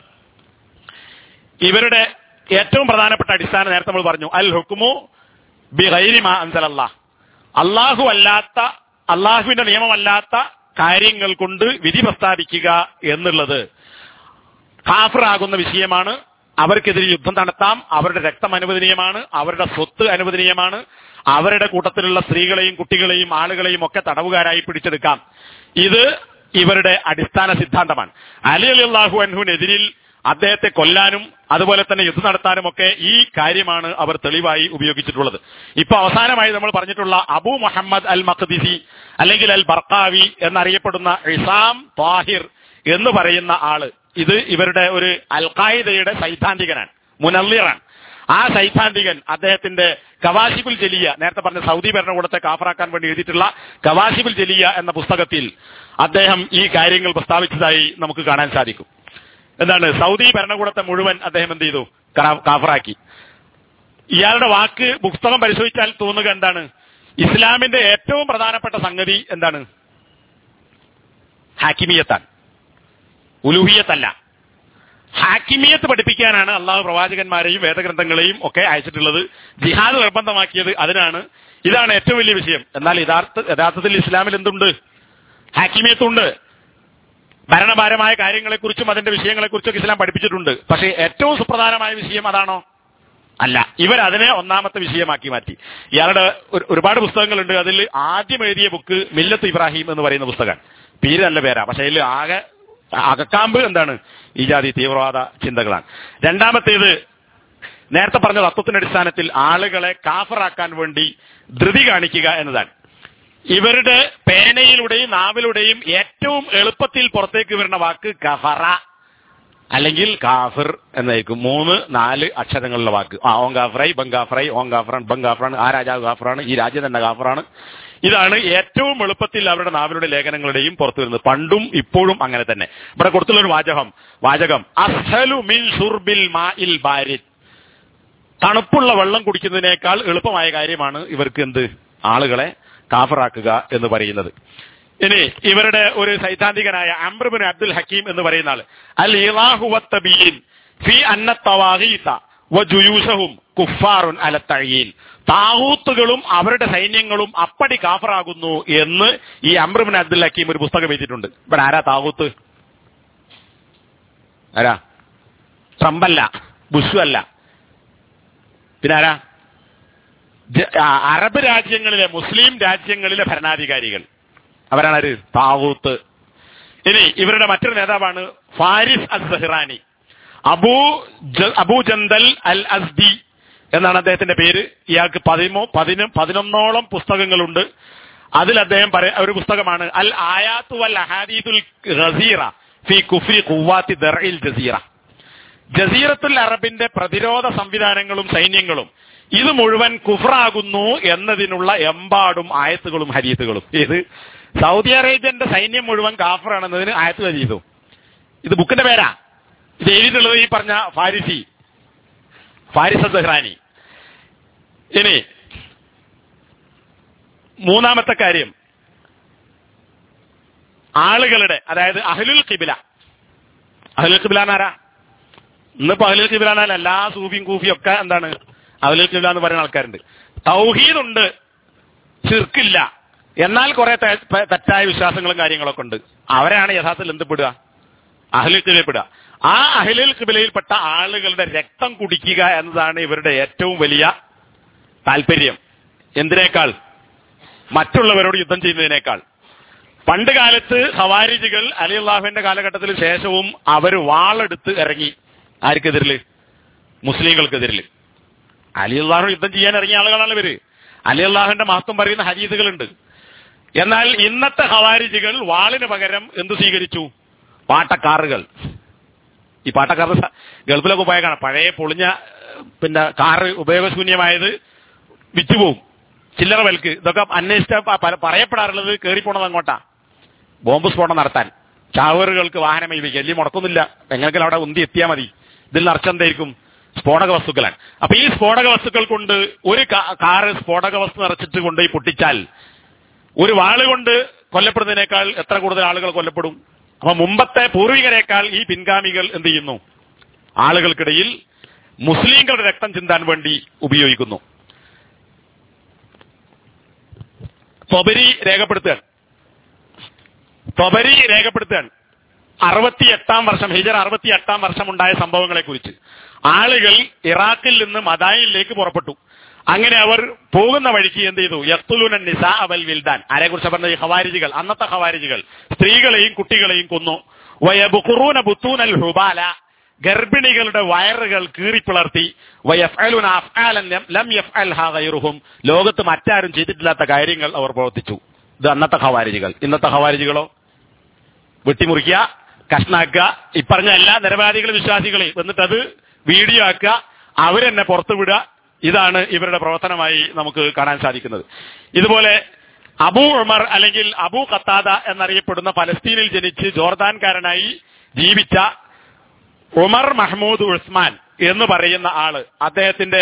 Speaker 1: ഇവരുടെ ഏറ്റവും പ്രധാനപ്പെട്ട അടിസ്ഥാനം നേരത്തെ നമ്മൾ പറഞ്ഞു അൽ ഹുക്കുമു ബി ഗൈരിമാ അൻസലല്ലാ അള്ളാഹു അല്ലാത്ത അള്ളാഹുവിന്റെ നിയമമല്ലാത്ത കാര്യങ്ങൾ കൊണ്ട് വിധി പ്രസ്താവിക്കുക എന്നുള്ളത് കാഫറാകുന്ന വിഷയമാണ് അവർക്കെതിരെ യുദ്ധം നടത്താം അവരുടെ രക്തം അനുവദനീയമാണ് അവരുടെ സ്വത്ത് അനുവദനീയമാണ് അവരുടെ കൂട്ടത്തിലുള്ള സ്ത്രീകളെയും കുട്ടികളെയും ആളുകളെയും ഒക്കെ തടവുകാരായി പിടിച്ചെടുക്കാം ഇത് ഇവരുടെ അടിസ്ഥാന സിദ്ധാന്തമാണ് അലി അലി അള്ളാഹു അൻഹുവിനെതിരിൽ അദ്ദേഹത്തെ കൊല്ലാനും അതുപോലെ തന്നെ യുദ്ധം നടത്താനും ഒക്കെ ഈ കാര്യമാണ് അവർ തെളിവായി ഉപയോഗിച്ചിട്ടുള്ളത് ഇപ്പൊ അവസാനമായി നമ്മൾ പറഞ്ഞിട്ടുള്ള അബു മുഹമ്മദ് അൽ മഖ്ദിസി അല്ലെങ്കിൽ അൽ ബർക്കാവി എന്നറിയപ്പെടുന്ന ഇസാം താഹിർ എന്ന് പറയുന്ന ആള് ഇത് ഇവരുടെ ഒരു അൽ ഖായിദയുടെ സൈദ്ധാന്തികനാണ് മുനല്ലിറാണ് ആ സൈദ്ധാന്തികൻ അദ്ദേഹത്തിന്റെ കവാശിബുൽ ജലിയ നേരത്തെ പറഞ്ഞ സൗദി ഭരണകൂടത്തെ കാഫറാക്കാൻ വേണ്ടി എഴുതിയിട്ടുള്ള കവാശിബുൽ ജലിയ എന്ന പുസ്തകത്തിൽ അദ്ദേഹം ഈ കാര്യങ്ങൾ പ്രസ്താവിച്ചതായി നമുക്ക് കാണാൻ സാധിക്കും എന്താണ് സൗദി ഭരണകൂടത്തെ മുഴുവൻ അദ്ദേഹം എന്ത് ചെയ്തു കാ- കാഫറാക്കി ഇയാളുടെ വാക്ക് പുസ്തകം പരിശോധിച്ചാൽ തോന്നുക എന്താണ് ഇസ്ലാമിന്റെ ഏറ്റവും പ്രധാനപ്പെട്ട സംഗതി എന്താണ് ഹാക്കിമിയത്താണ് ഉലുഹിയത്തല്ല ഹാക്കിമിയത്ത് പഠിപ്പിക്കാനാണ് അള്ളാഹു പ്രവാചകന്മാരെയും വേദഗ്രന്ഥങ്ങളെയും ഒക്കെ അയച്ചിട്ടുള്ളത് ജിഹാദ് നിർബന്ധമാക്കിയത് അതിനാണ് ഇതാണ് ഏറ്റവും വലിയ വിഷയം എന്നാൽ യഥാർത്ഥ യഥാർത്ഥത്തിൽ ഇസ്ലാമിൽ എന്തുണ്ട് ഹാക്കിമിയത്തുണ്ട് ഭരണഭാരമായ കാര്യങ്ങളെക്കുറിച്ചും അതിന്റെ വിഷയങ്ങളെക്കുറിച്ചും ഇസ്ലാം പഠിപ്പിച്ചിട്ടുണ്ട് പക്ഷേ ഏറ്റവും സുപ്രധാനമായ വിഷയം അതാണോ അല്ല ഇവർ അതിനെ ഒന്നാമത്തെ വിഷയമാക്കി മാറ്റി ഇയാളുടെ ഒരു- ഒരുപാട് പുസ്തകങ്ങളുണ്ട് അതിൽ ആദ്യം എഴുതിയ ബുക്ക് മില്ലത്ത് ഇബ്രാഹിം എന്ന് പറയുന്ന പുസ്തകമാണ് പേര് നല്ല പേരാ പക്ഷെ അതിൽ ആകെ അകക്കാമ്പ് എന്താണ് ഈ ജാതി തീവ്രവാദ ചിന്തകളാണ് രണ്ടാമത്തേത് നേരത്തെ പറഞ്ഞ തത്വത്തിന്റെ അടിസ്ഥാനത്തിൽ ആളുകളെ കാഫറാക്കാൻ വേണ്ടി ധൃതി കാണിക്കുക എന്നതാണ് ഇവരുടെ പേനയിലൂടെയും നാവിലൂടെയും ഏറ്റവും എളുപ്പത്തിൽ പുറത്തേക്ക് വരുന്ന വാക്ക് കഫറ അല്ലെങ്കിൽ കാഫിർ എന്നായിരിക്കും മൂന്ന് നാല് അക്ഷരങ്ങളുള്ള വാക്ക് ആ ഓൻ കാഫറായി ബൻ കാഫറായി ഓൻ കാഫറാണ് ബൻ കാഫറാണ് ആ രാജാവ് കാഫറാണ് ഈ രാജ്യം തന്നെ കാഫറാണ് ഇതാണ് ഏറ്റവും എളുപ്പത്തിൽ അവരുടെ നാവിലൂടെ ലേഖനങ്ങളുടെയും പുറത്തു വരുന്നത് പണ്ടും ഇപ്പോഴും അങ്ങനെ തന്നെ ഇവിടെ കൊടുത്തുള്ള ഒരു വാചകം വാചകം അസ്ഹലു മിൻ ഷുർബിൽ മാഇൽ ബാരിദ് തണുപ്പുള്ള വെള്ളം കുടിക്കുന്നതിനേക്കാൾ എളുപ്പമായ കാര്യമാണ് ഇവർക്ക് എന്ത് ആളുകളെ കാഫറാക്കുക എന്ന് പറയുന്നത് ഇനി ഇവരുടെ ഒരു സൈദ്ധാന്തികനായ അംബ്രബിൻ അബ്ദുൽ ഹക്കീം എന്ന് പറയുന്ന ആള് അൽ ഇലാഹുവത്തബീൻ ഫി അന്നത്തവാഹീത്ത വജുയൂസഹും കുഫാറുൻ അല തഴീൽ താഹൂത്തുകളും അവരുടെ സൈന്യങ്ങളും അപ്പടി കാഫറാകുന്നു എന്ന് ഈ അംബ്രബിൻ അബ്ദുൽ ഹക്കീം ഒരു പുസ്തകം എഴുതിയിട്ടുണ്ട് ഇവിടെ ആരാ താഹൂത്ത് ആരാ ട്രംപല്ല ബുഷു അല്ല പിന്നെ ആരാ ജ- ആ, അറബ് രാജ്യങ്ങളിലെ മുസ്ലിം രാജ്യങ്ങളിലെ ഭരണാധികാരികൾ അവരാണ് ആര് താവൂത്ത് ഇനി ഇവരുടെ മറ്റൊരു നേതാവാണ് ഫാരിസ് അൽ സഹ്റാനി അബൂ ജ- അബൂ ജന്തൽ അൽ അസ്ദി എന്നാണ് അദ്ദേഹത്തിന്റെ പേര് ഇയാൾക്ക് പതിമോ പതിനു പതിനൊന്നോളം പുസ്തകങ്ങളുണ്ട് അതിൽ അദ്ദേഹം പറയ ഒരു പുസ്തകമാണ് അൽ ആയാത്തു വൽ അഹാദീദുൽ ഗസീറ ഫി കുഫ്രി കുവാത്തി ദർഇൽ ജസീറ ജസീറത്തുൽ അറബിന്റെ പ്രതിരോധ സംവിധാനങ്ങളും സൈന്യങ്ങളും ഇത് മുഴുവൻ കുഫറാകുന്നു എന്നതിനുള്ള എമ്പാടും ആയത്തുകളും ഹരീത്തുകളും ഇത് സൗദി അറേബ്യന്റെ സൈന്യം മുഴുവൻ കാഫറാണെന്നതിന് ആയത്ത് ഹരീതു ഇത് ബുക്കിന്റെ പേരാ ഇത് എഴുതിയിട്ടുള്ളത് ഈ പറഞ്ഞ ഫാരിസി ഫാരിസ സെഹ്റാനി ഇനി മൂന്നാമത്തെ കാര്യം ആളുകളുടെ അതായത് അഹ്ലുൽ കിബില അഹ്ലുൽ കിബില എന്നാരാ ഇന്നിപ്പോ അഹ്ലുൽ കിബില എന്നാൽ എല്ലാ സൂഫിയും കൂഫിയും ഒക്കെ എന്താണ് അഹ്ലുൽ കിബില എന്ന് പറയുന്ന ആൾക്കാരുണ്ട് തൗഹീദ് ഉണ്ട് ചിർക്കില്ല എന്നാൽ കുറെ തെ- തെ- തെറ്റായ വിശ്വാസങ്ങളും കാര്യങ്ങളൊക്കെ ഉണ്ട് അവരാണ് യഥാർത്ഥത്തിൽ എന്ത് പെടുക അഹ്ലുൽ കിബിലപ്പെടുക ആ അഹ്ലുൽ കിബിലയിൽപ്പെട്ട ആളുകളുടെ രക്തം കുടിക്കുക എന്നതാണ് ഇവരുടെ ഏറ്റവും വലിയ താല്പര്യം എന്തിനേക്കാൾ മറ്റുള്ളവരോട് യുദ്ധം ചെയ്യുന്നതിനേക്കാൾ പണ്ട് കാലത്ത് ഹവാരിജികൾ അലി അള്ളാഹുവിന്റെ കാലഘട്ടത്തിന് ശേഷവും അവർ വാളെടുത്ത് ഇറങ്ങി ആർക്കെതിരില് മുസ്ലിങ്ങൾക്കെതിരില് അലി അള്ളാഹു യുദ്ധം ചെയ്യാൻ ഇറങ്ങിയ ആളുകളാണ് ഇവര് അലി അള്ളാഹുവിന്റെ മഹത്വം പറയുന്ന ഹരീതുകളുണ്ട് എന്നാൽ ഇന്നത്തെ ഹവാരിജികൾ വാളിന് പകരം എന്ത് സ്വീകരിച്ചു പാട്ടക്കാറുകൾ ഈ പാട്ടക്കാർ സ- ഗൾഫിലൊക്കെ പോയ കാണാം പഴയ പൊളിഞ്ഞ ഏഹ്, പിന്നെ കാറ് ഉപയോഗശൂന്യമായത് വിറ്റുപോകും ചില്ലറ വിലക്ക് ഇതൊക്കെ അന്വേഷിച്ച പ- പ- പറയപ്പെടാറുള്ളത് കയറിപ്പോണത് അങ്ങോട്ടാ ബോംബ് സ്ഫോടനം നടത്താൻ ചാവറുകൾക്ക് വാഹനം ഏൽപ്പിക്കുക വലിയ മുടക്കൊന്നുമില്ല എങ്ങനെങ്കിലും അവിടെ ഉന്തി എത്തിയാൽ മതി ഇതിൽ നിറച്ചെന്തായിരിക്കും സ്ഫോടക വസ്തുക്കളാണ് അപ്പൊ ഈ സ്ഫോടക വസ്തുക്കൾ കൊണ്ട് ഒരു കാ- കാറ് സ്ഫോടക വസ്തു നിറച്ചിട്ട് കൊണ്ടുപോയി പൊട്ടിച്ചാൽ ഒരു വാള് കൊണ്ട് കൊല്ലപ്പെടുന്നതിനേക്കാൾ എത്ര കൂടുതൽ ആളുകൾ കൊല്ലപ്പെടും അപ്പൊ മുമ്പത്തെ പൂർവികരെക്കാൾ ഈ പിൻഗാമികൾ എന്ത് ചെയ്യുന്നു ആളുകൾക്കിടയിൽ മുസ്ലിങ്ങളുടെ രക്തം ചിന്താൻ വേണ്ടി ഉപയോഗിക്കുന്നു തൊബരി രേഖപ്പെടുത്തുകയാണ് തൊബരി രേഖപ്പെടുത്തുകയാണ് അറുപത്തി എട്ടാം വർഷം ഹിജർ അറുപത്തി എട്ടാം വർഷം ഉണ്ടായ സംഭവങ്ങളെ കുറിച്ച് ആളുകൾ ഇറാഖിൽ നിന്ന് മദായിലേക്ക് പുറപ്പെട്ടു അങ്ങനെ അവർ പോകുന്ന വഴിക്ക് എന്ത് ചെയ്തു യത്തുലുന നിസാ അവൽ വിൽദാൻ ആരെ കുറിച്ച് പറഞ്ഞ ഈ ഹവാരിജികൾ അന്നത്തെ ഹവാരിജികൾ സ്ത്രീകളെയും കുട്ടികളെയും കൊന്നു വയബുഖുറൂന ബുത്തൂനൽ ഹുബാല ഗർഭിണികളുടെ വയറുകൾ കീറിപ്പിളർത്തി വയഫ്അലുന അഫ്ആലൻ ലം- ലം യഫ്അൽഹാ ഗൈറുഹും ലോകത്ത് മറ്റാരും ചെയ്തിട്ടില്ലാത്ത കാര്യങ്ങൾ അവർ പ്രവർത്തിച്ചു ഇത് അന്നത്തെ ഹവാരിജികൾ ഇന്നത്തെ ഹവാരിജികളോ വെട്ടിമുറിക്കുക കഷ്ണാക്കുക ഇപ്പറഞ്ഞ എല്ലാ നിരപരാധികളും വിശ്വാസികളെ എന്നിട്ട് അത് വീഡിയോ ആക്കുക അവരെന്നെ പുറത്തു വിടുക ഇതാണ് ഇവരുടെ പ്രവർത്തനമായി നമുക്ക് കാണാൻ സാധിക്കുന്നത് ഇതുപോലെ അബൂ ഉമർ അല്ലെങ്കിൽ അബൂ ഖത്താദ എന്നറിയപ്പെടുന്ന പലസ്തീനിൽ ജനിച്ച് ജോർദാൻകാരനായി ജീവിച്ച ഉമർ മഹ്മൂദ് ഉസ്മാൻ എന്ന് പറയുന്ന ആള് അദ്ദേഹത്തിന്റെ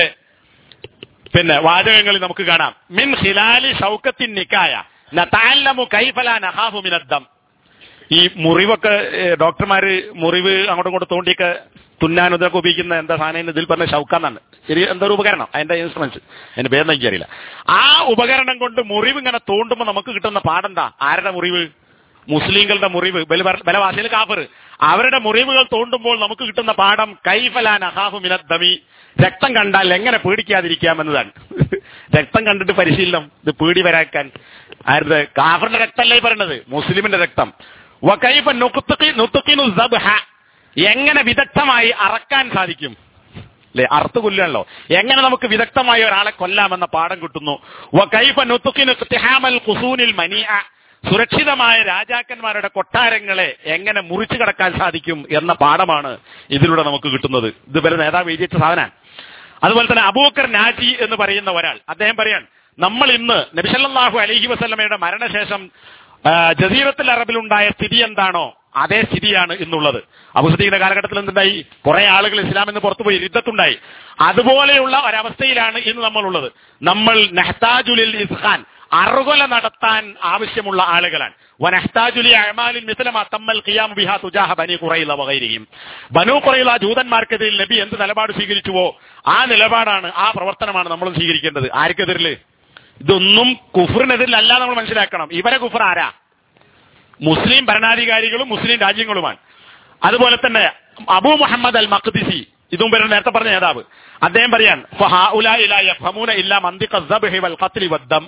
Speaker 1: പിന്നെ വാചകങ്ങളിൽ നമുക്ക് കാണാം മിൻ ഹിലാലി ഷൗക്കത്തിൻ നിക്കായ നതാലമു കൈഫല നഹാഫു മിനദ്ദം ഈ മുറിവൊക്കെ ഏ, ഡോക്ടർമാര് മുറിവ് അങ്ങോട്ടും ഇങ്ങോട്ടും തോണ്ടിയൊക്കെ തുന്നാൻ ഇതൊക്കെ ഉപയോഗിക്കുന്ന എന്താ സാധനം ഇതിൽ പറഞ്ഞ ഷൗക്കാന്നാണ് ശരി എന്താ ഒരു ഉപകരണം അതിന്റെ ഇൻസ്ട്രുമെന്റ്സ് അതിന്റെ പേര് എനിക്കറിയില്ല ആ ഉപകരണം കൊണ്ട് മുറിവ് ഇങ്ങനെ തോണ്ടുമ്പോൾ നമുക്ക് കിട്ടുന്ന പാടെന്താ ആരുടെ മുറിവ് മുസ്ലിങ്ങളുടെ മുറിവ് ബല- ബലവാസികൾ കാഫർ അവരുടെ മുറിവുകൾ തോണ്ടുമ്പോൾ നമുക്ക് കിട്ടുന്ന പാഠം കൈഫലാൻ അഹാഹു മിനദ്ദമി രക്തം കണ്ടാൽ എങ്ങനെ പേടിക്കാതിരിക്കാം എന്നതാണ് രക്തം കണ്ടിട്ട് പരിശീലനം ഇത് പേടി വരാക്കാൻ ആരുടെ കാഫറിന്റെ രക്തമല്ലേ ഈ പറയണത് മുസ്ലിമിന്റെ രക്തം വകൈഫ നുഖ്തഖി- നുത്ഖിനു സബ്ഹ. എങ്ങനെ വിദഗ്ധമായി അറക്കാൻ സാധിക്കും അല്ലെ അർത്ഥ കൊല്ലാണല്ലോ എങ്ങനെ നമുക്ക് വിദഗ്ധമായ ഒരാളെ കൊല്ലാമെന്ന പാഠം കിട്ടുന്നു വകൈഫ നുത്ഖിനു ഇഖ്തിഹാമൽ ഖുസൂനിൽ മനിഅ. സുരക്ഷിതമായ രാജാക്കന്മാരുടെ കൊട്ടാരങ്ങളെ എങ്ങനെ മുറിച്ചു കടക്കാൻ സാധിക്കും എന്ന പാഠമാണ് ഇതിലൂടെ നമുക്ക് കിട്ടുന്നത് ഇത് വരെ നേതാവ് എഴുതിയിട്ട സാധനമാണ് അതുപോലെ തന്നെ അബൂക്കർ നാജി എന്ന് പറയുന്ന ഒരാൾ അദ്ദേഹം പറയാൻ നമ്മൾ ഇന്ന് നബിസല്ലാഹു അലഹി വസ്ലമയുടെ മരണശേഷം ആ, ജസീറത്തുൽ അറബിലുണ്ടായ സ്ഥിതി എന്താണോ അതേ സ്ഥിതിയാണ് ഇന്നുള്ളത് അബുസദീയുടെ കാലഘട്ടത്തിൽ എന്തുണ്ടായി കുറെ ആളുകൾ ഇസ്ലാമിൽ നിന്ന് പുറത്തുപോയി യുദ്ധത്തുണ്ടായി അതുപോലെയുള്ള ഒരവസ്ഥയിലാണ് ഇന്ന് നമ്മളുള്ളത് നമ്മൾ നെഹ്താജുലിൽ ഇസ്ഖാൻ അറുകൊല നടത്താൻ ആവശ്യമുള്ള ആളുകളാണ് വനഹ്താജുലി അഴമാലിൽ മിസലമ തമ്മൽ ഖിയാം ബിഹാ തുജാഹ ബനി കുറയില വകൈരിയും ബനു കുറയില ജൂതന്മാർക്കെതിരിൽ നബി എന്ത് നിലപാട് സ്വീകരിച്ചുവോ ആ നിലപാടാണ് ആ പ്രവർത്തനമാണ് നമ്മൾ സ്വീകരിക്കേണ്ടത് ആർക്കെതിരില് ഇതൊന്നും കുഫറിനെതിരിലല്ല നമ്മൾ മനസ്സിലാക്കണം ഇവരെ കുഫർ ആരാ മുസ്ലിം ഭരണാധികാരികളും മുസ്ലിം രാജ്യങ്ങളുമാണ് അതുപോലെ തന്നെ അബൂ മുഹമ്മദ് അൽ മഖ്ദിസി ഇതും പേര് നേരത്തെ പറഞ്ഞ നേതാവ് അദ്ദേഹം പറയാൻ ഫഹാഉലാഇ ലാ യഫ്ഹമൂന ഇല്ലാ മന്തിഖ الذبح والقتل والدم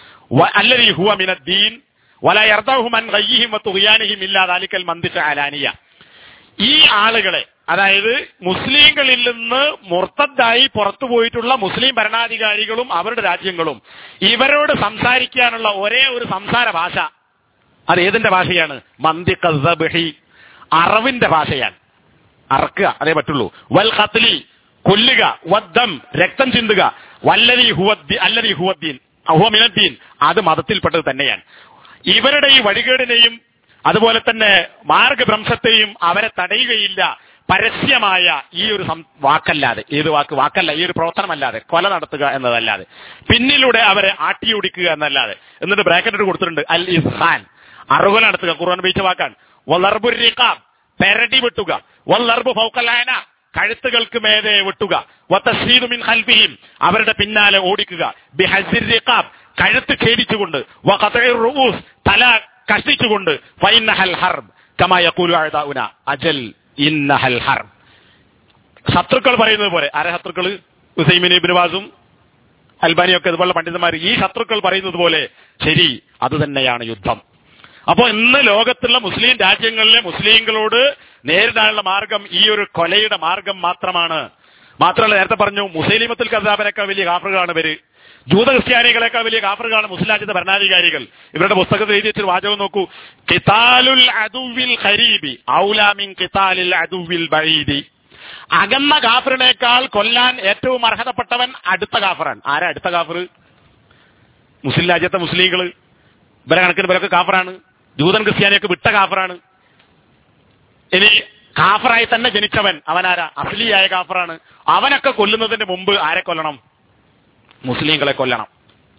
Speaker 1: والذي هو من الدين ولا يرضاهم عن غيهم وطغيانهم إلا ذلك المنطق علانية ഈ ആളുകളെ അതായത് മുസ്ലിങ്ങളിൽ നിന്ന് മുർത്തദ്ദായി പുറത്തു പോയിട്ടുള്ള മുസ്ലിം ഭരണാധികാരികളും അവരുടെ രാജ്യങ്ങളും ഇവരോട് സംസാരിക്കാനുള്ള ഒരേ ഒരു സംസാര ഭാഷ അത് ഏതിന്റെ ഭാഷയാണ് മന്തി കസബഹി അറവിന്റെ ഭാഷയാണ് അറക്കുക അതേ പറ്റുള്ളൂ വൽ ഖത്ലി കൊല്ലുക വദ്ദം രക്തം ചിന്തുക വല്ലതി ഹുവദ്ദി അല്ലതി ഹുവദ്ദീൻ അഹുമിനദ്ദീൻ അത് മതത്തിൽപ്പെട്ടത് തന്നെയാണ് ഇവരുടെ ഈ വഴികേടിനെയും അതുപോലെ തന്നെ മാർഗഭ്രംശത്തെയും അവരെ തടയുകയില്ല പരസ്യമായ ഈ ഒരു സം- വാക്കല്ലാതെ ഏത് വാക്ക് വാക്കല്ല ഈ ഒരു പ്രവർത്തനമല്ലാതെ കൊല നടത്തുക എന്നതല്ലാതെ പിന്നിലൂടെ അവരെ ആട്ടിയൊടിക്കുക എന്നല്ലാതെ എന്നിട്ട് ബ്രാക്കറ്റ് കൊടുത്തിട്ടുണ്ട് അൽ ഇസ്ഹാൻ അറുകൊല നടത്തുക ഖുർആൻ ഉപയോഗിച്ച വാക്കാണ് വലർബുർ റിഖാബ് പെരടി വെട്ടുക വല്ലർബ് ഫൗക്കലായന കഴുത്തുകൾക്ക് മേലെ വെട്ടുക വത്തസ്ഹീദു മിൻ ഖൽഫിഹിം അവരുടെ പിന്നാലെ ഓടിക്കുക ബിഹസിർ റിഖാബ് കഴുത്ത് ഛേദിച്ചുകൊണ്ട് വഖതഇർ റൂസ് തല കഷ്ടിച്ചുകൊണ്ട് ഫൈനഹൽ ഹർബ് കമാ യഖൂലു അഅദാഉന അജൽ ഇന്നഹൽ ഹർബ് ശത്രുക്കൾ പറയുന്നത് പോലെ ആരെ ശത്രുക്കൾ ഹുസൈമിൻ ഇബ്നു ബാസും അൽബാനിയൊക്കെ ഇതുപോലുള്ള പണ്ഡിതന്മാർ ഈ ശത്രുക്കൾ പറയുന്നത് പോലെ ശരി അത് തന്നെയാണ് യുദ്ധം അപ്പോ ഇന്ന് ലോകത്തുള്ള മുസ്ലിം രാജ്യങ്ങളിലെ മുസ്ലിങ്ങളോട് നേരിടാനുള്ള മാർഗം ഈ ഒരു കൊലയുടെ മാർഗം മാത്രമാണ് മാത്രമല്ല നേരത്തെ പറഞ്ഞു മുസ്ലിമത്തിൽ കസാബിനേക്കാൾ വലിയ കാഫറുകളാണ് ഇവര് ജൂത ക്രിസ്ത്യാനികളെക്കാൾ വലിയ കാഫറുകളാണ് മുസ്ലിം രാജ്യത്തെ ഭരണാധികാരികൾ ഇവരുടെ പുസ്തകത്തിൽ എഴുതി വെച്ചൊരു വാചകം നോക്കൂ കിതാലുൽ അദുവിൽ ഖരീബി ഔലാമിൻ കിതാലിൽ അദുവിൽ ബഈദി അകന്ന കാഫറിനേക്കാൾ കൊല്ലാൻ ഏറ്റവും അർഹതപ്പെട്ടവൻ അടുത്ത കാഫറാണ് ആരാ അടുത്ത കാഫർ മുസ്ലിം രാജ്യത്തെ മുസ്ലിങ്ങൾ ഇവരെ കണക്കിന് ഇവരൊക്കെ കാഫറാണ് ജൂതൻ ക്രിസ്ത്യാനിയൊക്കെ വിട്ട കാഫറാണ് ഇനി
Speaker 2: കാഫറായി തന്നെ ജനിച്ചവൻ അവനാരാ അസ്ലിയായ കാഫറാണ് അവനൊക്കെ കൊല്ലുന്നതിന് മുമ്പ് ആരെ കൊല്ലണം മുസ്ലിങ്ങളെ കൊല്ലണം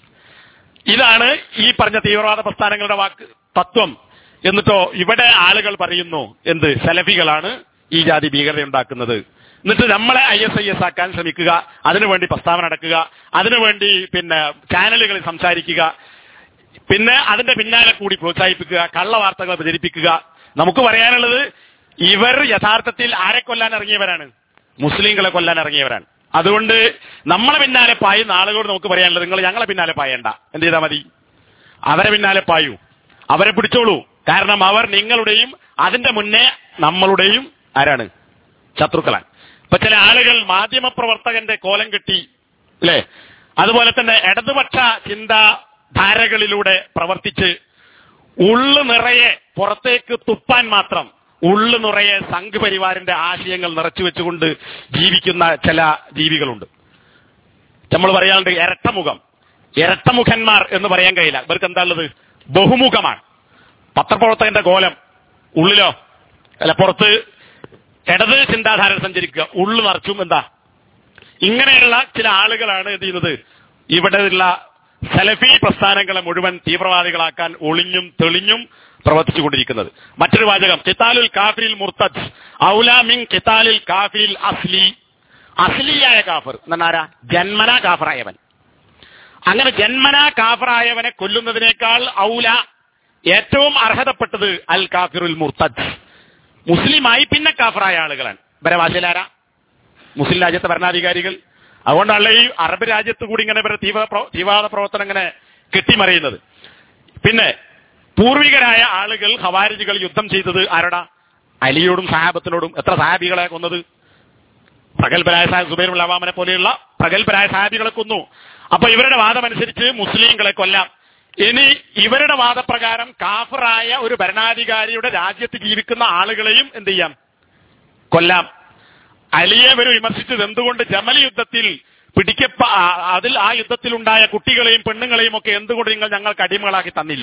Speaker 2: ഇതാണ് ഈ പറഞ്ഞ തീവ്രവാദ പ്രസ്ഥാനങ്ങളുടെ വാക്ക് തത്വം എന്നിട്ടോ ഇവിടെ ആളുകൾ പറയുന്നു എന്ത് സലഫികളാണ് ഈ ജാതി ഭീകരത ഉണ്ടാക്കുന്നത് എന്നിട്ട് നമ്മളെ ഐ എസ് ഐ എസ് ആക്കാൻ ശ്രമിക്കുക അതിനുവേണ്ടി പ്രസ്താവന നടക്കുക അതിനുവേണ്ടി പിന്നെ ചാനലുകളിൽ സംസാരിക്കുക പിന്നെ അതിന്റെ പിന്നാലെ കൂടി പ്രോത്സാഹിപ്പിക്കുക കള്ളവാർത്തകൾ പ്രചരിപ്പിക്കുക നമുക്ക് പറയാനുള്ളത് ഇവർ യഥാർത്ഥത്തിൽ ആരെ കൊല്ലാൻ ഇറങ്ങിയവരാണ് മുസ്ലിങ്ങളെ കൊല്ലാൻ ഇറങ്ങിയവരാണ് അതുകൊണ്ട് നമ്മളെ പിന്നാലെ പായുന്ന ആളുകളോട് നമുക്ക് പറയാനുള്ളത് നിങ്ങൾ ഞങ്ങളെ പിന്നാലെ പായണ്ട എന്ത് ചെയ്താൽ മതി അവരെ പിന്നാലെ പായൂ അവരെ പിടിച്ചോളൂ കാരണം അവർ നിങ്ങളുടെയും അതിന്റെ മുന്നേ നമ്മളുടെയും ആരാണ് ശത്രുക്കളാണ് ഇപ്പൊ ചില ആളുകൾ മാധ്യമപ്രവർത്തകന്റെ കോലം കെട്ടി അല്ലെ അതുപോലെ തന്നെ ഇടതുപക്ഷ ചിന്താധാരകളിലൂടെ പ്രവർത്തിച്ച് ഉള്ളു നിറയെ പുറത്തേക്ക് തുപ്പാൻ മാത്രം ഉള്ളു നിറയെ സംഘപരിവാറിന്റെ ആശയങ്ങൾ നിറച്ചു വെച്ചുകൊണ്ട് ജീവിക്കുന്ന ചില ജീവികളുണ്ട് നമ്മൾ പറയാറുണ്ട് ഇരട്ടമുഖം ഇരട്ടമുഖന്മാർ എന്ന് പറയാൻ കഴിയില്ല ഇവർക്ക് എന്താ ഉള്ളത് ബഹുമുഖമാണ് പത്രപ്രവർത്തകന്റെ കോലം ഉള്ളിലോ അല്ല പുറത്ത് ഇടത് ചിന്താധാര സഞ്ചരിക്കുക ഉള്ളു നിറച്ചും എന്താ ഇങ്ങനെയുള്ള ചില ആളുകളാണ് എന്ത് ചെയ്യുന്നത് ഇവിടെയുള്ള സലഫി പ്രസ്ഥാനങ്ങളെ മുഴുവൻ തീവ്രവാദികളാക്കാൻ ഒളിഞ്ഞും തെളിഞ്ഞും പ്രവർത്തിച്ചുകൊണ്ടിരിക്കുന്നത് മറ്റൊരു വാചകം കിതാലുൽ കാഫിൽ മുർത്തദ് ഔലാമിൻ കിതാലിൽ കാഫിൽ അസ്ലി അസ്ലിയായ കാഫർ എന്നാരാ ജന്മനാ കാഫറായവൻ അങ്ങനെ ജന്മനാ കാഫറായവനെ കൊല്ലുന്നതിനേക്കാൾ ഔല ഏറ്റവും അർഹതപ്പെട്ടത് അൽ കാഫിറുൽ മുർത്തദ് മുസ്ലിമായി പിന്നെ കാഫറായ ആളുകളാണ് ഇവരെ ഭാഷയിലാരാ മുസ്ലിം രാജ്യത്തെ ഭരണാധികാരികൾ അതുകൊണ്ടാണല്ലോ ഈ അറബ് രാജ്യത്ത് കൂടി ഇങ്ങനെ ഇവരുടെ തീവ്ര പ്രവ- തീവ്രവാദ പ്രവർത്തനം ഇങ്ങനെ കെട്ടിമറിയുന്നത് പിന്നെ പൂർവികരായ ആളുകൾ ഹവാരിജികൾ യുദ്ധം ചെയ്തത് ആരടാ അലിയോടും സഹാബത്തിനോടും എത്ര സഹാബികളെ കൊന്നത് പ്രഗത്ഭരായ സാഹിബ് സുബൈർ അവാമനെ പോലെയുള്ള പ്രഗത്ഭരായ സാഹിബികളെ കൊന്നു അപ്പൊ ഇവരുടെ വാദമനുസരിച്ച് മുസ്ലിങ്ങളെ കൊല്ലാം ഇനി ഇവരുടെ വാദപ്രകാരം കാഫറായ ഒരു ഭരണാധികാരിയുടെ രാജ്യത്ത് ജീവിക്കുന്ന ആളുകളെയും എന്ത് ചെയ്യാം കൊല്ലാം അലിയെ ഇവർ വിമർശിച്ചത് എന്തുകൊണ്ട് ജമൽ യുദ്ധത്തിൽ പിടിക്കപ്പ ആ- അതിൽ ആ യുദ്ധത്തിലുണ്ടായ കുട്ടികളെയും പെണ്ണുങ്ങളെയും ഒക്കെ എന്തുകൊണ്ട് നിങ്ങൾ ഞങ്ങൾക്ക് അടിമകളാക്കി തന്നില്ല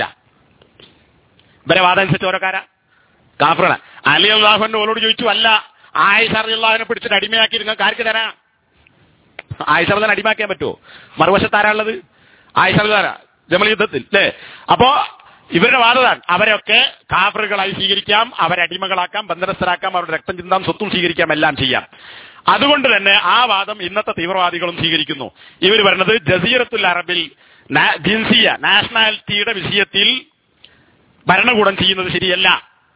Speaker 2: ഇവരെ വാദം അനുസരിച്ച് ഓരോക്കാരാ കാഫറാണ് അലി അള്ളാഹുന്റെ ഓരോട് ചോദിച്ചു അല്ല ആയിഷ അള്ളാഹുനെ പിടിച്ചിട്ട് അടിമയാക്കി നിങ്ങൾക്ക് ആർക്ക് തരാം ആയിഷ അള്ളഹാൻ അടിമാക്കാൻ പറ്റുമോ മറുവശത്ത് ആരാളുള്ളത് ആയിഷ അള്ളഹാന ജമൽ യുദ്ധത്തിൽ അല്ലേ അപ്പോ ഇവരുടെ വാദതാണ് അവരെയൊക്കെ കാഫറുകളായി സ്വീകരിക്കാം അവരെ അടിമകളാക്കാം ബന്ധനസ്ഥരാക്കാം അവരുടെ രക്തം ചിന്താം സ്വത്തും സ്വീകരിക്കാം എല്ലാം ചെയ്യാം അതുകൊണ്ട് തന്നെ ആ വാദം ഇന്നത്തെ തീവ്രവാദികളും സ്വീകരിക്കുന്നു ഇവർ പറയുന്നത് ജസീറത്തുൽ അറബിൽ നാ- ജിൻസിയ നാഷണാലിറ്റിയുടെ വിഷയത്തിൽ ഭരണകൂടം ചെയ്യുന്നത് ശരിയല്ല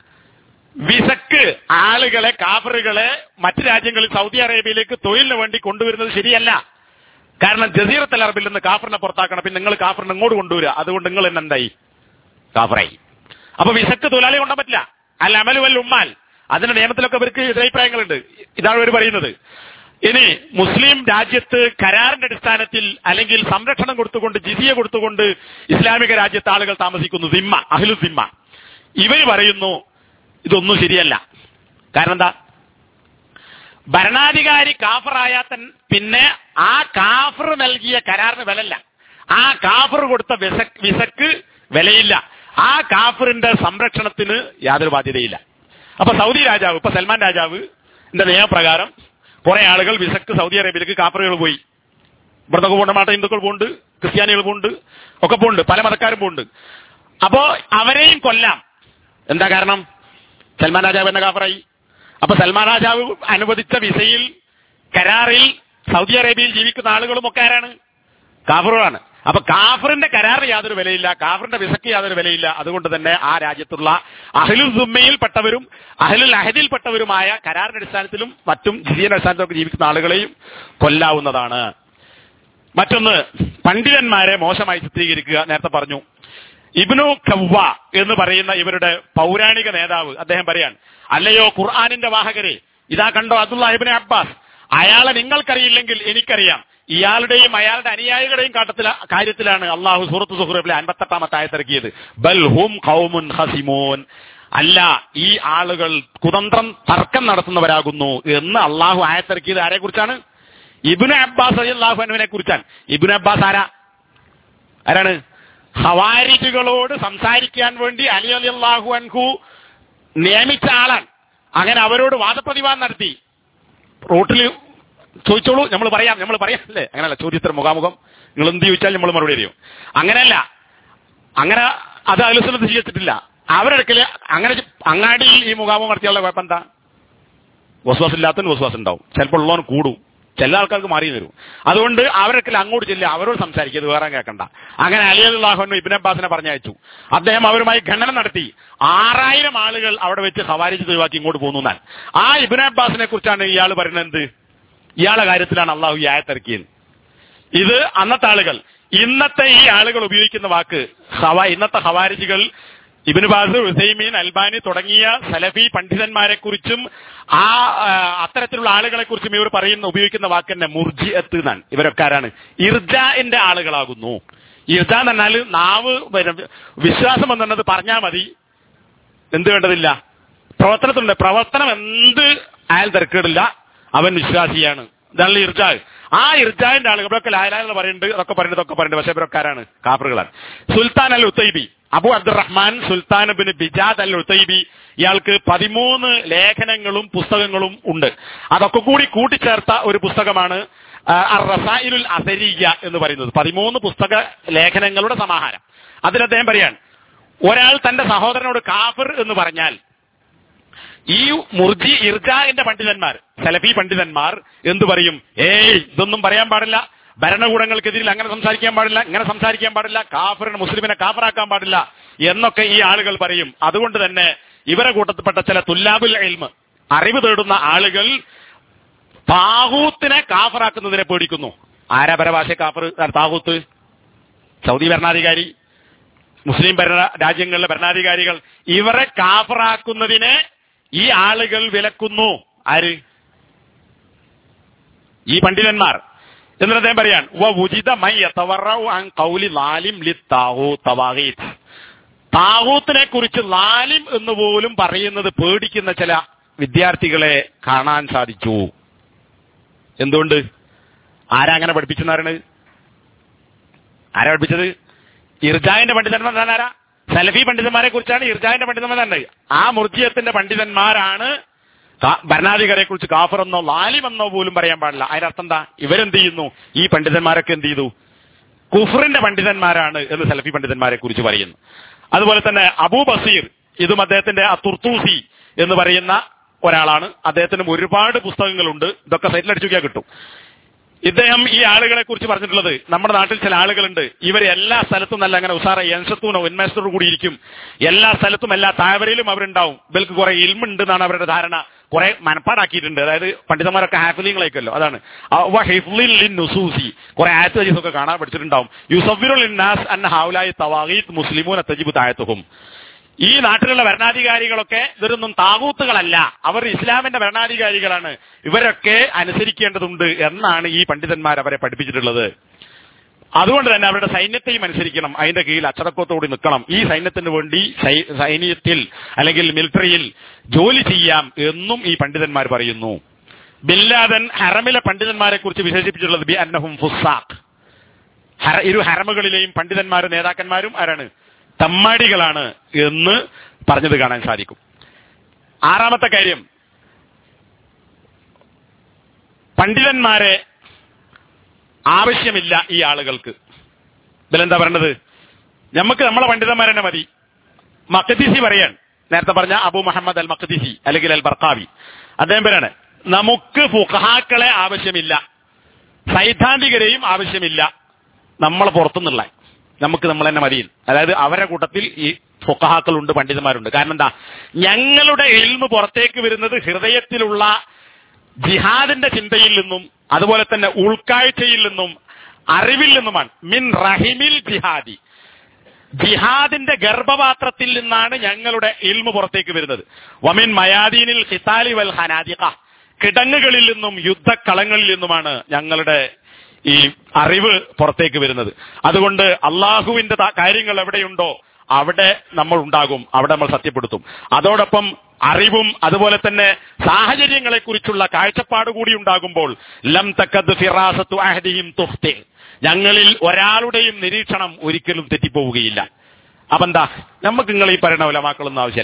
Speaker 2: വിസക്ക് ആളുകളെ കാഫറുകളെ മറ്റു രാജ്യങ്ങളിൽ സൗദി അറേബ്യയിലേക്ക് തൊഴിലിന് വേണ്ടി കൊണ്ടുവരുന്നത് ശരിയല്ല കാരണം ജസീറത്തൽ അറബിൽ നിന്ന് കാഫറിനെ പുറത്താക്കണം പിന്നെ നിങ്ങൾ കാഫറിനെ ഇങ്ങോട്ട് കൊണ്ടുവരിക അതുകൊണ്ട് നിങ്ങൾ എന്നെ എന്തായി കാഫറായി അപ്പൊ വിസക്ക് തൊഴിലാളി കൊണ്ടാൻ പറ്റില്ല അല്ല അമലു വൽ ഉമ്മാൽ അതിന്റെ നിയമത്തിലൊക്കെ ഇവർക്ക് എതിരഭിപ്രായങ്ങളുണ്ട് ഇതാണ് ഇവർ പറയുന്നത് ഇനി മുസ്ലിം രാജ്യത്ത് കരാറിന്റെ അടിസ്ഥാനത്തിൽ അല്ലെങ്കിൽ സംരക്ഷണം കൊടുത്തുകൊണ്ട് ജിസിയ കൊടുത്തുകൊണ്ട് ഇസ്ലാമിക രാജ്യത്ത് ആളുകൾ താമസിക്കുന്നു സിമ്മ അഹ്ലു സിമ്മ ഇവർ പറയുന്നു ഇതൊന്നും ശരിയല്ല കാരണം എന്താ ഭരണാധികാരി കാഫറായ തൻ പിന്നെ ആ കാഫർ നൽകിയ കരാറിന് വിലല്ല ആ കാഫർ കൊടുത്ത വിസ- വിസക്ക് വിലയില്ല ആ കാഫറിന്റെ സംരക്ഷണത്തിന് യാതൊരു ബാധ്യതയില്ല അപ്പൊ സൗദി രാജാവ് ഇപ്പൊ സൽമാൻ രാജാവ് ന്റെ നിയമപ്രകാരം കുറെ ആളുകൾ വിസക്ക് സൗദി അറേബ്യയിലേക്ക് കാഫറുകൾ പോയി ഇവിടുത്തെ പോകുന്നുണ്ട് മാട്ട ഹിന്ദുക്കൾ പോകുന്നുണ്ട് ക്രിസ്ത്യാനികൾ പോകുന്നുണ്ട് ഒക്കെ പോകുന്നുണ്ട് പല മതക്കാരും പോകുന്നുണ്ട് അപ്പോ അവരെയും കൊല്ലാം എന്താ കാരണം സൽമാൻ രാജാവ് എന്ന കാഫറായി അപ്പൊ സൽമാൻ രാജാവ് അനുവദിച്ച വിസയിൽ കരാറിൽ സൗദി അറേബ്യയിൽ ജീവിക്കുന്ന ആളുകളും ഒക്കെ ആരാണ് കാഫറുകളാണ് അപ്പൊ കാഫറിന്റെ കരാറിന് യാതൊരു വിലയില്ല കാഫറിന്റെ വിസയ്ക്ക് യാതൊരു വിലയില്ല അതുകൊണ്ട് തന്നെ ആ രാജ്യത്തുള്ള അഹ്ലുൽ സുമ്മയിൽപ്പെട്ടവരും അഹ്ലുൽ അഹദിൽപ്പെട്ടവരുമായ കരാറിന്റെ അടിസ്ഥാനത്തിലും മറ്റും ജിസിയുടെ അടിസ്ഥാനത്തിലൊക്കെ ജീവിക്കുന്ന ആളുകളെയും കൊല്ലാവുന്നതാണ് മറ്റൊന്ന് പണ്ഡിതന്മാരെ മോശമായി ചിത്രീകരിക്കുക നേരത്തെ പറഞ്ഞു ഇബ്നു കവ്വ എന്ന് പറയുന്ന ഇവരുടെ പൗരാണിക നേതാവ് അദ്ദേഹം പറയാണ് അല്ലയോ ഖുർആാനിന്റെ വാഹകരെ ഇതാ കണ്ടോ അബ്ദുള്ള ഇബ്നു അബ്ബാസ് അയാളെ നിങ്ങൾക്കറിയില്ലെങ്കിൽ എനിക്കറിയാം ഇയാളുടെയും അയാളുടെ അനുയായികളുടെയും കാട്ടത്തില കാര്യത്തിലാണ് അള്ളാഹു സൂറത്ത് സുഹൃബിലെ അൻപത്തെട്ടാമത്തെ ആയത്തിറക്കിയത് ബൽ ഹും ഖൗമുൻ ഹസിമോൻ അല്ല ഈ ആളുകൾ കുതന്ത്രം തർക്കം നടത്തുന്നവരാകുന്നു എന്ന് അള്ളാഹു ആയത്തിറക്കിയത് ആരെ കുറിച്ചാണ് ഇബിന് അബ്ബാസ് അള്ളാഹു അനുവിനെ കുറിച്ചാണ് ഇബിന് അബ്ബാസ് ആരാ ആരാണ് ഹവാരിജുകളോട് സംസാരിക്കാൻ വേണ്ടി അലി അലി അള്ളാഹു അൻഹു നിയമിച്ച ആളാണ് അങ്ങനെ അവരോട് വാദപ്രതിവാദം നടത്തി റോട്ടിൽ ചോദിച്ചോളൂ നമ്മൾ പറയാം നമ്മൾ പറയാം അല്ലേ അങ്ങനല്ല ചോദ്യത്തിന് മുഖാമുഖം നിങ്ങൾ എന്ത് ചോദിച്ചാൽ നമ്മൾ മറുപടി അറിയും അങ്ങനെയല്ല അങ്ങനെ അത് അലുസനത്ത് ചെയ്യത്തിട്ടില്ല അവരെടുക്കല് അങ്ങനെ അങ്ങാടിയിൽ ഈ മുഖാമുഖം നടത്തിയുള്ള കുഴപ്പം എന്താ വസ്വാസം ഇല്ലാത്തതിന് വസ്വാസം ഉണ്ടാവും ചിലപ്പോൾ ഉള്ളവൻ കൂടും ചില ആൾക്കാർക്ക് മാറി വരും അതുകൊണ്ട് അവരൊക്കെ അങ്ങോട്ട് ചെല്ലുക അവരോട് സംസാരിക്കുക ഇത് വേറെ കേൾക്കണ്ട അങ്ങനെ അലിയല്ലാഹുനു ഇബിൻ അബ്ബാസിനെ പറഞ്ഞയച്ചു അദ്ദേഹം അവരുമായി ഖണ്ഡനം നടത്തി ആറായിരം ആളുകൾ അവിടെ വെച്ച് ഹവാരിച്ച് ഒഴിവാക്കി ഇങ്ങോട്ട് പോകുന്നു എന്നാൽ ആ ഇബിൻ അബ്ബാസിനെ കുറിച്ചാണ് ഇയാൾ പറയുന്നത് എന്ത് ഇയാളെ കാര്യത്തിലാണ് അള്ളാഹു ഈ ആയത്തിറക്കിയത് ഇത് അന്നത്തെ ആളുകൾ ഇന്നത്തെ ഈ ആളുകൾ ഉപയോഗിക്കുന്ന വാക്ക് ഹവ ഇന്നത്തെ ഹവാരിജികൾ ഇബിന് ബാസ് ഹുസൈമീൻ അൽബാനി തുടങ്ങിയ സലഫി പണ്ഡിതന്മാരെ കുറിച്ചും ആ ആ, അത്തരത്തിലുള്ള ആളുകളെ കുറിച്ചും ഇവർ പറയുന്ന ഉപയോഗിക്കുന്ന വാക്ക് തന്നെ മുർജിഅത്ത് എന്നാണ് ഇവരൊക്കെ ആരാണ് ഇർജാന്റെ ആളുകളാകുന്നു ഇർജ എന്ന് പറഞ്ഞാൽ നാവ് പിന്നെ വിശ്വാസം എന്നുള്ളത് പറഞ്ഞാൽ മതി എന്ത് വേണ്ടതില്ല പ്രവർത്തനത്തിലുണ്ട് പ്രവർത്തനം എന്ത് അയാൾ തിരക്കേടില്ല അവൻ വിശ്വാസിയാണ് ഇതാണ് ഇർജാ ആ ഇർജാന്റെ ആളുകൾ ഇവരൊക്കെ ലായലാന്ന് പറയുന്നുണ്ട് അതൊക്കെ പറയുന്നത് ഇതൊക്കെ പറയുന്നുണ്ട് പക്ഷെ ഇവരൊക്കെ ആരാണ് കാഫറുകളാണ് Sultan al Utaybi Abu Abdurrahman Sultan bin Bijad al Utaybi ഇയാൾക്ക് പതിമൂന്ന് ലേഖനങ്ങളും പുസ്തകങ്ങളും ഉണ്ട് അതൊക്കെ കൂടി കൂട്ടിച്ചേർത്ത ഒരു പുസ്തകമാണ് ആ, അർ റസായിലുൽ അസരിയ എന്ന് പറയുന്നത് പതിമൂന്ന് പുസ്തക ലേഖനങ്ങളുടെ സമാഹാരം അതിൽ അദ്ദേഹം പറയാൻ ഒരാൾ തന്റെ സഹോദരനോട് കാഫിർ എന്ന് പറഞ്ഞാൽ ഈ മുർജി ഇർജാന്റെ പണ്ഡിതന്മാർ സലഫി പണ്ഡിതന്മാർ എന്തു പറയും ഏയ് ഇതൊന്നും പറയാൻ പാടില്ല ഭരണകൂടങ്ങൾക്കെതിരിൽ അങ്ങനെ സംസാരിക്കാൻ പാടില്ല ഇങ്ങനെ സംസാരിക്കാൻ പാടില്ല കാഫറിന് മുസ്ലിമിനെ കാഫറാക്കാൻ പാടില്ല എന്നൊക്കെ ഈ ആളുകൾ പറയും അതുകൊണ്ട് തന്നെ ഇവരെ കൂട്ടത്തിൽപ്പെട്ട ചില തുല്ലാബുൽ ഇൽമ് അറിവ് തേടുന്ന ആളുകൾ താഹൂത്തിനെ കാഫറാക്കുന്നതിനെ പേടിക്കുന്നു ആരാ പരഭാഷ കാഫർ താഹൂത്ത് സൗദി ഭരണാധികാരി മുസ്ലിം ഭരണ രാജ്യങ്ങളിലെ ഭരണാധികാരികൾ ഇവരെ കാഫറാക്കുന്നതിനെ ഈ ആളുകൾ വിലക്കുന്നു ആര് ഈ പണ്ഡിതന്മാർ എന്നിട്ട് അദ്ദേഹം പറയാൻ "വ ഉചിത മൈ യതവറഉ അൻ ഖൗലി ലാലിം ലിത്താഹൂത്ത് തവാഗീത്ത്." താഹൂത്തിനെ കുറിച്ച് ലാലിം എന്ന് പോലും പറയുന്നത് പേടിക്കുന്ന ചില വിദ്യാർത്ഥികളെ കാണാൻ സാധിച്ചു എന്തുകൊണ്ട് ആരാ അങ്ങനെ പഠിപ്പിച്ചെന്നാരാണ് ആരാ പഠിപ്പിച്ചത് ഇർജാന്റെ പണ്ഡിതന്മാർ എന്താണ് ആരാ സലഫി പണ്ഡിതന്മാരെ കുറിച്ചാണ് ഇർജാന്റെ പണ്ഡിതന്മാർ തന്നെ ആ മുർജിയത്തിന്റെ പണ്ഡിതന്മാരാണ് കാ- ഭരണാധികാരിയെ കുറിച്ച് കാഫറെന്നോ ലാലിമെന്നോ പോലും പറയാൻ പാടില്ല അതിനർത്ഥം എന്താ ഇവരെന്ത് ചെയ്യുന്നു ഈ പണ്ഡിതന്മാരൊക്കെ എന്ത് ചെയ്തു കുഫറിന്റെ പണ്ഡിതന്മാരാണ് എന്ന് സലഫി പണ്ഡിതന്മാരെ കുറിച്ച് പറയുന്നു അതുപോലെ തന്നെ അബൂ ബസീർ ഇതും അദ്ദേഹത്തിന്റെ ആ തുർത്തൂസി എന്ന് പറയുന്ന ഒരാളാണ് അദ്ദേഹത്തിനും ഒരുപാട് പുസ്തകങ്ങളുണ്ട് ഇതൊക്കെ സൈറ്റിൽ അടിച്ചു നോക്കിയാൽ കിട്ടും ഇദ്ദേഹം ഈ ആളുകളെ കുറിച്ച് പറഞ്ഞിട്ടുള്ളത് നമ്മുടെ നാട്ടിൽ ചില ആളുകളുണ്ട് ഇവർ എല്ലാ സ്ഥലത്തും നല്ല അങ്ങനെ ഉസാറ യൻസത്തൂനോ ഉന്മേഷത്തോടു കൂടി ഇരിക്കും എല്ലാ സ്ഥലത്തും എല്ലാ താഴ്വരയിലും അവരുണ്ടാവും ഇവർക്ക് കുറെ ഇൽമുണ്ട് എന്നാണ് അവരുടെ ധാരണ കുറെ മനപ്പാടാക്കിയിട്ടുണ്ട് അതായത് പണ്ഡിതന്മാരൊക്കെ ഹാഫിലിങ്ങളേക്കല്ലോ അതാണ് അവ ഹിഫ്ലിൻ ലിൻ നുസൂസി കുറെ ആയത്ത് ഹദീസ് ഒക്കെ കാണാൻ പഠിച്ചിട്ടുണ്ടാവും യുസഫിറുൽ ഇന്നാസ് അന്ന ഹൗലായി തവാഗീത്ത് മുസ്ലിമൂൻ തജിബ് തായത്തുഹും ഈ നാട്ടിലുള്ള ഭരണാധികാരികളൊക്കെ ഇവരൊന്നും താകൂത്തുകളല്ല അവർ ഇസ്ലാമിന്റെ ഭരണാധികാരികളാണ് ഇവരൊക്കെ അനുസരിക്കേണ്ടതുണ്ട് എന്നാണ് ഈ പണ്ഡിതന്മാർ അവരെ പഠിപ്പിച്ചിട്ടുള്ളത് അതുകൊണ്ട് തന്നെ അവരുടെ സൈന്യത്തെയും അനുസരിക്കണം അതിന്റെ കീഴിൽ അച്ചടക്കത്തോടെ നിൽക്കണം ഈ സൈന്യത്തിന് വേണ്ടി സൈ- സൈന്യത്തിൽ അല്ലെങ്കിൽ മിലിറ്ററിയിൽ ജോലി ചെയ്യാം എന്നും ഈ പണ്ഡിതന്മാർ പറയുന്നു ബില്ലാദൻ ഹറമിലെ പണ്ഡിതന്മാരെ കുറിച്ച് വിശേഷിപ്പിച്ചിട്ടുള്ളത് ബി അന്നഹും ഫുസാഖ് ഹര- ഇരു ഹറമുകളിലെയും പണ്ഡിതന്മാരും നേതാക്കന്മാരും ആരാണ് തമ്മാടികളാണ് എന്ന് പറഞ്ഞത് കാണാൻ സാധിക്കും ആറാമത്തെ കാര്യം പണ്ഡിതന്മാരെ ആവശ്യമില്ല ഈ ആളുകൾക്ക് ഇതിലെന്താ പറയണത് നമുക്ക് നമ്മളെ പണ്ഡിതന്മാർ തന്നെ മതി മഖദിസി പറയാൻ നേരത്തെ പറഞ്ഞ അബു മുഹമ്മദ് അൽ മഖദിസി അല്ലെങ്കിൽ അൽ ബർക്കാവി അദ്ദേഹം പറയാണ് നമുക്ക് ഫുഖഹാക്കളെ ആവശ്യമില്ല സൈദ്ധാന്തികരെയും ആവശ്യമില്ല നമ്മളെ പുറത്തുനിന്നുള്ള നമുക്ക് നമ്മൾ തന്നെ മതിയിൽ അതായത് അവരുടെ കൂട്ടത്തിൽ ഈ ഫുഖഹാക്കളുണ്ട് പണ്ഡിതന്മാരുണ്ട് കാരണം എന്താ ഞങ്ങളുടെ എൽമ് പുറത്തേക്ക് വരുന്നത് ഹൃദയത്തിലുള്ള ജിഹാദിന്റെ ചിന്തയിൽ നിന്നും അതുപോലെ തന്നെ ഉൾക്കാഴ്ചയിൽ നിന്നും അറിവിൽ നിന്നുമാണ് മിൻ റഹിമിൽ ജിഹാദി ജിഹാദിന്റെ ഗർഭപാത്രത്തിൽ നിന്നാണ് ഞങ്ങളുടെ ഇൽമു പുറത്തേക്ക് വരുന്നത് വമിൻ മയാദീനിൽ ഹിസാലി വൽ ഹനാദിഖ കിടങ്ങുകളിൽ നിന്നും യുദ്ധക്കളങ്ങളിൽ നിന്നുമാണ് ഞങ്ങളുടെ ഈ അറിവ് പുറത്തേക്ക് വരുന്നത് അതുകൊണ്ട് അള്ളാഹുവിന്റെ ത- കാര്യങ്ങൾ എവിടെയുണ്ടോ അവിടെ നമ്മൾ ഉണ്ടാകും അവിടെ നമ്മൾ സത്യപ്പെടുത്തും അതോടൊപ്പം അറിവും അതുപോലെ തന്നെ സാഹചര്യങ്ങളെ കുറിച്ചുള്ള കാഴ്ചപ്പാട് കൂടി ഉണ്ടാകുമ്പോൾ ലം തക്കത് ഫിറാസത്തു അഹദിയും തുഹ്തി ഞങ്ങളിൽ ഒരാളുടെയും നിരീക്ഷണം ഒരിക്കലും തെറ്റിപ്പോവുകയില്ല അപ്പൊ എന്താ നമുക്ക് നിങ്ങൾ ഈ പറയുന്ന ഉലമാക്കളൊന്നും ആവശ്യമല്ല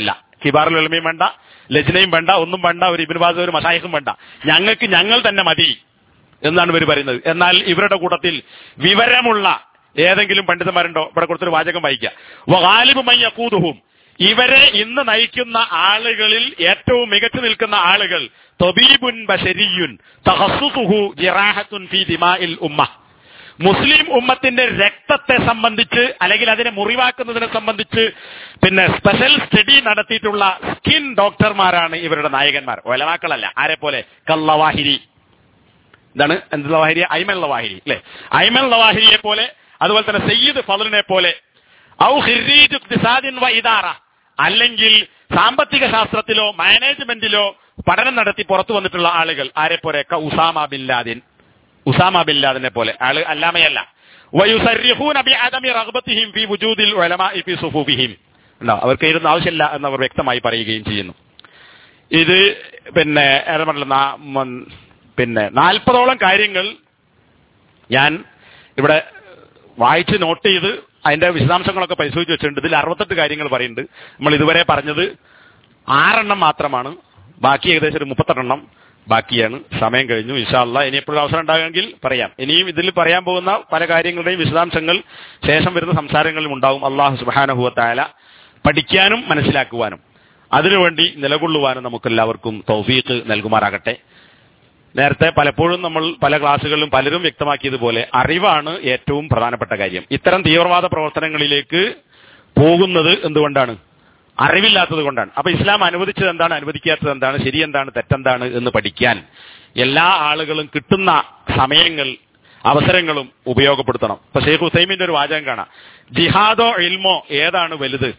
Speaker 2: കിബാറുൽ ഉലമയും വേണ്ട ലജ്നയും വേണ്ട ഒന്നും വേണ്ട ഒരു ഇബിൻബാസ് ഒരു മഷായിഖും വേണ്ട ഞങ്ങൾക്ക് ഞങ്ങൾ തന്നെ മതി എന്നാണ് ഇവർ പറയുന്നത് എന്നാൽ ഇവരുടെ കൂട്ടത്തിൽ വിവരമുള്ള ഏതെങ്കിലും പണ്ഡിതന്മാരുണ്ടോ ഇവിടെ കൊടുത്തൊരു വാചകം വായിക്കുക വകാലിബുമയ്യൂതുഹും ഇവരെ ഇന്ന് നയിക്കുന്ന ആളുകളിൽ ഏറ്റവും മികച്ചു നിൽക്കുന്ന ആളുകൾ തൊബീബുൻ ബഷരിയുൻ തഹസുഹു ജിറാഹത്തുൻ ഫി ദിമാഇൽ ഉമ്മ മുസ്ലിം ഉമ്മത്തിന്റെ രക്തത്തെ സംബന്ധിച്ച് അല്ലെങ്കിൽ അതിനെ മുറിവാക്കുന്നതിനെ സംബന്ധിച്ച് പിന്നെ സ്പെഷ്യൽ സ്റ്റഡി നടത്തിയിട്ടുള്ള സ്കിൻ ഡോക്ടർമാരാണ് ഇവരുടെ നായകന്മാർ ഒലവാക്കളല്ല ആരെ പോലെ കല്ലവാഹിരി ഇതാണ് എന്ത് ലവാഹിരി ഐമൻ ലവാഹിരി അല്ലെ ഐമൻ ലവാഹിരിയെ പോലെ അതുപോലെ തന്നെ സയ്യിദ് ഫലിനെ പോലെ ഔ ഹിറീജ് ഇഖ്തിസാദിൻ വ ഇദാറ അല്ലെങ്കിൽ സാമ്പത്തിക ശാസ്ത്രത്തിലോ മാനേജ്മെന്റിലോ പഠനം നടത്തി പുറത്തു വന്നിട്ടുള്ള ആളുകൾ ആരെ പോലെ ക Osama bin Laden Osama bin ലാദിനെ പോലെ ആള് അല്ലാമയല്ല വയുസരിഹൂന ബിഅദമി റഗ്ബത്തിഹിം ഫി വുജൂദിൽ ഉലമാഇ ഫി സുഫൂഫിഹിം ഉണ്ടോ അവർക്ക് ഇരുന്ന് ആവശ്യമില്ല എന്ന് അവർ വ്യക്തമായി പറയുകയും ചെയ്യുന്നു ഇത് പിന്നെ ഏതാ പറഞ്ഞില്ല നാ- മ- പിന്നെ നാൽപ്പതോളം കാര്യങ്ങൾ ഞാൻ ഇവിടെ വായിച്ച് നോട്ട് ചെയ്ത് അതിന്റെ വിശദാംശങ്ങളൊക്കെ പരിശോധിച്ച് വെച്ചിട്ടുണ്ട് ഇതിൽ അറുപത്തെട്ട് കാര്യങ്ങൾ പറയുന്നുണ്ട് നമ്മൾ ഇതുവരെ പറഞ്ഞത് ആറെണ്ണം മാത്രമാണ് ബാക്കി ഏകദേശം ഒരു മുപ്പത്തെട്ടെണ്ണം ബാക്കിയാണ് സമയം കഴിഞ്ഞു ഇൻഷാല്ല ഇനി എപ്പോഴും അവസരം ഉണ്ടാകുമെങ്കിൽ പറയാം ഇനിയും ഇതിൽ പറയാൻ പോകുന്ന പല കാര്യങ്ങളുടെയും വിശദാംശങ്ങൾ ശേഷം വരുന്ന സംസാരങ്ങളിലും ഉണ്ടാവും അള്ളാഹു സുബാനഹുവത്തായ പഠിക്കാനും മനസ്സിലാക്കുവാനും അതിനുവേണ്ടി നിലകൊള്ളുവാനും നമുക്കെല്ലാവർക്കും തൗഫീഖ് നൽകുമാറാകട്ടെ നേരത്തെ പലപ്പോഴും നമ്മൾ പല ക്ലാസ്സുകളിലും പലരും വ്യക്തമാക്കിയതുപോലെ അറിവാണ് ഏറ്റവും പ്രധാനപ്പെട്ട കാര്യം ഇത്തരം തീവ്രവാദ പ്രവർത്തനങ്ങളിലേക്ക് പോകുന്നത് എന്തുകൊണ്ടാണ് അറിവില്ലാത്തത് കൊണ്ടാണ് അപ്പൊ ഇസ്ലാം അനുവദിച്ചത് എന്താണ് അനുവദിക്കാത്തത് എന്താണ് ശരി എന്താണ് തെറ്റെന്താണ് എന്ന് പഠിക്കാൻ എല്ലാ ആളുകളും കിട്ടുന്ന സമയങ്ങൾ അവസരങ്ങളും ഉപയോഗപ്പെടുത്തണം ഇപ്പൊ ഷെയ്ഖ് ഹുസൈമിന്റെ ഒരു വാചകം കാണാം ജിഹാദോ ഇൽമോ ഏതാണ് വലുത്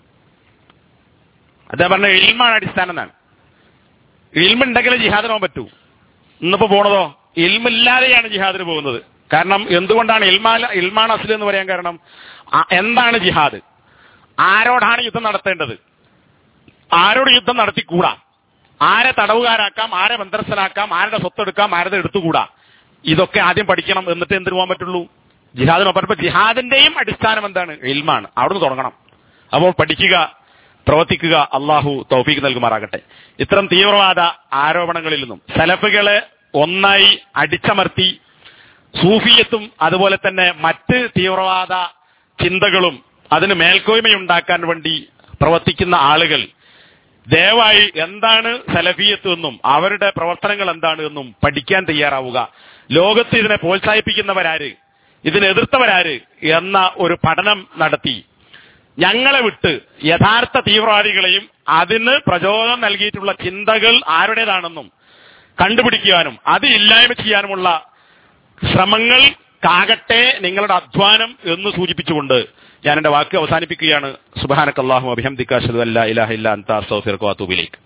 Speaker 2: അദ്ദേഹം പറഞ്ഞ ഇൽമാണ് അടിസ്ഥാനം എന്നാണ് ഇൽമുണ്ടെങ്കിലേ ജിഹാദിന് പോകാൻ പറ്റൂ ഇന്നിപ്പോ പോണതോ ഇൽമില്ലാതെയാണ് ജിഹാദിന് പോകുന്നത് കാരണം എന്തുകൊണ്ടാണ് ഇൽമാല ഇൽമാണ് അസ്ലി എന്ന് പറയാൻ കാരണം ആ- എന്താണ് ജിഹാദ് ആരോടാണ് യുദ്ധം നടത്തേണ്ടത് ആരോട് യുദ്ധം നടത്തിക്കൂടാ ആരെ തടവുകാരാക്കാം ആരെ ബന്ധസ്ഥനാക്കാം ആരുടെ സ്വത്തെടുക്കാം ആരുടെ എടുത്തുകൂടാ ഇതൊക്കെ ആദ്യം പഠിക്കണം എന്നിട്ട് എന്തിനു പോകാൻ പറ്റുള്ളൂ ജിഹാദിനൊപ്പം ഇപ്പൊ ജിഹാദിന്റെയും അടിസ്ഥാനം എന്താണ് ഇൽമാണ് അവിടുന്ന് തുടങ്ങണം അപ്പോൾ പഠിക്കുക പ്രവർത്തിക്കുക അള്ളാഹു തൗഫീഖ് നൽകുമാറാകട്ടെ ഇത്തരം തീവ്രവാദ ആരോപണങ്ങളിൽ നിന്നും സലഫുകളെ ഒന്നായി അടിച്ചമർത്തി സൂഫിയത്തും അതുപോലെ തന്നെ മറ്റ് തീവ്രവാദ ചിന്തകളും അതിന് മേൽക്കോയ്മയുണ്ടാക്കാൻ വേണ്ടി പ്രവർത്തിക്കുന്ന ആളുകൾ ദയവായി എന്താണ് സലഫിയത്ത് എന്നും അവരുടെ പ്രവർത്തനങ്ങൾ എന്താണ് എന്നും പഠിക്കാൻ തയ്യാറാവുക ലോകത്ത് ഇതിനെ പ്രോത്സാഹിപ്പിക്കുന്നവരാര് ഇതിനെ എതിർത്തവരാര് എന്ന ഒരു പഠനം നടത്തി ഞങ്ങളെ വിട്ട് യഥാർത്ഥ തീവ്രവാദികളെയും അതിന് പ്രചോദനം നൽകിയിട്ടുള്ള ചിന്തകൾ ആരുടേതാണെന്നും കണ്ടുപിടിക്കുവാനും അത് ഇല്ലായ്മ ചെയ്യാനുമുള്ള ശ്രമങ്ങൾ കാകട്ടെ നിങ്ങളുടെ അധ്വാനം എന്ന് സൂചിപ്പിച്ചുകൊണ്ട് ഞാൻ എന്റെ വാക്ക് അവസാനിപ്പിക്കുകയാണ് സുബാനക്കല്ലാഹു അഭിഹംദിക്കാശു അല്ല ഇലാഹ ഇല്ല അന്താ സൗഫിർ ഖാത്തൂബിലേക്ക്